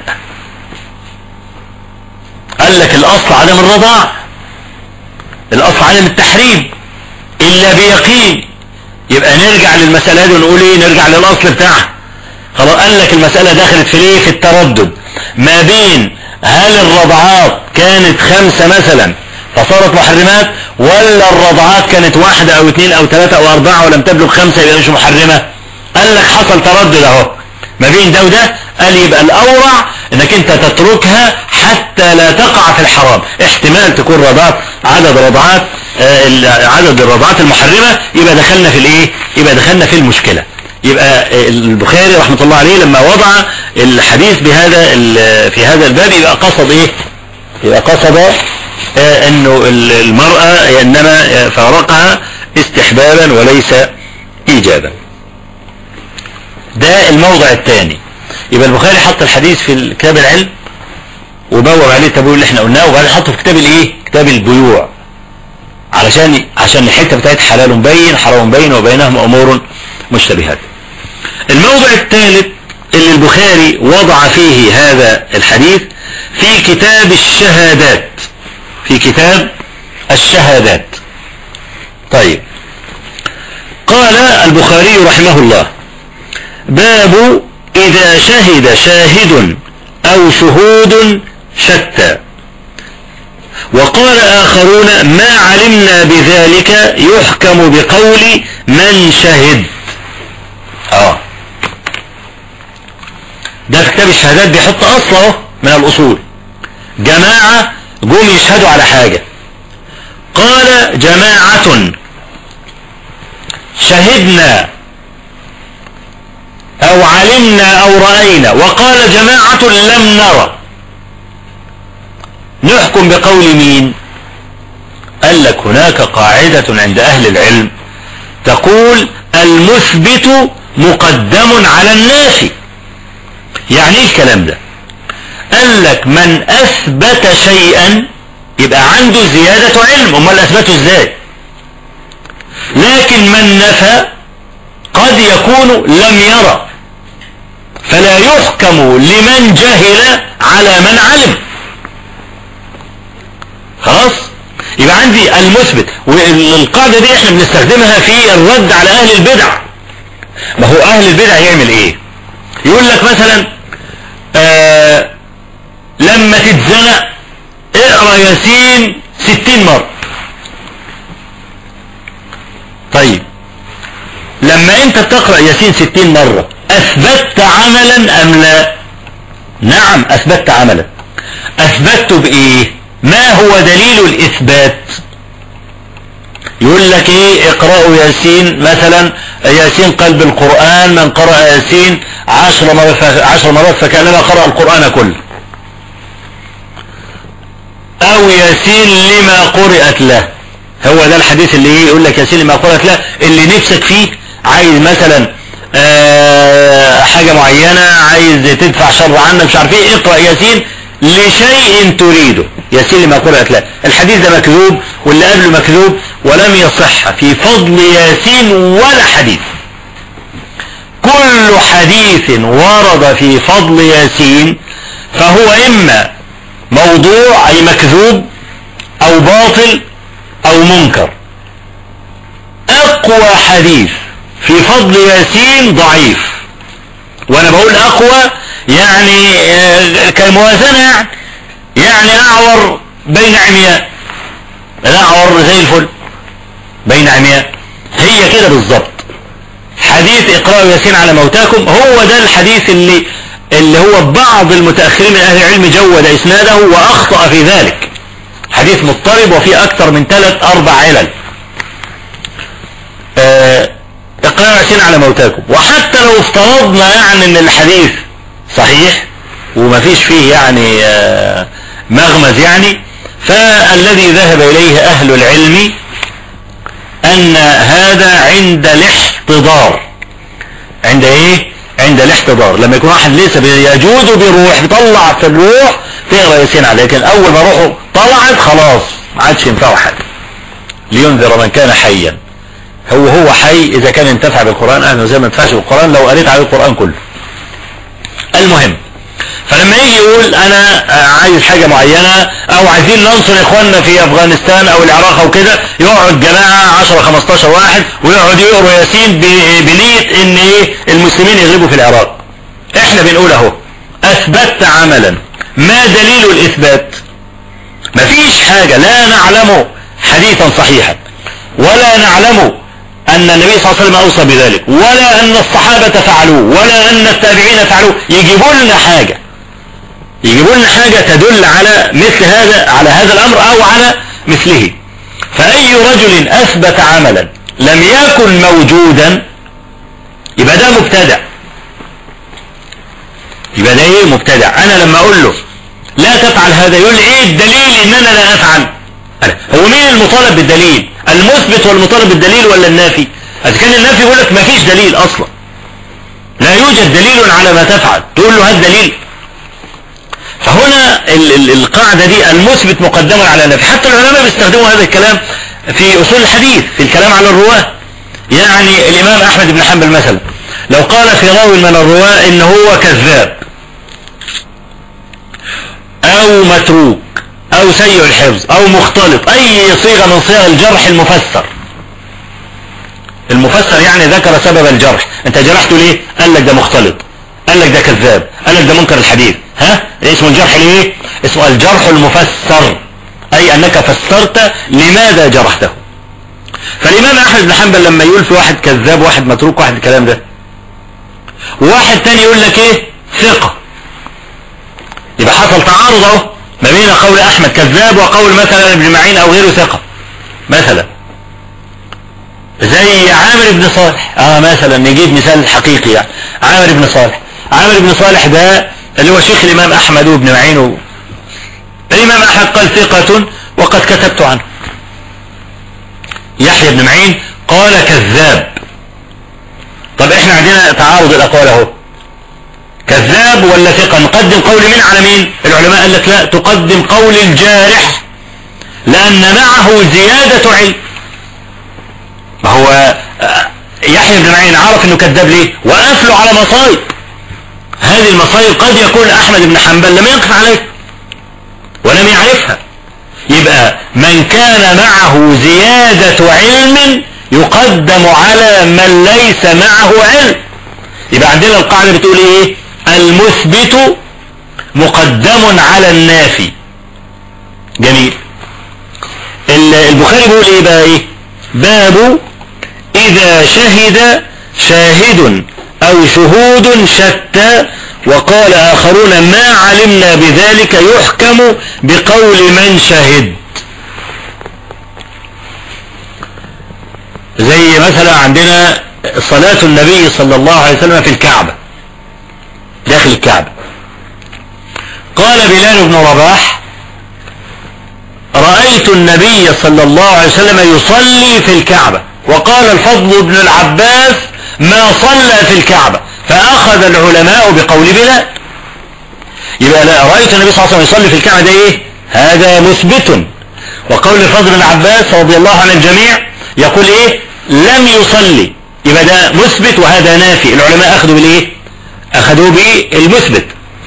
قال لك الاصل عدم الرضاع الاصل عدم التحريم الا بيقين يبقى نرجع للمسألة دي ونقول ايه نرجع للاصل بتاعها خلاص قال لك المسألة دخلت في ايه في التردد ما بين هل الرضعات كانت خمسة مثلا فصارت محرمات ولا الرضعات كانت واحدة او اثنين او ثلاثة او اربعة ولم تبلغ خمسة يبقى مش محرمة قال لك حصل تردد اهو ما بين ده وده قال يبقى الاورع انك انت تتركها حتى لا تقع في الحرام احتمال تكون رضعات عدد رضعات آه عدد الرضعات المحرمة يبقى دخلنا في الايه يبقى دخلنا في المشكلة يبقى البخاري رحمة الله عليه لما وضع الحديث بهذا في هذا الباب يبقى قصد ايه يبقى قصد آه انه المرأة انما فارقها استحبابا وليس ايجابا ده الموضع الثاني يبقى البخاري حط الحديث في كتاب العلم وبوب عليه التبويب اللي احنا قلناه وبعدين حطه في كتاب الايه كتاب البيوع علشان عشان الحته بتاعت حلال بين حرام بين وبينهم امور مشتبهات الموضع الثالث اللي البخاري وضع فيه هذا الحديث في كتاب الشهادات في كتاب الشهادات طيب قال البخاري رحمه الله باب إذا شهد شاهد أو شهود شتى وقال آخرون ما علمنا بذلك يحكم بقول من شهد اه ده في كتاب الشهادات بيحط اصله من الاصول جماعة جم يشهدوا على حاجة قال جماعة شهدنا او علمنا او رأينا وقال جماعة لم نرى نحكم بقول مين قال لك هناك قاعدة عند اهل العلم تقول المثبت مقدم على النافي يعني ايه الكلام ده قال لك من اثبت شيئا يبقى عنده زيادة علم امال اثبته ازاي لكن من نفى قد يكون لم يرى فلا يحكم لمن جهل على من علم خلاص يبقى عندي المثبت والقاعدة دي احنا بنستخدمها في الرد على اهل البدع ما هو اهل البدع يعمل ايه يقول لك مثلا آه لما تتزنق اقرا ياسين ستين مرة طيب لما انت تقرأ ياسين ستين مرة اثبتت عملا ام لا نعم اثبتت عملا اثبتت بايه ما هو دليل الاثبات يقول لك ايه اقرأوا ياسين مثلا ياسين قلب القرآن من قرأ ياسين عشر مرات عشر مرات فكانما قرأ القرآن كله او ياسين لما قرأت له هو ده الحديث اللي ايه يقول لك ياسين لما قرأت له اللي نفسك فيه عايز مثلا آه حاجة معينة عايز تدفع شر عنك مش عارف ايه اقرأ ياسين لشيء تريده ياسين لما قرأت له الحديث ده مكذوب واللي قبله مكذوب ولم يصح في فضل ياسين ولا حديث كل حديث ورد في فضل ياسين فهو إما موضوع أي مكذوب أو باطل أو منكر أقوى حديث في فضل ياسين ضعيف وأنا بقول أقوى يعني كالموازنة يعني يعني أعور بين عمياء الأعور زي الفل بين عمياء هي كده بالظبط حديث اقرأوا ياسين على موتاكم هو ده الحديث اللي اللي هو بعض المتأخرين من أهل العلم جود إسناده وأخطأ في ذلك حديث مضطرب وفيه أكثر من ثلاث أربع علل آه اقرأوا ياسين على موتاكم وحتى لو افترضنا يعني ان الحديث صحيح وما فيش فيه يعني آه مغمز يعني فالذي ذهب إليه أهل العلم أن هذا عند الاحتضار عند ايه عند الاحتضار لما يكون واحد لسه بيجود بروح بيطلع في الروح تقرا ياسين عليه لكن اول ما روحه طلعت خلاص ما عادش ينفعه حاجه لينذر من كان حيا هو هو حي اذا كان انتفع بالقران اهلا زي ما انتفعش بالقران لو قريت عليه القران كله المهم فلما يجي يقول انا عايز حاجة معينة او عايزين ننصر اخواننا في افغانستان او العراق او كده يقعد جماعة 10 15 واحد ويقعد يقروا ياسين بنية ان ايه المسلمين يغلبوا في العراق احنا بنقول اهو اثبتت عملا ما دليل الاثبات مفيش حاجة لا نعلم حديثا صحيحا ولا نعلم أن النبي صلى الله عليه وسلم أوصى بذلك ولا أن الصحابة فعلوه ولا أن التابعين فعلوه يجيبوا لنا حاجة يجيبوا لنا حاجة تدل على مثل هذا على هذا الأمر أو على مثله فأي رجل أثبت عملا لم يكن موجودا يبقى ده مبتدع يبقى ده ايه مبتدع انا لما اقول له لا تفعل هذا يقول لي ايه الدليل ان انا لا افعل هو مين المطالب بالدليل المثبت والمطالب بالدليل ولا النافي اذا كان النافي يقول لك ما فيش دليل اصلا لا يوجد دليل على ما تفعل تقول له هات دليل فهنا ال ال القاعدة دي المثبت مقدما على النافي حتى العلماء بيستخدموا هذا الكلام في اصول الحديث في الكلام على الرواه يعني الامام احمد بن حنبل مثلا لو قال في راوي من الرواه ان هو كذاب او متروك او سيء الحفظ او مختلط اي صيغة من صيغ الجرح المفسر المفسر يعني ذكر سبب الجرح انت جرحته ليه قال لك ده مختلط قال لك ده كذاب قال لك ده منكر الحديث ها اسمه الجرح ليه اسمه الجرح المفسر اي انك فسرت لماذا جرحته فالامام احمد بن حنبل لما يقول في واحد كذاب واحد متروك واحد الكلام ده واحد تاني يقول لك ايه ثقة يبقى حصل تعارض اهو ما بين قول احمد كذاب وقول مثلا ابن معين او غيره ثقة مثلا زي عامر بن صالح اه مثلا نجيب مثال حقيقي يعني عامر بن صالح عامر بن صالح ده اللي هو شيخ الامام احمد وابن معين و... الامام احمد قال ثقة وقد كتبت عنه يحيى بن معين قال كذاب طب احنا عندنا تعارض الاقوال اهو كذاب ولا ثقة نقدم قول مين على مين العلماء قال لك لا تقدم قول الجارح لأن معه زيادة علم ما هو يحيى بن معين عرف انه كذاب ليه وقف له على مصايب هذه المصايب قد يكون احمد بن حنبل لم يقف عليها ولم يعرفها يبقى من كان معه زيادة علم يقدم على من ليس معه علم يبقى عندنا القاعدة بتقول ايه المثبت مقدم على النافي جميل البخاري بيقول ايه بقى ايه باب اذا شهد شاهد او شهود شتى وقال اخرون ما علمنا بذلك يحكم بقول من شهد زي مثلا عندنا صلاة النبي صلى الله عليه وسلم في الكعبة داخل الكعبة قال بلال بن رباح رأيت النبي صلى الله عليه وسلم يصلي في الكعبة وقال الفضل بن العباس ما صلى في الكعبة فأخذ العلماء بقول بلال يبقى لا رأيت النبي صلى الله عليه وسلم يصلي في الكعبة ده ايه هذا مثبت وقول الفضل بن العباس رضي الله عن الجميع يقول ايه لم يصلي يبقى ده مثبت وهذا نافي العلماء اخذوا بالايه اخذوا بالمثبت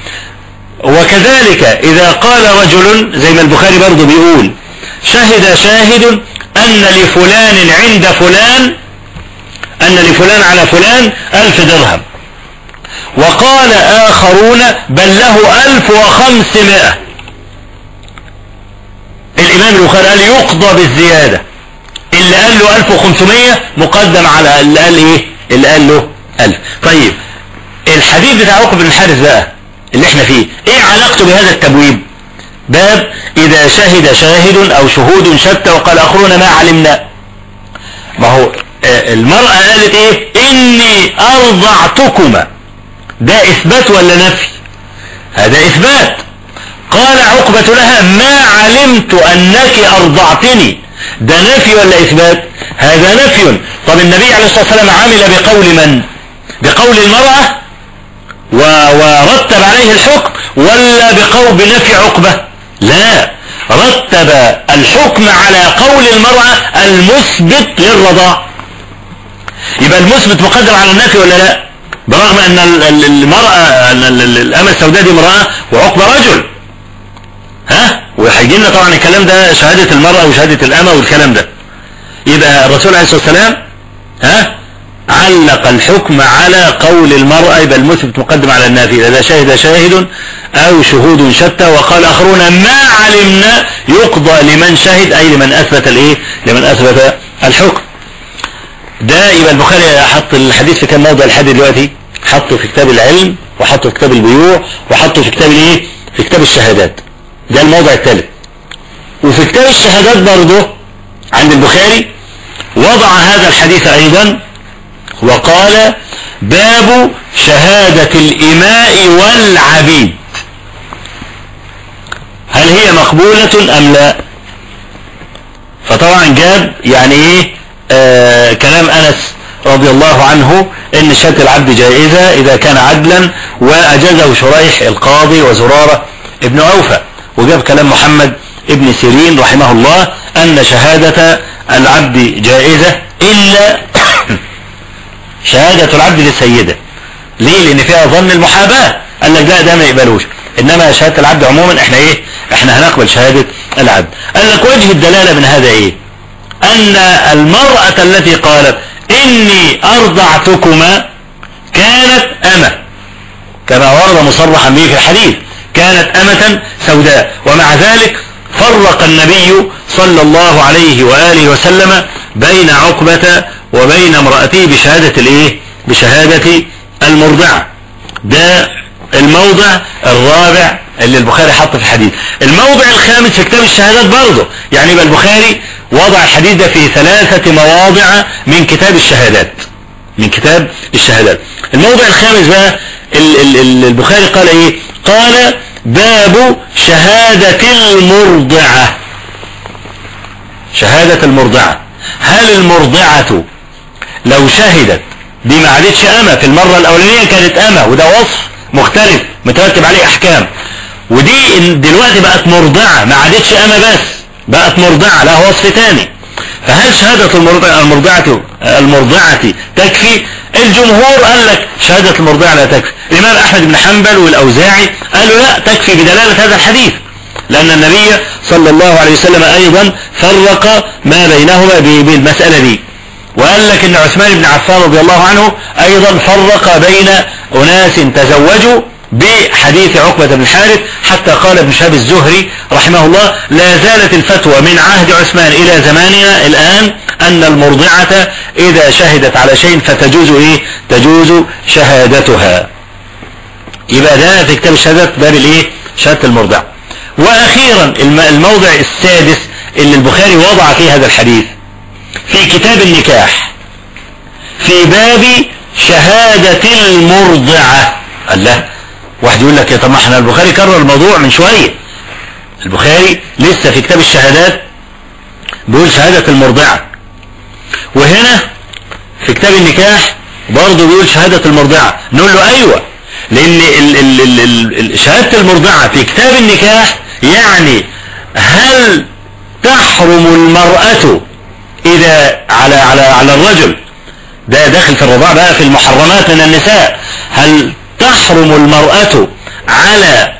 وكذلك اذا قال رجل زي ما البخاري برضه بيقول شهد شاهد ان لفلان عند فلان ان لفلان على فلان الف درهم وقال اخرون بل له الف وخمسمائة الامام البخاري قال يقضى بالزيادة اللي قال له الف وخمسمائة مقدم على اللي قال ايه اللي قال له الف طيب الحديث بتاع عقب بن الحارث بقى اللي احنا فيه ايه علاقته بهذا التبويب باب اذا شهد شاهد او شهود شتى وقال اخرون ما علمنا ما هو المرأة قالت ايه اني ارضعتكما ده اثبات ولا نفي هذا اثبات قال عقبة لها ما علمت انك ارضعتني ده نفي ولا اثبات هذا نفي طب النبي عليه الصلاة والسلام عمل بقول من بقول المرأة ورتب عليه الحكم ولا بقول بنفي عقبة لا رتب الحكم على قول المرأة المثبت للرضاع يبقى المثبت مقدم على النفي ولا لا برغم ان المرأة الامة السوداء دي امرأة وعقبة رجل ها وهيجي لنا طبعا الكلام ده شهادة المرأة وشهادة الامة والكلام ده يبقى الرسول عليه الصلاة والسلام ها علق الحكم على قول المرأة يبقى المثبت مقدم على النافي إذا شهد شاهد أو شهود شتى وقال آخرون ما علمنا يقضى لمن شهد أي لمن أثبت الإيه لمن أثبت الحكم ده يبقى البخاري حط الحديث في كم موضع لحد دلوقتي حطه في كتاب العلم وحطه في كتاب البيوع وحطه في كتاب الايه في كتاب الشهادات ده الموضع الثالث وفي كتاب الشهادات برضه عند البخاري وضع هذا الحديث ايضا وقال باب شهادة الإماء والعبيد هل هي مقبولة أم لا فطبعا جاب يعني ايه آه كلام أنس رضي الله عنه ان شهادة العبد جائزة اذا كان عدلا واجازه شريح القاضي وزرارة ابن اوفى وجاب كلام محمد ابن سيرين رحمه الله ان شهادة العبد جائزة الا شهادة العبد للسيدة ليه لان فيها ظن المحاباة قال لك لا ده ما يقبلوش انما شهادة العبد عموما احنا ايه احنا هنقبل شهادة العبد قال لك وجه الدلالة من هذا ايه ان المرأة التي قالت اني ارضعتكما كانت امة كما ورد مصرحا به في الحديث كانت امة سوداء ومع ذلك فرق النبي صلى الله عليه وآله وسلم بين عقبة وبين امرأته بشهادة الايه بشهادة المرضعة ده الموضع الرابع اللي البخاري حط في الحديث الموضع الخامس في كتاب الشهادات برضه يعني يبقى البخاري وضع الحديث ده في ثلاثة مواضع من كتاب الشهادات من كتاب الشهادات الموضع الخامس بقى البخاري قال ايه قال باب شهادة المرضعة شهادة المرضعة هل المرضعة لو شهدت دي ما عادتش أمة في المرة الأولانية كانت أمة وده وصف مختلف مترتب عليه أحكام ودي دلوقتي بقت مرضعة ما عادتش أمة بس بقت مرضعة لها وصف تاني فهل شهادة المرضعة المرضعة المرضعة تكفي الجمهور قال لك شهادة المرضعة لا تكفي الإمام أحمد بن حنبل والأوزاعي قالوا لا تكفي بدلالة هذا الحديث لأن النبي صلى الله عليه وسلم أيضا فرق ما بينهما بالمسألة دي وقال لك ان عثمان بن عفان رضي الله عنه ايضا فرق بين اناس تزوجوا بحديث عقبة بن الحارث حتى قال ابن شهاب الزهري رحمه الله لا زالت الفتوى من عهد عثمان الى زماننا الان ان المرضعة اذا شهدت على شيء فتجوز ايه تجوز شهادتها يبقى ده في كتاب الشهادات باب الايه شهادة المرضعة واخيرا الموضع السادس اللي البخاري وضع فيه هذا الحديث في كتاب النكاح في باب شهادة المرضعة الله واحد يقول لك يا طب ما احنا البخاري كرر الموضوع من شوية البخاري لسه في كتاب الشهادات بيقول شهادة المرضعة وهنا في كتاب النكاح برضه بيقول شهادة المرضعة نقول له ايوه لان ال ال ال ال شهادة المرضعة في كتاب النكاح يعني هل تحرم المرأة اذا على على على الرجل ده داخل في الرضاع بقى في المحرمات من النساء هل تحرم المرأة على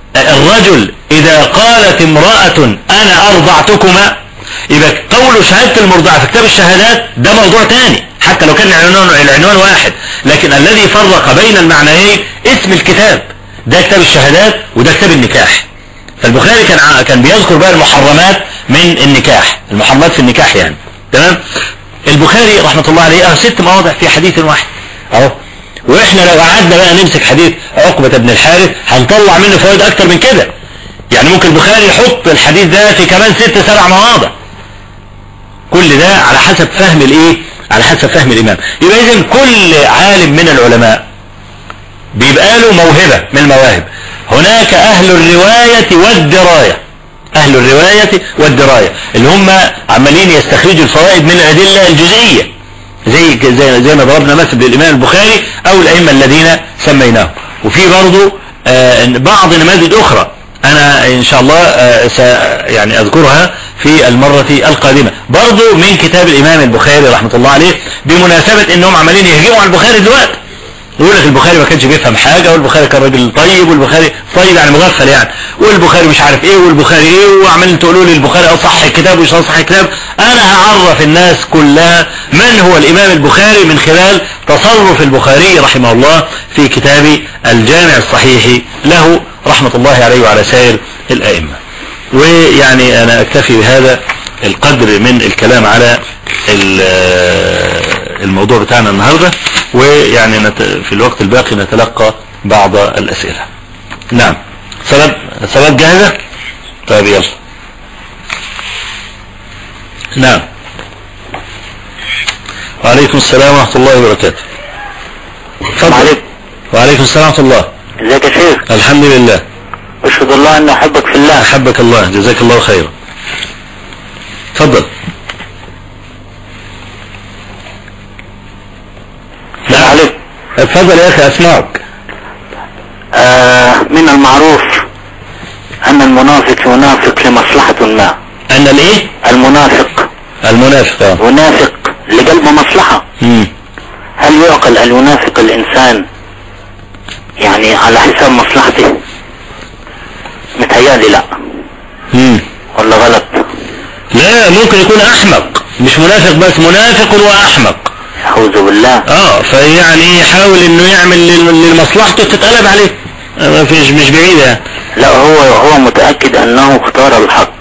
الرجل إذا قالت امرأة أنا أرضعتكما يبقى قول شهادة المرضعة في كتاب الشهادات ده موضوع تاني حتى لو كان العنوان, العنوان واحد لكن الذي فرق بين المعنيين اسم الكتاب ده كتاب الشهادات وده كتاب النكاح فالبخاري كان كان بيذكر بقى المحرمات من النكاح المحرمات في النكاح يعني تمام البخاري رحمة الله عليه اه ست مواضع في حديث واحد اهو واحنا لو قعدنا بقى نمسك حديث عقبة بن الحارث هنطلع منه فوائد اكتر من كده يعني ممكن البخاري يحط الحديث ده في كمان ست سبع مواضع كل ده على حسب فهم الايه على حسب فهم الامام يبقى اذا كل عالم من العلماء بيبقى له موهبة من المواهب هناك اهل الرواية والدراية اهل الرواية والدراية اللي هم عمالين يستخرجوا الفوائد من الادلة الجزئية زي زي زي ما ضربنا مثل بالامام البخاري او الائمه الذين سميناهم وفي برضه آه، بعض نماذج اخرى انا ان شاء الله آه، س يعني اذكرها في المرة القادمة برضو من كتاب الامام البخاري رحمة الله عليه بمناسبة انهم عمالين يهجموا على البخاري دلوقتي يقول لك البخاري ما كانش بيفهم حاجة والبخاري كان راجل طيب والبخاري طيب يعني مغفل يعني والبخاري مش عارف ايه والبخاري ايه وعمالين تقولوا لي البخاري اصح الكتاب ومش اصح الكتاب انا هعرف الناس كلها من هو الامام البخاري من خلال تصرف البخاري رحمه الله في كتاب الجامع الصحيح له رحمة الله عليه وعلى سائر الائمة ويعني انا اكتفي بهذا القدر من الكلام على الموضوع بتاعنا النهاردة ويعني في الوقت الباقي نتلقى بعض الأسئلة نعم صلاة صلاة جاهزة طيب يلا نعم وعليكم السلام ورحمة الله وبركاته تفضل وعليكم السلام ورحمة الله ازيك يا شيخ الحمد لله اشهد الله ان احبك في الله احبك الله جزاك الله خيرا تفضل السلام عليكم اتفضل يا اخي اسمعك آه من المعروف ان المنافق ينافق لمصلحة ما ان الايه المنافق المنافق اه ينافق لجلب مصلحة مم. هل يعقل ان ينافق الانسان يعني على حساب مصلحته متهيألي لا مم. ولا غلط لا ممكن يكون احمق مش منافق بس منافق واحمق اعوذ بالله اه فيعني يحاول انه يعمل لل- لمصلحته تتقلب عليه آه، ما فيش مش بعيدة يعني. لا هو هو متأكد انه اختار الحق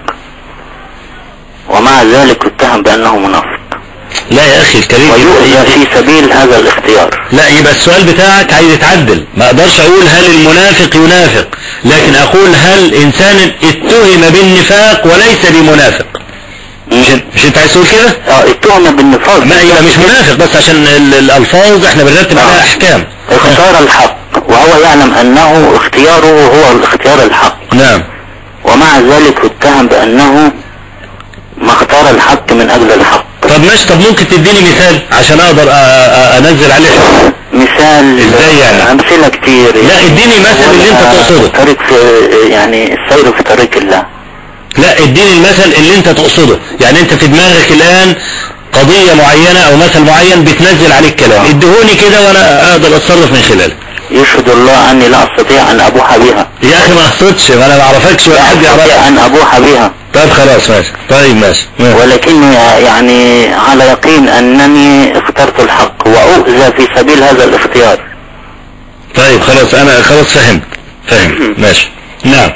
ومع ذلك اتهم بانه منافق لا يا اخي الكريم ويؤذى في سبيل هذا الاختيار لا يبقى السؤال بتاعك عايز يتعدل ما اقدرش اقول هل المنافق ينافق لكن اقول هل انسان اتهم بالنفاق وليس بمنافق مش مش انت عايز تقول كده اه اتهم بالنفاق ما يبقى مش منافق بس عشان ال- الالفاظ احنا بنرتب عليها احكام اختار الحق وهو يعلم انه اختياره هو الاختيار الحق نعم ومع ذلك اتهم بانه ما اختار الحق من اجل الحق طب ماشي طب ممكن تديني مثال عشان اقدر أ- أ- انزل عليه حكم مثال ازاي يعني؟ امثله كتير لا، اديني مثل اللي انت تقصده. طريق في يعني السير في طريق الله لا اديني المثل اللي انت تقصده يعني انت في دماغك الان قضية معينة او مثل معين بتنزل عليك كلام ادهوني كده وانا اقدر اتصرف من خلاله يشهد الله اني لا استطيع ان ابوح بها يا اخي ما اقصدش ما انا ما اعرفكش ولا لا حد استطيع يعرفك ان ابوح بها طيب خلاص ماشي طيب ماشي ماشي. ولكني يعني على يقين انني اخترت الحق واؤذى في سبيل هذا الاختيار طيب خلاص انا خلاص فهمت فهمت ماشي نعم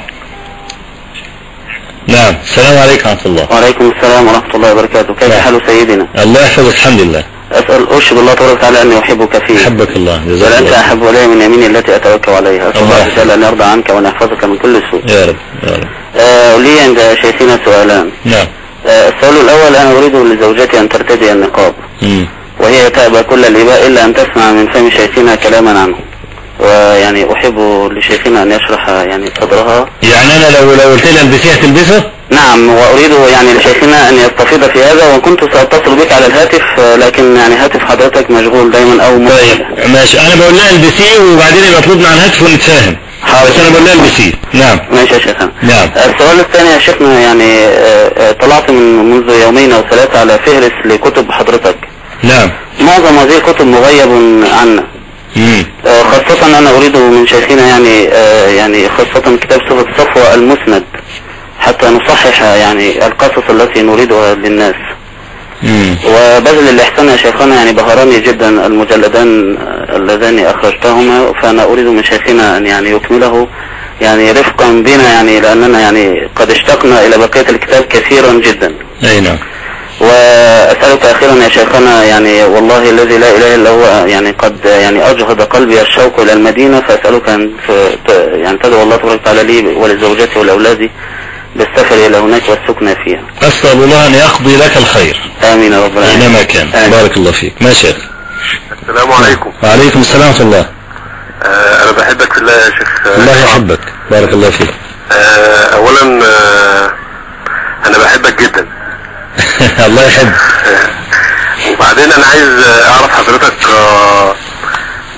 نعم السلام عليكم ورحمة الله وعليكم السلام ورحمة الله وبركاته كيف نعم. حال سيدنا الله يحفظك الحمد لله أسأل أشهد الله تبارك وتعالى أني أحبك فيه حبك الله جزاك ولا أنت الله أحب إلي من يميني التي أتوكل عليها أسأل الله الله تعالى أن يرضى عنك وأن يحفظك من كل سوء يا رب يا رب آه لي عند شيخنا سؤالان نعم آه السؤال الأول أنا أريد لزوجتي أن ترتدي النقاب مم. وهي تأبى كل الإباء إلا أن تسمع من فم شيخنا كلاما عنه ويعني أحب لشيخنا أن يشرح يعني صدرها يعني انا لو لو قلت لها البسيها تلبسها نعم وأريد يعني لشيخنا أن يستفيض في هذا وكنت سأتصل بك على الهاتف آه، لكن يعني هاتف حضرتك مشغول دايما أو مشغول. طيب ماشي انا بقول لها البسيه وبعدين يبقى يطلبنا على الهاتف ونتفاهم حاضر. بس انا بقول لها البسيه نعم ماشي يا شيخنا نعم. السؤال الثاني يا شيخنا يعني آه، آه، طلعت من منذ يومين او ثلاثة على فهرس لكتب حضرتك نعم معظم هذه الكتب مغيب عنا مم. آه، خاصة انا اريد من شيخنا يعني آه، يعني خاصة كتاب صفة الصفوة المسند حتى نصحح يعني القصص التي نريدها للناس مم. وبذل الإحسان يا شيخنا يعني بهرني جدا المجلدان آه، اللذان أخرجتهما فأنا أريد من شيخنا أن يعني يكمله يعني رفقا بنا يعني لأننا يعني قد اشتقنا إلى بقية الكتاب كثيرا جدا اي نعم وأسألك أخيرا يا شيخنا يعني والله الذي لا إله إلا هو يعني قد يعني أجهد قلبي الشوق إلى المدينة فأسألك أن ت- ت- يعني تدعو الله تبارك وتعالى لي ولزوجتي ولأولادي بالسفر إلى هناك والسكنى فيها اسال الله ان يقضي لك الخير آمين يا رب العالمين اينما كان آمين. بارك الله فيك ماشي يا اخي السلام عليكم وعليكم السلام ورحمه الله آه انا بحبك في الله يا شيخ آه، الله يحبك بارك الله فيك آه اولا آه انا بحبك جدا الله يحبك وبعدين انا عايز آه، اعرف حضرتك آه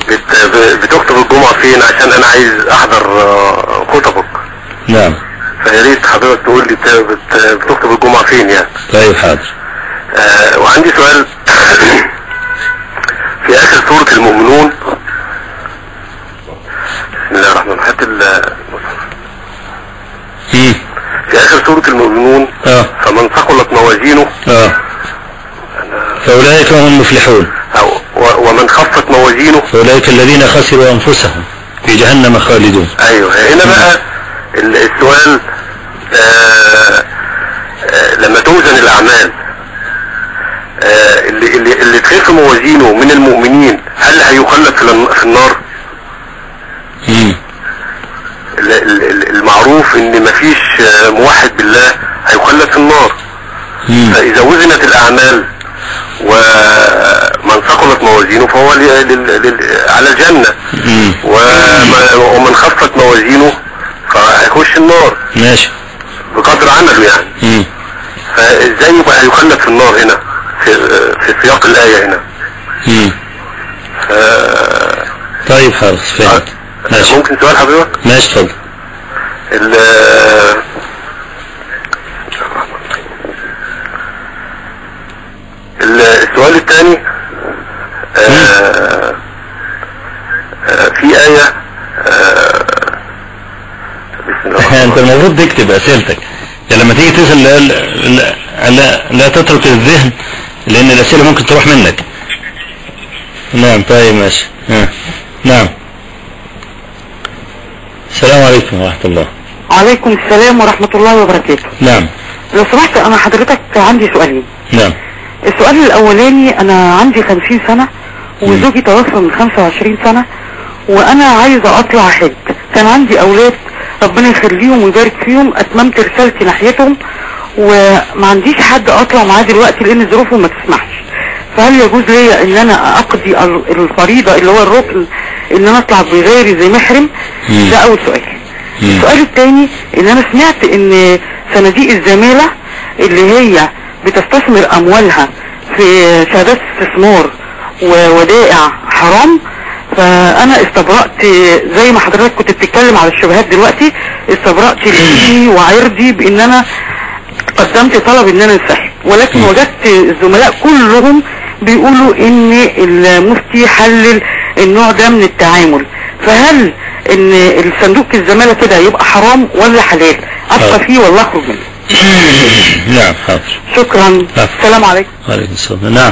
بت... ب- بتكتب الجمعة فين عشان انا عايز احضر آه، خطبك نعم فيا ريت حضرتك تقول لي بت... بت... بتكتب الجمعة فين يعني طيب حاضر آه وعندي سؤال في اخر سورة المؤمنون بسم الله الرحمن الرحيم هات ال- مم. في اخر سورة المؤمنون اه فمن ثقلت موازينه اه فأولئك هم المفلحون أو و- ومن خفت موازينه فأولئك الذين خسروا أنفسهم في جهنم خالدون ايوه هنا بقى ال- السؤال آه آه لما توزن الاعمال آه اللي, اللي, اللي تخف موازينه من المؤمنين هل هيخلد في الن- في النار مم. ال- ال- ال- المعروف ان مفيش آه، موحد بالله هيخلد في النار مم. فاذا وزنت الاعمال ومن ثقلت موازينه فهو ل- لل- لل- على الجنة مم. وما- ومن خفت موازينه فهيخش النار ماشي بقدر عمله يعني مم. فازاي يبقى هيخلد في النار هنا في, في سياق الآية هنا مم. ف- طيب خلاص فهمت ماشي ممكن سؤال حضرتك ماشي اتفضل ال ال- السؤال الثاني آه، آه، في آية آه، بسم الله الرحمن انت المفروض تكتب اسئلتك يعني لما تيجي تسال لا, لا, لا, لا تترك الذهن لان الاسئله ممكن تروح منك نعم طيب ماشي ها. نعم السلام عليكم ورحمه الله عليكم السلام ورحمة الله وبركاته نعم لو سمحت انا حضرتك عندي سؤالين نعم السؤال الاولاني انا عندي خمسين سنة وزوجي توفى من خمسة وعشرين سنة وانا عايزة اطلع حج كان عندي اولاد ربنا يخليهم ويبارك فيهم اتممت رسالتي ناحيتهم وما عنديش حد اطلع معاه دلوقتي لان ظروفه ما تسمحش فهل يجوز ليا ان انا اقضي ال- الفريضة اللي هو الركن ان انا اطلع بغيري زي محرم مم. ده اول سؤال مم. السؤال الثاني ان انا سمعت ان صناديق الزمالة اللي هي بتستثمر اموالها في شهادات استثمار وودائع حرام فانا استبرأت زي ما حضرتك كنت بتتكلم على الشبهات دلوقتي استبرأت لديني وعرضي بان انا قدمت طلب ان انا انسحب ولكن وجدت الزملاء كلهم بيقولوا ان المفتي حلل النوع ده من التعامل فهل ان الصندوق الزمالة كده يبقى حرام ولا حلال ابقى حاضر. فيه ولا اخرج منه نعم حاضر شكرا عفو. السلام عليكم وعليكم السلام نعم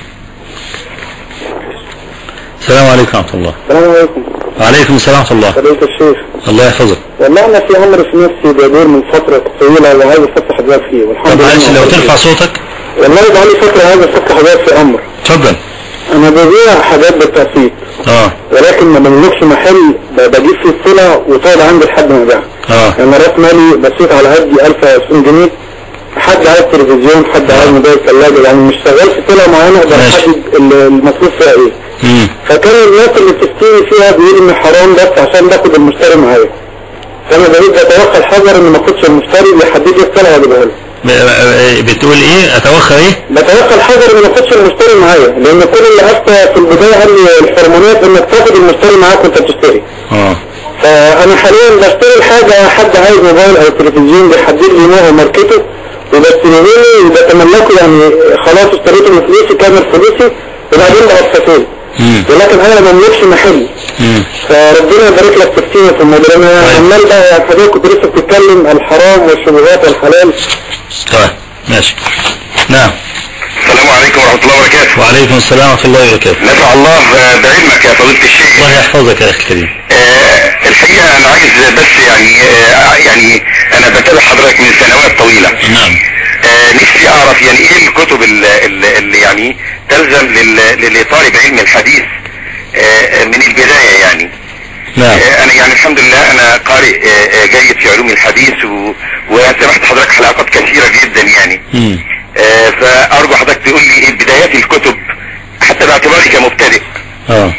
السلام عليكم ورحمه الله السلام عليكم وعليكم السلام ورحمه الله فضيلة الشيخ الله يحفظك والله انا في امر في نفسي بيدور من فترة طويلة وعايز افتح باب فيه والحمد طب لله معلش لو موجود. ترفع صوتك والله بقى لي فترة عايز افتح باب في امر اتفضل انا ببيع حاجات بالتقسيط اه ولكن ما بملكش محل ب- بجيب فيه السلع وتقعد عندي لحد ما ابيعها اه يعني راس مالي بسيط على قدي 1000 او 20 جنيه حد عايز تلفزيون حد عايز موبايل ثلاجة يعني مش شغال في سلع معينة اقدر ماشي. احدد ال- المصروف فيها ايه مم. فكان الناس اللي بتشتري فيها بيقولوا ان حرام بس عشان باخد المشتري معايا فانا بقيت بتوقع الحذر ان ما اخدش المشتري يحدد لي السلعه واجيبها له ب- بتقول ايه اتوخى ايه بتوقع الحذر ان ما اخدش المشتري معايا لان كل اللي افتى في البدايه قال لي الحرمانات انك تاخد المشتري معاك وانت بتشتري اه فانا حاليا بشتري الحاجه حد عايز موبايل او تلفزيون بيحدد لي نوعه وماركته وبستلمه لي وبتملكه يعني خلاص اشتريته من فلوسي كامل فلوسي وبعدين بقسطه له مم. ولكن انا ما بملكش محل مم. فربنا يبارك لك تفكيري في الموضوع انا طيب. عمال بقى حضرتك كنت لسه بتتكلم الحرام والشبهات والحلال طيب ماشي نعم السلام عليكم ورحمة الله وبركاته وعليكم السلام ورحمه الله وبركاته نفع الله آه، بعلمك يا فضيلة الشيخ الله يحفظك يا اخي الكريم آه، الحقيقة أنا عايز بس يعني آه، يعني أنا بتابع حضرتك من سنوات طويلة نعم آه، نفسي أعرف يعني إيه الكتب اللي, اللي يعني تلزم لل- لطالب علم الحديث آه، من البداية يعني نعم آه، أنا يعني الحمد لله أنا قارئ آه، آه، جيد في علوم الحديث و- وسمعت حضرتك حلقات كثيرة جدا يعني مم. آه، فأرجو حضرتك تقول لي إيه بدايات الكتب حتى باعتباري كمبتدئ اه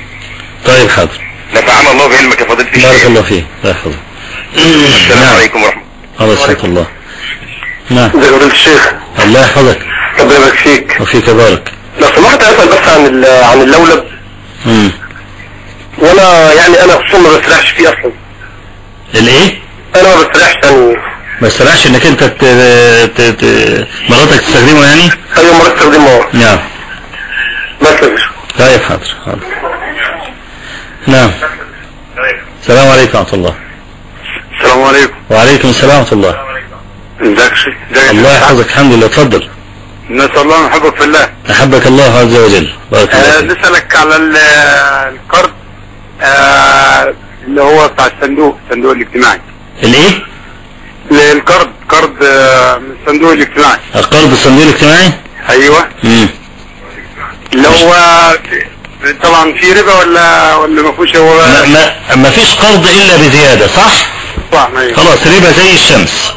طيب حاضر نفعنا الله بعلمك يا فضيلة بارك الشيخ الله فيك الله يحفظك السلام نعم. عليكم ورحمة الله يسعدك الله نعم ازيك يا فضيلة الشيخ الله يحفظك ربنا يبارك فيك وفيك بارك لو سمحت اسال بس عن ال- عن اللولب مم. يعني انا خصوصا ما بسرحش فيه اصلا الايه انا ما بسرحش يعني ما استرعش انك انت ت... ت... ت... مراتك تستخدمه يعني ايوه مرات استخدمه نعم بس يا باشا طيب حاضر حاضر نعم السلام عليكم ورحمة الله السلام عليكم وعليكم السلام ورحمة الله ازيك يا شيخ ازيك يا الله شيخ؟ يحفظك الحمد لله اتفضل نسال الله ان يحبك في الله أحبك الله عز وجل بارك الله آه، فيك نسالك على ال- القرض آه، اللي هو بتاع الصندوق الصندوق الاجتماعي الايه القرض قرض آه، من الصندوق الاجتماعي القرض الصندوق الاجتماعي ايوه امم اللي هو طبعا في ربا ولا ولا ما فيهوش هو ما, ما, ما فيش قرض الا بزيادة صح صح أيوة. خلاص ربا زي الشمس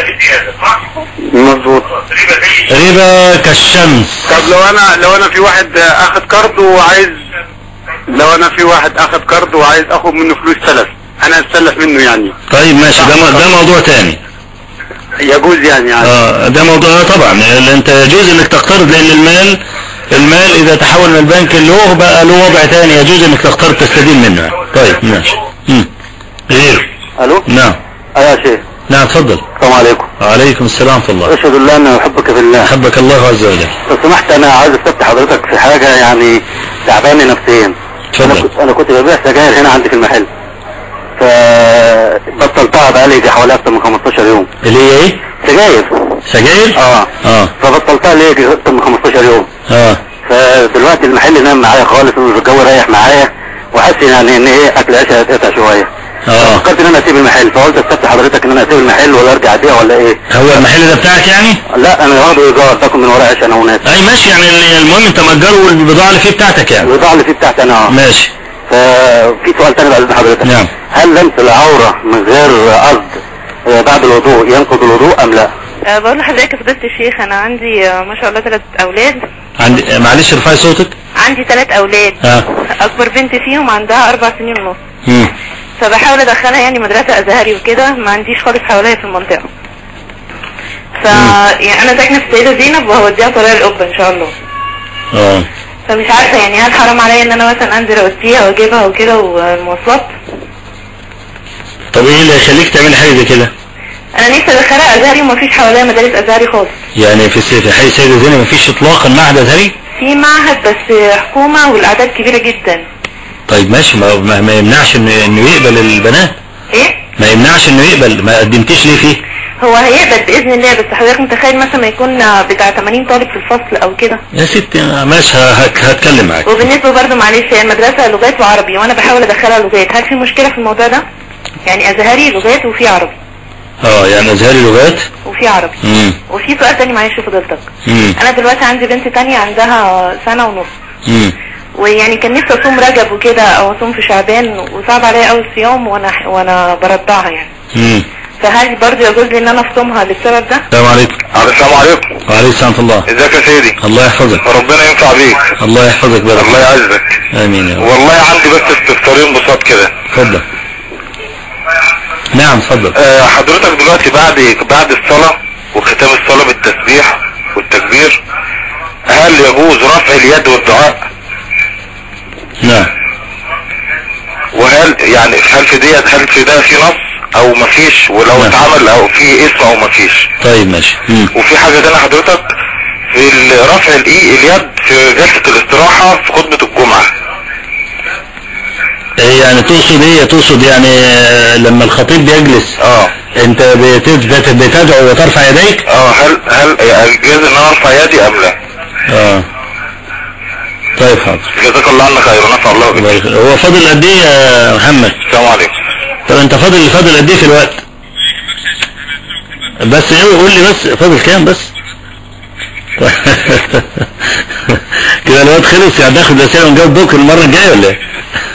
مظبوط ربا كالشمس طب لو انا لو انا في واحد اخد قرض وعايز لو انا في واحد اخد قرض وعايز اخد منه فلوس سلف انا اتسلف منه يعني طيب ماشي ده م- ده موضوع تاني يجوز يعني يعني اه ده موضوع آه طبعا ال- انت يجوز انك تقترض لان المال المال اذا تحول من البنك له بقى له وضع تاني يجوز انك تقترض تستدين منه طيب ماشي مم. غير الو نعم ايوه يا شيخ نعم اتفضل السلام عليكم وعليكم السلام ورحمة الله اشهد الله اني احبك في الله حبك الله عز وجل لو سمحت انا عايز استفتح حضرتك في حاجه يعني تعباني نفسيا انا اتفضل كنت انا كنت ببيع سجاير هنا عندي في المحل فبطلتها بقالي يجي حوالي اكتر من 15 يوم اللي هي ايه سجاير سجاير اه اه فبطلتها ليه يجي اكتر من 15 يوم اه فدلوقتي المحل نام معايا خالص والجو رايح معايا وحاسس يعني ان ايه اكل عيش هيتقطع شويه اه فكرت ان انا اسيب المحل فقلت استفتح حضرتك ان انا اسيب المحل ولا ارجع ابيع ولا ايه هو المحل ده بتاعك يعني لا انا واخده ايجار باكل من ورا عيش انا وناس اي ماشي يعني ال- المهم انت مأجره والبضاعة اللي فيه بتاعتك يعني البضاعه اللي فيه بتاعتي انا اه ماشي ففي سؤال تاني بعد إذن حضرتك نعم. هل لمس العورة من غير قصد آه، بعد الوضوء ينقض الوضوء ام لا أه بقول لحضرتك يا فضيلة الشيخ انا عندي آه، ما شاء الله ثلاث اولاد عندي معلش ارفعي صوتك عندي ثلاث اولاد اه اكبر بنت فيهم عندها اربع سنين ونص مم. فبحاول ادخلها يعني مدرسة ازهري وكده ما عنديش خالص حواليا في المنطقة ف يعني انا ساكنة في السيدة زينب وهوديها طريق القبة ان شاء الله اه فمش عارفة يعني هل حرام عليا ان انا مثلا انزل اوديها واجيبها وكده والمواصلات طب ايه اللي يخليك تعمل حاجة زي كده انا نفسي ادخلها ازهري ومفيش حواليا مدارس ازهري خالص يعني في السي- في حي سيدة زينب مفيش اطلاقا معهد ازهري في معهد بس حكومة والاعداد كبيرة جدا طيب ماشي ما, ما, ما يمنعش انه انه يقبل البنات ايه ما يمنعش انه يقبل ما قدمتيش ليه فيه هو هيقبل باذن الله بس حضرتك متخيل مثلا ما يكون بتاع 80 طالب في الفصل او كده يا ستي أنا ماشي ه- هت- هتكلم معاك وبالنسبه برضه معلش هي المدرسه لغات وعربي وانا بحاول ادخلها لغات هل في مشكله في الموضوع ده يعني ازهري لغات وفي عربي اه يعني ازهري لغات وفي عربي امم وفي سؤال تاني معلش فضيلتك امم انا دلوقتي عندي بنت تانية عندها سنه ونص امم ويعني كان نفسي اصوم رجب وكده او اصوم في شعبان وصعب عليا قوي الصيام وانا وانا برضعها يعني امم فهل برضه يجوز لي ان انا افطمها للسبب ده السلام عليكم السلام عليكم وعليكم السلام ورحمة الله ازيك يا سيدي الله يحفظك ربنا ينفع بيك الله يحفظك بارك الله يعزك امين يا رب والله عندي بس استفسارين بساط كده اتفضل نعم اتفضل آه، حضرتك دلوقتي بعد بعد الصلاة وختام الصلاة بالتسبيح والتكبير هل يجوز رفع اليد والدعاء نعم وهل يعني هل في ديت هل في ده في نص او مفيش ولو نعم. اتعمل او في اسم او مفيش طيب ماشي مم. وفي حاجة تانية حضرتك في ال- رفع الاي اليد في جلسة الاستراحة في خطبة الجمعة إيه يعني تقصد ايه تقصد يعني آه، لما الخطيب بيجلس اه انت بت- بت- بتدعو وترفع يديك اه هل هل يجوز ان انا ارفع يدي ام لا اه طيب حاضر جزاك الله عنك خير نفع الله بك الله يخليك. هو فاضل قد ايه يا محمد السلام عليكم طب انت فاضل فاضل قد ايه في الوقت بس ايه قول لي بس فاضل كام بس كده الوقت خلص يعني ناخد الاسئله ونجاوب بكره المره الجايه ولا ايه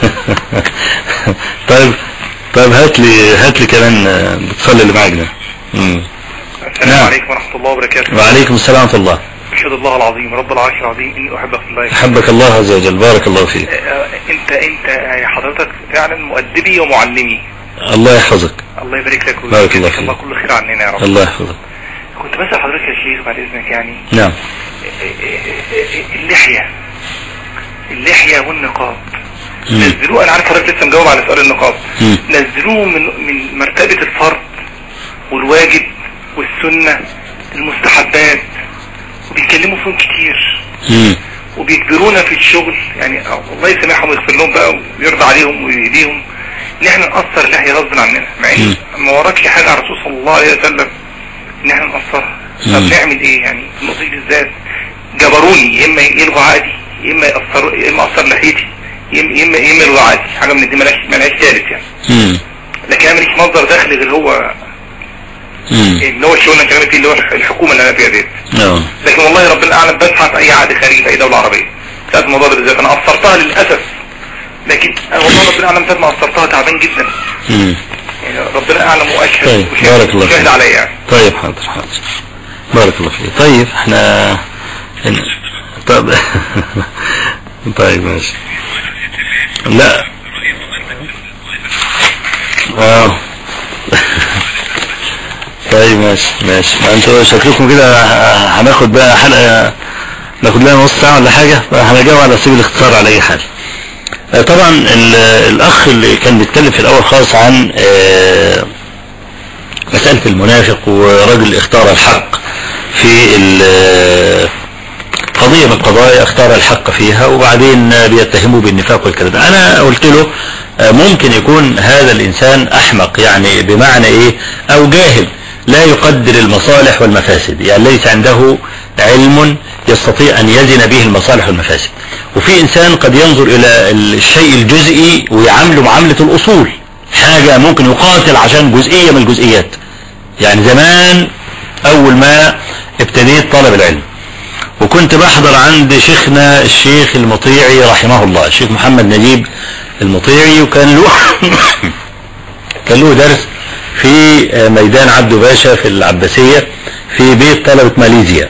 طيب طيب هات لي هات لي كمان آه، بتصلي اللي معاك ده مم. السلام نعم. عليكم ورحمة الله وبركاته وعليكم السلام ورحمه الله أشهد الله العظيم رب العرش العظيم إني أحبك في الله حبك الله عز وجل بارك الله فيك آه، أنت أنت يعني حضرتك فعلا مؤدبي ومعلمي الله يحفظك الله يبارك لك بارك الله ويجزاك الله فيك. كل خير عننا يا رب الله يحفظك كنت بسأل حضرتك يا شيخ بعد إذنك يعني نعم اللحية اللحية والنقاب مم. نزلوه انا عارف حضرتك لسه مجاوب على سؤال النقاب مم. نزلوه من من مرتبة الفرض والواجب والسنة المستحبات وبيتكلموا فيهم كتير مم. وبيجبرونا في الشغل يعني الله يسامحهم ويغفر لهم بقى ويرضى عليهم ويهديهم ان احنا نقصر لحية غصب عننا مع ان ما وراكش حاجة على الرسول صلى الله عليه وسلم ان احنا نقصرها طب مم. نعمل ايه يعني في النقطة دي بالذات جبروني يا اما يلغوا عادي يا اما يقصروا يا اما اقصر لحيتي يا اما يا اما يا اما يلغوا عادي حاجة من دي ملهاش ملهاش ثالث يعني مم. لكن انا ماليش مصدر دخل غير هو مم. اللي هو الشغل اللي انا كلامي فيه اللي هو الحكومة اللي انا فيها ديت اه لكن والله ربنا اعلم بدفع في اي عقد خارجي في اي دولة عربية بتاعت الموضوع ده بالذات انا قصرتها للاسف لكن أنا والله ربنا اعلم ساعة ما قصرتها تعبان جدا مم. يعني ربنا اعلم واشهد طيب، وشاهد- بارك الله وشاهد فيك. عليا يعني طيب حاضر حاضر بارك الله فيك طيب احنا إن- طب طيب ماشي لا اه طيب ماشي ماشي ما انتوا شكلكم كده ه- هناخد بقى حلقة ناخد لنا نص ساعة ولا حاجة هنجاوب على سبيل الاختصار على اي حال آه، طبعا ال- الاخ اللي كان بيتكلم في الاول خالص عن آه، مسألة المنافق ورجل اختار الحق في ال- قضية من القضايا اختار الحق فيها وبعدين بيتهموا بالنفاق والكلام ده انا قلت له آه، ممكن يكون هذا الانسان احمق يعني بمعنى ايه او جاهل لا يقدر المصالح والمفاسد يعني ليس عنده علم يستطيع ان يزن به المصالح والمفاسد وفي انسان قد ينظر الى الشيء الجزئي ويعامله معاملة الاصول حاجة ممكن يقاتل عشان جزئية من الجزئيات يعني زمان اول ما ابتديت طلب العلم وكنت بحضر عند شيخنا الشيخ المطيعي رحمه الله الشيخ محمد نجيب المطيعي وكان له كان له درس في ميدان عبده باشا في العباسية في بيت طلبة ماليزيا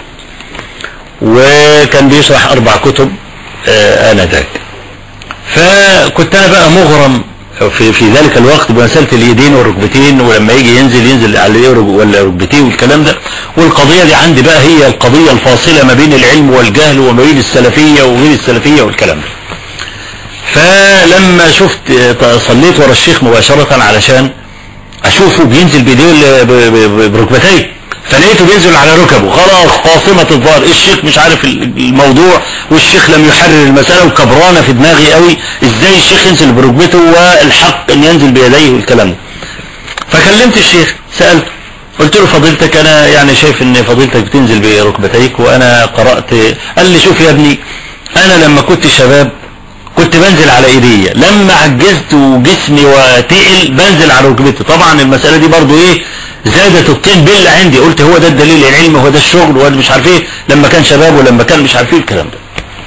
وكان بيشرح اربع كتب آه، انذاك فكنت انا بقى مغرم في في ذلك الوقت بمسألة اليدين والركبتين ولما يجي ينزل ينزل على الايه ولا ركبتين والكلام ده والقضية دي عندي بقى هي القضية الفاصلة ما بين العلم والجهل وما بين السلفية وغير السلفية والكلام ده فلما شفت صليت ورا الشيخ مباشرة علشان اشوفه بينزل بايديه ب- ب- بركبتيه فلقيته بينزل على ركبه خلاص قاصمة الظهر الشيخ مش عارف الموضوع والشيخ لم يحرر المسألة وكبرانة في دماغي قوي ازاي الشيخ ينزل بركبته والحق ان ينزل بيديه والكلام ده فكلمت الشيخ سألته قلت له فضيلتك انا يعني شايف ان فضيلتك بتنزل بركبتيك وانا قرأت قال لي شوف يا ابني انا لما كنت شباب كنت بنزل على ايديا لما عجزت وجسمي وتقل بنزل على ركبتي طبعا المسألة دي برضو ايه زادت الطين بله عندي قلت هو ده الدليل العلمي هو ده الشغل وهو ده مش عارف ايه لما كان شباب ولما كان مش عارف ايه الكلام ده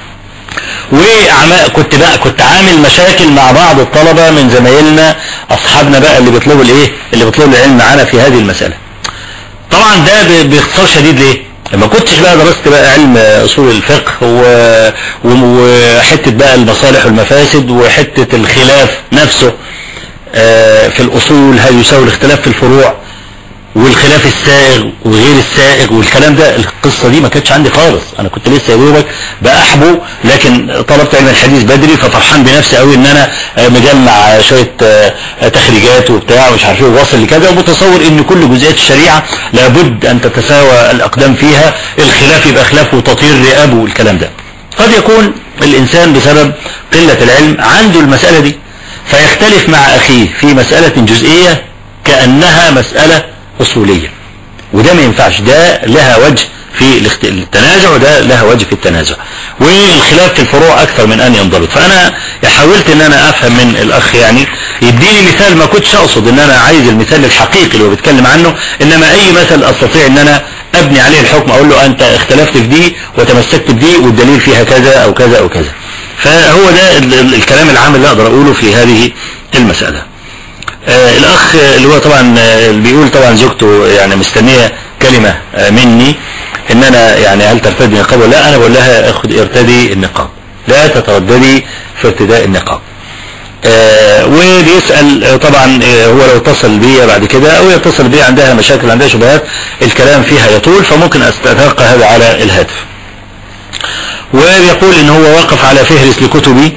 وعما كنت بقى كنت عامل مشاكل مع بعض الطلبة من زمايلنا اصحابنا بقى اللي بيطلبوا الايه اللي بيطلبوا العلم معانا في هذه المسألة طبعا ده ب- باختصار شديد ليه لما كنتش بقى درست بقى علم اصول الفقه و- و- وحتة بقى المصالح والمفاسد وحتة الخلاف نفسه آه، في الاصول هل يساوي الاختلاف في الفروع والخلاف السائغ وغير السائغ والكلام ده القصة دي ما كانتش عندي خالص انا كنت لسه يا دوبك بأحبه لكن طلبت علم الحديث بدري ففرحان بنفسي قوي ان انا آه، مجمع شوية آه، آه، تخريجات وبتاع ومش عارف ايه وواصل لكذا ومتصور ان كل جزئيات الشريعة لابد ان تتساوى الاقدام فيها الخلاف يبقى خلاف وتطير رقابه والكلام ده قد يكون الانسان بسبب قلة العلم عنده المسألة دي فيختلف مع اخيه في مسألة جزئية كأنها مسألة اصولية وده ما ينفعش ده لها وجه في الاخت- التنازع وده لها وجه في التنازع والخلاف في الفروع اكثر من ان ينضبط فانا حاولت ان انا افهم من الاخ يعني يديني مثال ما كنتش اقصد ان انا عايز المثال الحقيقي اللي هو بيتكلم عنه انما اي مثل استطيع ان انا ابني عليه الحكم اقول له انت اختلفت في دي وتمسكت بدي والدليل فيها كذا او كذا او كذا فهو ده ال- ال- الكلام العام اللي اقدر اقوله في هذه المسألة آه الاخ اللي هو طبعا آه، اللي بيقول طبعا زوجته يعني مستنية كلمة آه مني ان انا يعني هل ترتدي النقاب ولا لا انا بقول لها اخد ارتدي النقاب لا تترددي في ارتداء النقاب آه وبيسأل آه، طبعا آه، هو لو اتصل بيا بعد كده او يتصل بيا عندها مشاكل عندها شبهات الكلام فيها يطول فممكن استتلقى هذا على الهاتف ويقول ان هو وقف على فهرس لكتبي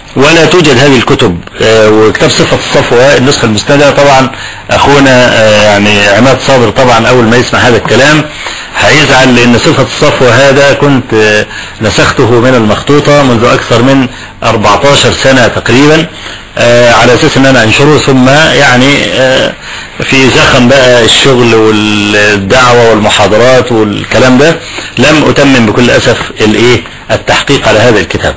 ولا توجد هذه الكتب آه، وكتاب صفة الصفوة النسخة المسندة طبعا أخونا آه، يعني عماد صابر طبعا أول ما يسمع هذا الكلام هيزعل لأن صفة الصفوة هذا كنت آه، نسخته من المخطوطة منذ أكثر من 14 سنة تقريبا آه، على أساس أن أنا أنشره ثم يعني آه، في زخم بقى الشغل والدعوة والمحاضرات والكلام ده لم أتمم بكل أسف الإيه التحقيق على هذا الكتاب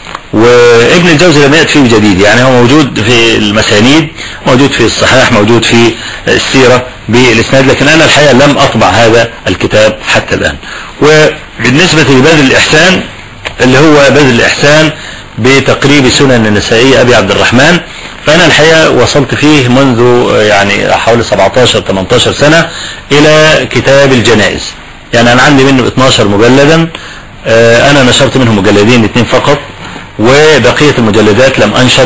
وابن الجوزي لم يأتي فيه جديد يعني هو موجود في المسانيد موجود في الصحاح موجود في السيرة بالإسناد لكن أنا الحقيقة لم أطبع هذا الكتاب حتى الآن وبالنسبة لبذل الإحسان اللي هو بذل الإحسان بتقريب سنن النسائي أبي عبد الرحمن فأنا الحقيقة وصلت فيه منذ يعني حوالي 17-18 سنة إلى كتاب الجنائز يعني أنا عندي منه 12 مجلدا آه، أنا نشرت منهم مجلدين اثنين فقط وبقية المجلدات لم أنشط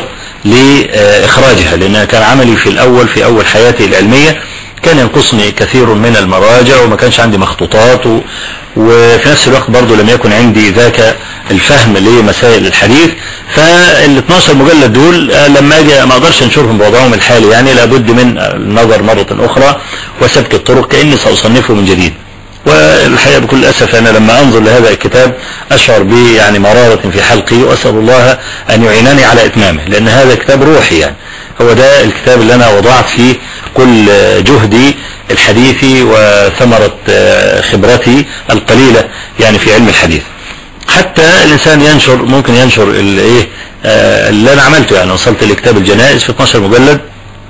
لإخراجها لأن كان عملي في الأول في أول حياتي العلمية كان ينقصني كثير من المراجع وما كانش عندي مخطوطات و... وفي نفس الوقت برضو لم يكن عندي ذاك الفهم لمسائل الحديث فال 12 مجلد دول آه، لما اجي ما اقدرش انشرهم بوضعهم الحالي يعني لابد من النظر مرة اخرى وسبك الطرق كاني ساصنفه من جديد والحقيقة بكل أسف أنا لما أنظر لهذا الكتاب أشعر به يعني مرارة في حلقي وأسأل الله أن يعينني على إتمامه لأن هذا كتاب روحي يعني هو ده الكتاب اللي أنا وضعت فيه كل جهدي الحديثي وثمرة خبرتي القليلة يعني في علم الحديث حتى الإنسان ينشر ممكن ينشر الايه اللي أنا عملته يعني وصلت لكتاب الجنائز في 12 مجلد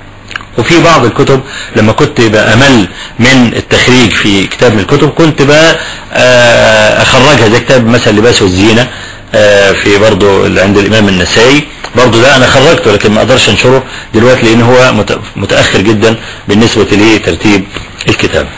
وفي بعض الكتب لما كنت بأمل من التخريج في كتاب من الكتب كنت بقى آه، أخرجها زي كتاب مثلا لباس والزينة آه، في برضو اللي عند الإمام النسائي برضو ده أنا خرجته لكن ما أقدرش أنشره دلوقتي لأن هو مت- متأخر جدا بالنسبة لترتيب الكتاب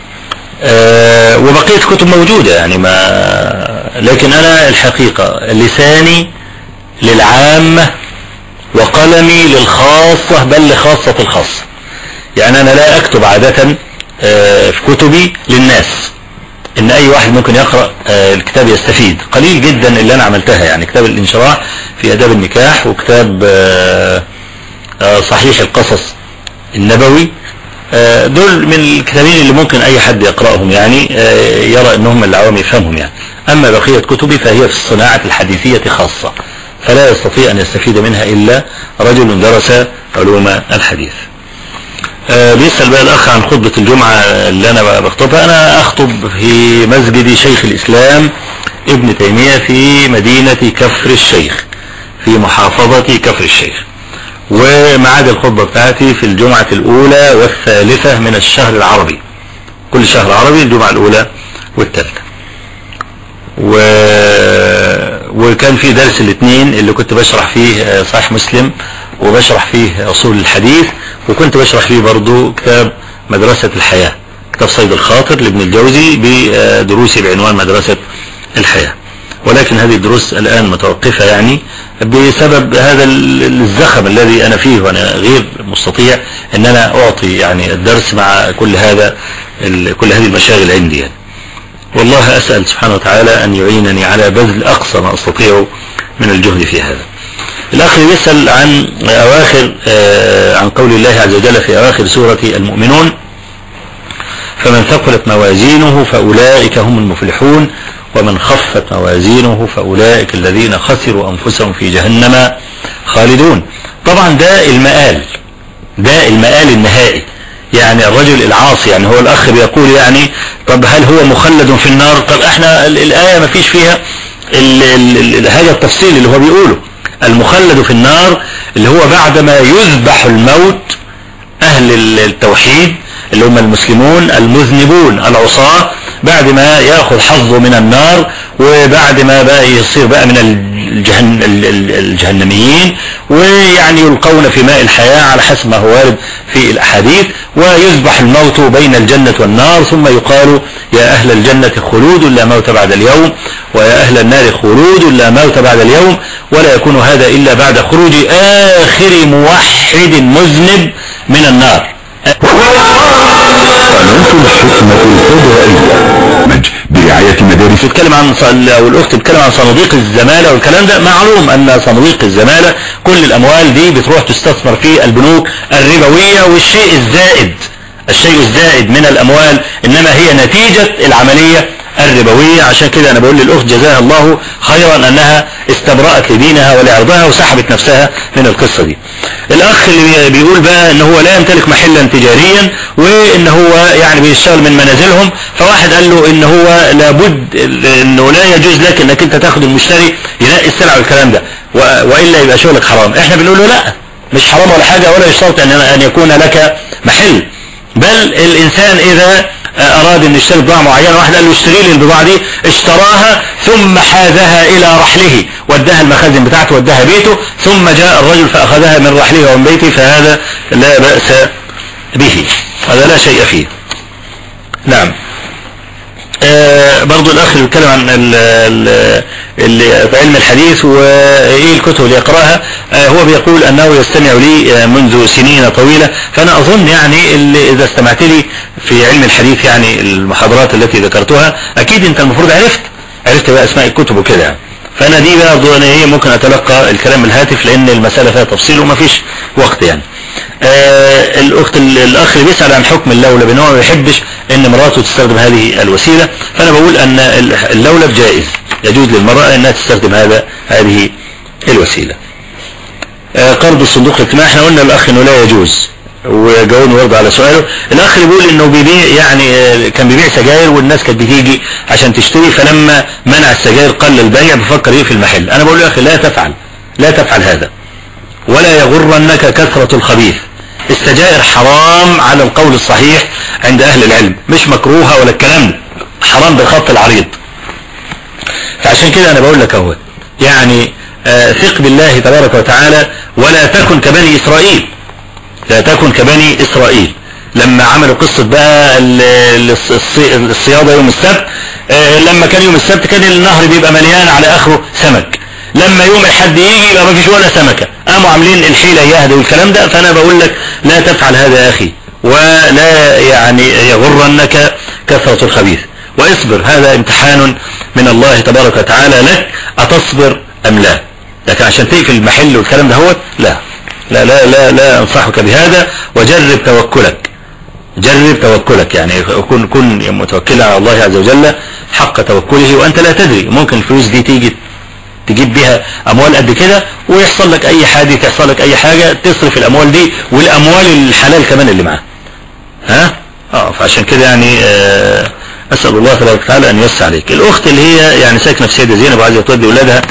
آه، وبقية كتب موجودة يعني ما لكن أنا الحقيقة لساني للعامة وقلمي للخاصة بل لخاصة الخاصة يعني أنا لا أكتب عادة آه، في كتبي للناس إن أي واحد ممكن يقرأ آه، الكتاب يستفيد قليل جدا اللي أنا عملتها يعني كتاب الانشراح في آداب النكاح وكتاب آه، آه، صحيح القصص النبوي آه، دول من الكتابين اللي ممكن أي حد يقرأهم يعني آه، يرى أنهم العوام يفهمهم يعني أما بقية كتبي فهي في الصناعة الحديثية خاصة فلا يستطيع أن يستفيد منها إلا رجل درس علوم الحديث آه، بيسأل بقى الأخ عن خطبة الجمعة اللي أنا بخطبها أنا أخطب في مسجد شيخ الإسلام ابن تيمية في مدينة كفر الشيخ في محافظة كفر الشيخ وميعاد الخطبة بتاعتي في الجمعة الأولى والثالثة من الشهر العربي كل شهر عربي الجمعة الأولى والثالثة و... وكان في درس الاثنين اللي كنت بشرح فيه آه، صحيح مسلم وبشرح فيه أصول الحديث وكنت بشرح فيه برضو كتاب مدرسة الحياة كتاب صيد الخاطر لابن الجوزي بدروسي بعنوان مدرسة الحياة ولكن هذه الدروس الآن متوقفة يعني بسبب هذا ال- الزخم الذي أنا فيه وأنا غير مستطيع أن أنا أعطي يعني الدرس مع كل هذا ال- كل هذه المشاغل عندي يعني. والله أسأل سبحانه وتعالى أن يعينني على بذل أقصى ما أستطيع من الجهد في هذا الأخ يسأل عن أواخر آه، عن قول الله عز وجل في أواخر سورة المؤمنون فمن ثقلت موازينه فأولئك هم المفلحون ومن خفت موازينه فأولئك الذين خسروا أنفسهم في جهنم خالدون طبعا ده المآل ده المآل النهائي يعني الرجل العاصي يعني هو الأخ بيقول يعني طب هل هو مخلد في النار طب احنا ال- الآية ما فيش فيها ال ال ال هذا التفصيل اللي هو بيقوله المخلد في النار اللي هو بعدما يذبح الموت أهل ال- التوحيد اللي هم المسلمون المذنبون العصاة بعد ما يأخذ حظه من النار وبعد ما بقى يصير بقى من الجهن ال- ال- الجهنميين ويعني يلقون في ماء الحياة على حسب ما هو وارد في الأحاديث ويذبح الموت بين الجنة والنار ثم يقال يا أهل الجنة خلود لا موت بعد اليوم ويا أهل النار خلود لا موت بعد اليوم ولا يكون هذا إلا بعد خروج آخر موحد مذنب من النار قناة الحكمة الفضائية مج برعاية مدارس بتتكلم عن ص- او الاخت بتتكلم عن صناديق الزمالة والكلام ده معلوم ان صناديق الزمالة كل الاموال دي بتروح تستثمر في البنوك الربوية والشيء الزائد الشيء الزائد من الاموال انما هي نتيجة العملية الربوية عشان كده انا بقول للاخت جزاها الله خيرا انها استبرأت لدينها ولعرضها وسحبت نفسها من القصة دي الاخ اللي بيقول بقى ان هو لا يمتلك محلا تجاريا وان هو يعني بيشتغل من منازلهم فواحد قال له ان هو لابد انه لا يجوز لك انك انت تاخد المشتري ينقي السلع والكلام ده و- والا يبقى شغلك حرام احنا بنقول له لا مش حرام ولا حاجة ولا يشترط ان ان يكون لك محل بل الانسان اذا اراد ان يشتري بضاعة معينة واحد قال له اشتري لي البضاعة دي اشتراها ثم حاذها الى رحله وداها المخازن بتاعته وداها بيته ثم جاء الرجل فاخذها من رحله ومن بيته فهذا لا بأس به هذا لا شيء فيه نعم آه برضو الاخ اللي بيتكلم عن ال- ال- ال- علم الحديث وايه الكتب اللي يقراها آه هو بيقول انه يستمع لي آه منذ سنين طويلة فانا اظن يعني اللي اذا استمعت لي في علم الحديث يعني المحاضرات التي ذكرتها اكيد انت المفروض عرفت عرفت بقى اسماء الكتب وكده يعني. فانا دي بقى أظن ايه ممكن اتلقى الكلام بالهاتف لان المسألة فيها تفصيل ومفيش وقت يعني آه الاخت الاخ اللي بيسأل عن حكم اللولب ان هو ما بيحبش ان مراته تستخدم هذه الوسيلة فانا بقول ان اللولب جائز يجوز للمرأة انها تستخدم هذا هذه الوسيلة آه قرض الصندوق الاجتماعي احنا قلنا الاخ انه لا يجوز وجاوبنا برضه على سؤاله الاخ اللي بيقول انه بيبيع يعني آه، كان بيبيع سجاير والناس كانت بتيجي عشان تشتري فلما منع السجاير قل البيع بفكر يقفل المحل انا بقول له يا اخي لا تفعل لا تفعل هذا ولا يغرنك كثرة الخبيث السجائر حرام على القول الصحيح عند اهل العلم مش مكروهة ولا الكلام ده حرام بالخط العريض فعشان كده انا بقول لك اهو يعني آه، ثق بالله تبارك وتعالى ولا تكن كبني اسرائيل لا تكن كبني اسرائيل لما عملوا قصة بقى ال- ال- الصي- الصيادة يوم السبت آه، لما كان يوم السبت كان النهر بيبقى مليان على اخره سمك لما يوم الحد يجي يبقى ما فيش ولا سمكة قاموا عاملين الحيلة يهدوا والكلام ده فانا بقول لك لا تفعل هذا يا اخي ولا يعني يغرنك كثرة الخبيث واصبر هذا امتحان من الله تبارك وتعالى لك اتصبر ام لا لكن عشان تقفل المحل والكلام ده هو لا لا لا لا لا انصحك بهذا وجرب توكلك جرب توكلك يعني كن كن متوكلا على الله عز وجل حق توكله وانت لا تدري ممكن الفلوس دي تيجي تجيب بيها اموال قد كده ويحصل لك اي حاجة تحصل لك اي حاجة تصرف الاموال دي والاموال الحلال كمان اللي معاها ها اه فعشان كده يعني آه اسال الله تبارك وتعالى ان يوسع عليك الاخت اللي هي يعني ساكنه في سيده زينب وعايزه تودي اولادها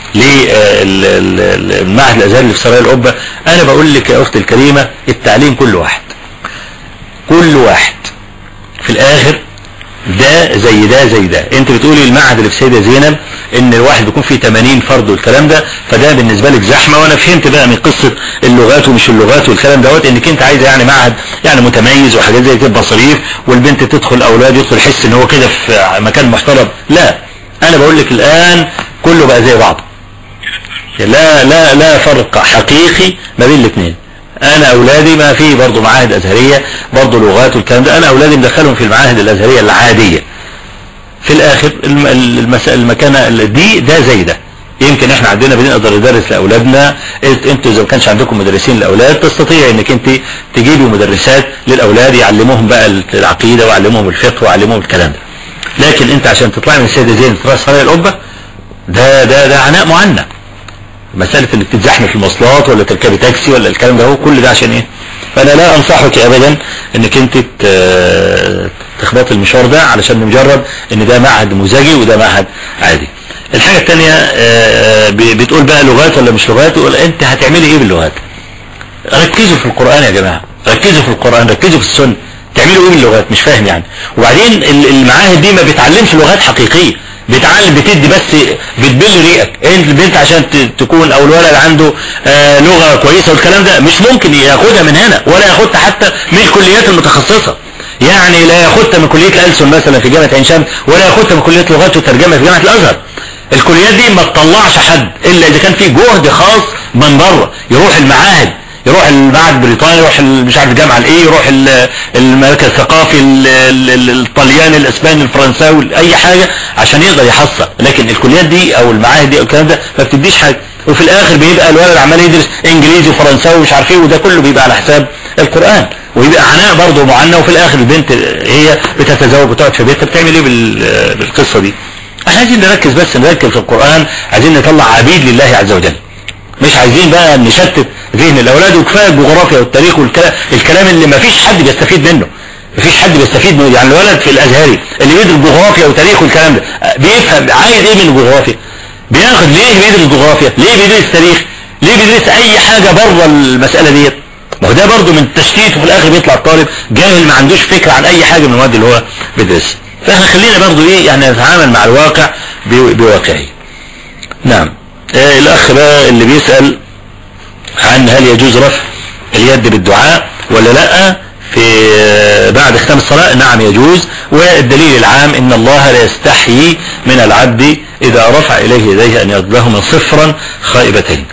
للمعهد الازهري اللي في سرايا القبه انا بقول لك يا اختي الكريمه التعليم كل واحد كل واحد في الاخر ده زي ده زي ده انت بتقولي المعهد اللي في سيدة زينب ان الواحد بيكون فيه 80 فرد والكلام ده فده بالنسبة لك زحمة وانا فهمت بقى من قصة اللغات ومش اللغات والكلام دوت انك انت عايزة يعني معهد يعني متميز وحاجات زي كده مصاريف والبنت تدخل اولاد يدخل يحس ان هو كده في مكان محترم لا انا بقول لك الان كله بقى زي بعضه لا لا لا فرق حقيقي ما بين الاثنين انا اولادي ما في برضه معاهد ازهرية برضه لغات والكلام ده انا اولادي مدخلهم في المعاهد الازهرية العادية في الاخر الم- المس- المكانة دي ده زي ده يمكن احنا عندنا بنقدر ندرس لاولادنا إنت- انتوا اذا ما كانش عندكم مدرسين لاولاد تستطيع انك انت تجيبوا مدرسات للاولاد يعلموهم بقى العقيدة ويعلموهم الفقه ويعلموهم الكلام ده لكن انت عشان تطلع من السيدة زين تروح سرايا القبة ده ده ده عناء معنى مسألة انك تتزحمي في المواصلات ولا تركبي تاكسي ولا الكلام ده هو كل ده عشان ايه فانا لا انصحك ابدا انك انت ت- تخبط المشوار ده علشان مجرد ان ده معهد مزاجي وده معهد عادي الحاجة التانية آه، ب- بتقول بقى لغات ولا مش لغات تقول انت هتعملي ايه باللغات ركزوا في القرآن يا جماعة ركزوا في القرآن ركزوا في السنة تعملوا ايه باللغات مش فاهم يعني وبعدين ال- المعاهد دي ما بتعلمش لغات حقيقية بتعلم بتدي بس بتبل ريقك انت البنت عشان ت- تكون او الولد عنده آه لغة كويسة والكلام ده مش ممكن ياخدها من هنا ولا ياخدها حتى من الكليات المتخصصة يعني لا ياخدها من كلية الألسن مثلا في جامعة عين شمس ولا ياخدها من كلية لغات وترجمة في جامعة الأزهر الكليات دي ما تطلعش حد الا اذا كان في جهد خاص من بره يروح المعاهد يروح المعهد معهد بريطاني يروح ال- مش عارف الجامعه الايه يروح ال- المركز الثقافي ال- ال- ال- الطلياني الاسباني الفرنساوي اي حاجه عشان يقدر يحصل لكن الكليات دي او المعاهد دي او الكلام ده ما بتديش حاجه وفي الاخر بيبقى الولد عمال يدرس انجليزي وفرنساوي ومش عارف ايه وده كله بيبقى على حساب القران ويبقى عناء برضه معاناه وفي الاخر البنت هي بتتزوج وتقعد في بيتها بتعمل ايه بال- بالقصه دي احنا عايزين نركز بس نركز في القران عايزين نطلع عبيد لله عز وجل مش عايزين بقى نشتت ذهن الاولاد وكفايه الجغرافيا والتاريخ والكلام الكلام اللي ما فيش حد بيستفيد منه ما فيش حد بيستفيد منه يعني الولد في الازهري اللي بيدرس جغرافيا وتاريخ والكلام ده بيفهم عايز ايه من الجغرافيا بياخد ليه بيدرس جغرافيا ليه بيدرس تاريخ ليه بيدرس اي حاجه بره المساله ديت ما هو ده برضه من التشتيت وفي الاخر بيطلع الطالب جاهل ما عندوش فكره عن اي حاجه من المواد اللي هو بيدرسها فاحنا خلينا برضه ايه يعني نتعامل مع الواقع بو- بواقعيه نعم آه الاخ بقى اللي بيسأل عن هل يجوز رفع اليد بالدعاء ولا لا في آه، بعد ختام الصلاة نعم يجوز والدليل العام ان الله لا يستحيي من العبد اذا رفع اليه يديه ان يردهما صفرا خائبتين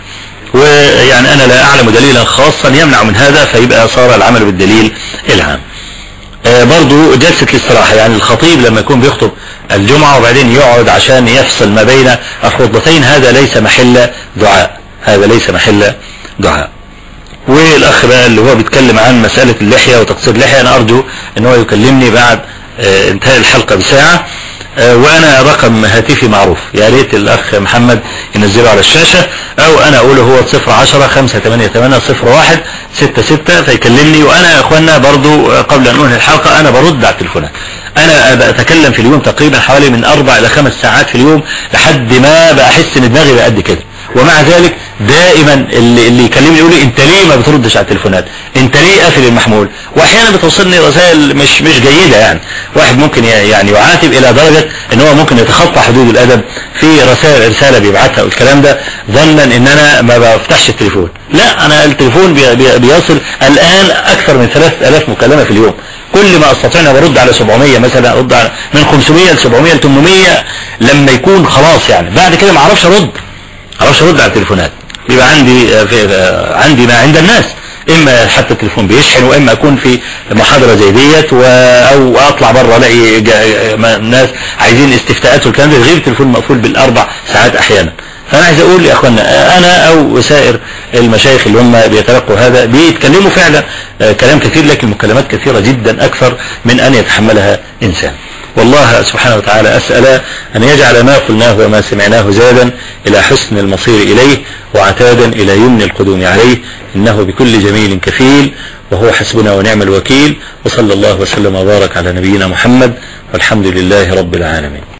ويعني انا لا اعلم دليلا خاصا يمنع من هذا فيبقى صار العمل بالدليل العام آه، برضو جلسة الاستراحة يعني الخطيب لما يكون بيخطب الجمعة وبعدين يقعد عشان يفصل ما بين الخطبتين هذا ليس محل دعاء هذا ليس محل دعاء والاخ بقى اللي هو بيتكلم عن مسألة اللحية وتقصير اللحية انا ارجو ان هو يكلمني بعد آه، انتهاء الحلقة بساعة آه، وانا رقم هاتفي معروف يا ريت الاخ محمد ينزله على الشاشة او انا اقوله هو 010 588 01 66 فيكلمني وانا يا اخوانا برضو آه، قبل ان انهي الحلقة انا برد على التليفونات انا بتكلم في اليوم تقريبا حوالي من اربع الى خمس ساعات في اليوم لحد ما بحس ان دماغي بقى قد كده ومع ذلك دائما اللي, اللي يكلمني يقول لي انت ليه ما بتردش على التليفونات انت ليه قافل المحمول واحيانا بتوصلني رسائل مش مش جيده يعني واحد ممكن ي- يعني يعاتب الى درجه ان هو ممكن يتخطى حدود الادب في رسائل رساله بيبعتها والكلام ده ظنا ان انا ما بفتحش التليفون لا انا التليفون بي بي بيصل الان اكثر من 3000 مكالمه في اليوم كل ما استطيع ان برد على 700 مثلا ارد على من 500 ل 700 ل 800 لما يكون خلاص يعني بعد كده ما اعرفش ارد معرفش ارد على التليفونات بيبقى عندي آه، في آه، عندي ما عند الناس اما حتى التليفون بيشحن واما اكون في محاضره زي ديت و... او اطلع بره الاقي جا- ما- ناس عايزين استفتاءات والكلام ده غير التليفون مقفول بالاربع ساعات احيانا فانا عايز اقول يا اخوانا آه، انا او سائر المشايخ اللي هم بيتلقوا هذا بيتكلموا فعلا آه، كلام كثير لكن مكالمات كثيره جدا اكثر من ان يتحملها انسان والله سبحانه وتعالى أسأل أن يجعل ما قلناه وما سمعناه زادا إلى حسن المصير إليه وعتادا إلى يمن القدوم عليه إنه بكل جميل كفيل وهو حسبنا ونعم الوكيل وصلى الله وسلم وبارك على نبينا محمد والحمد لله رب العالمين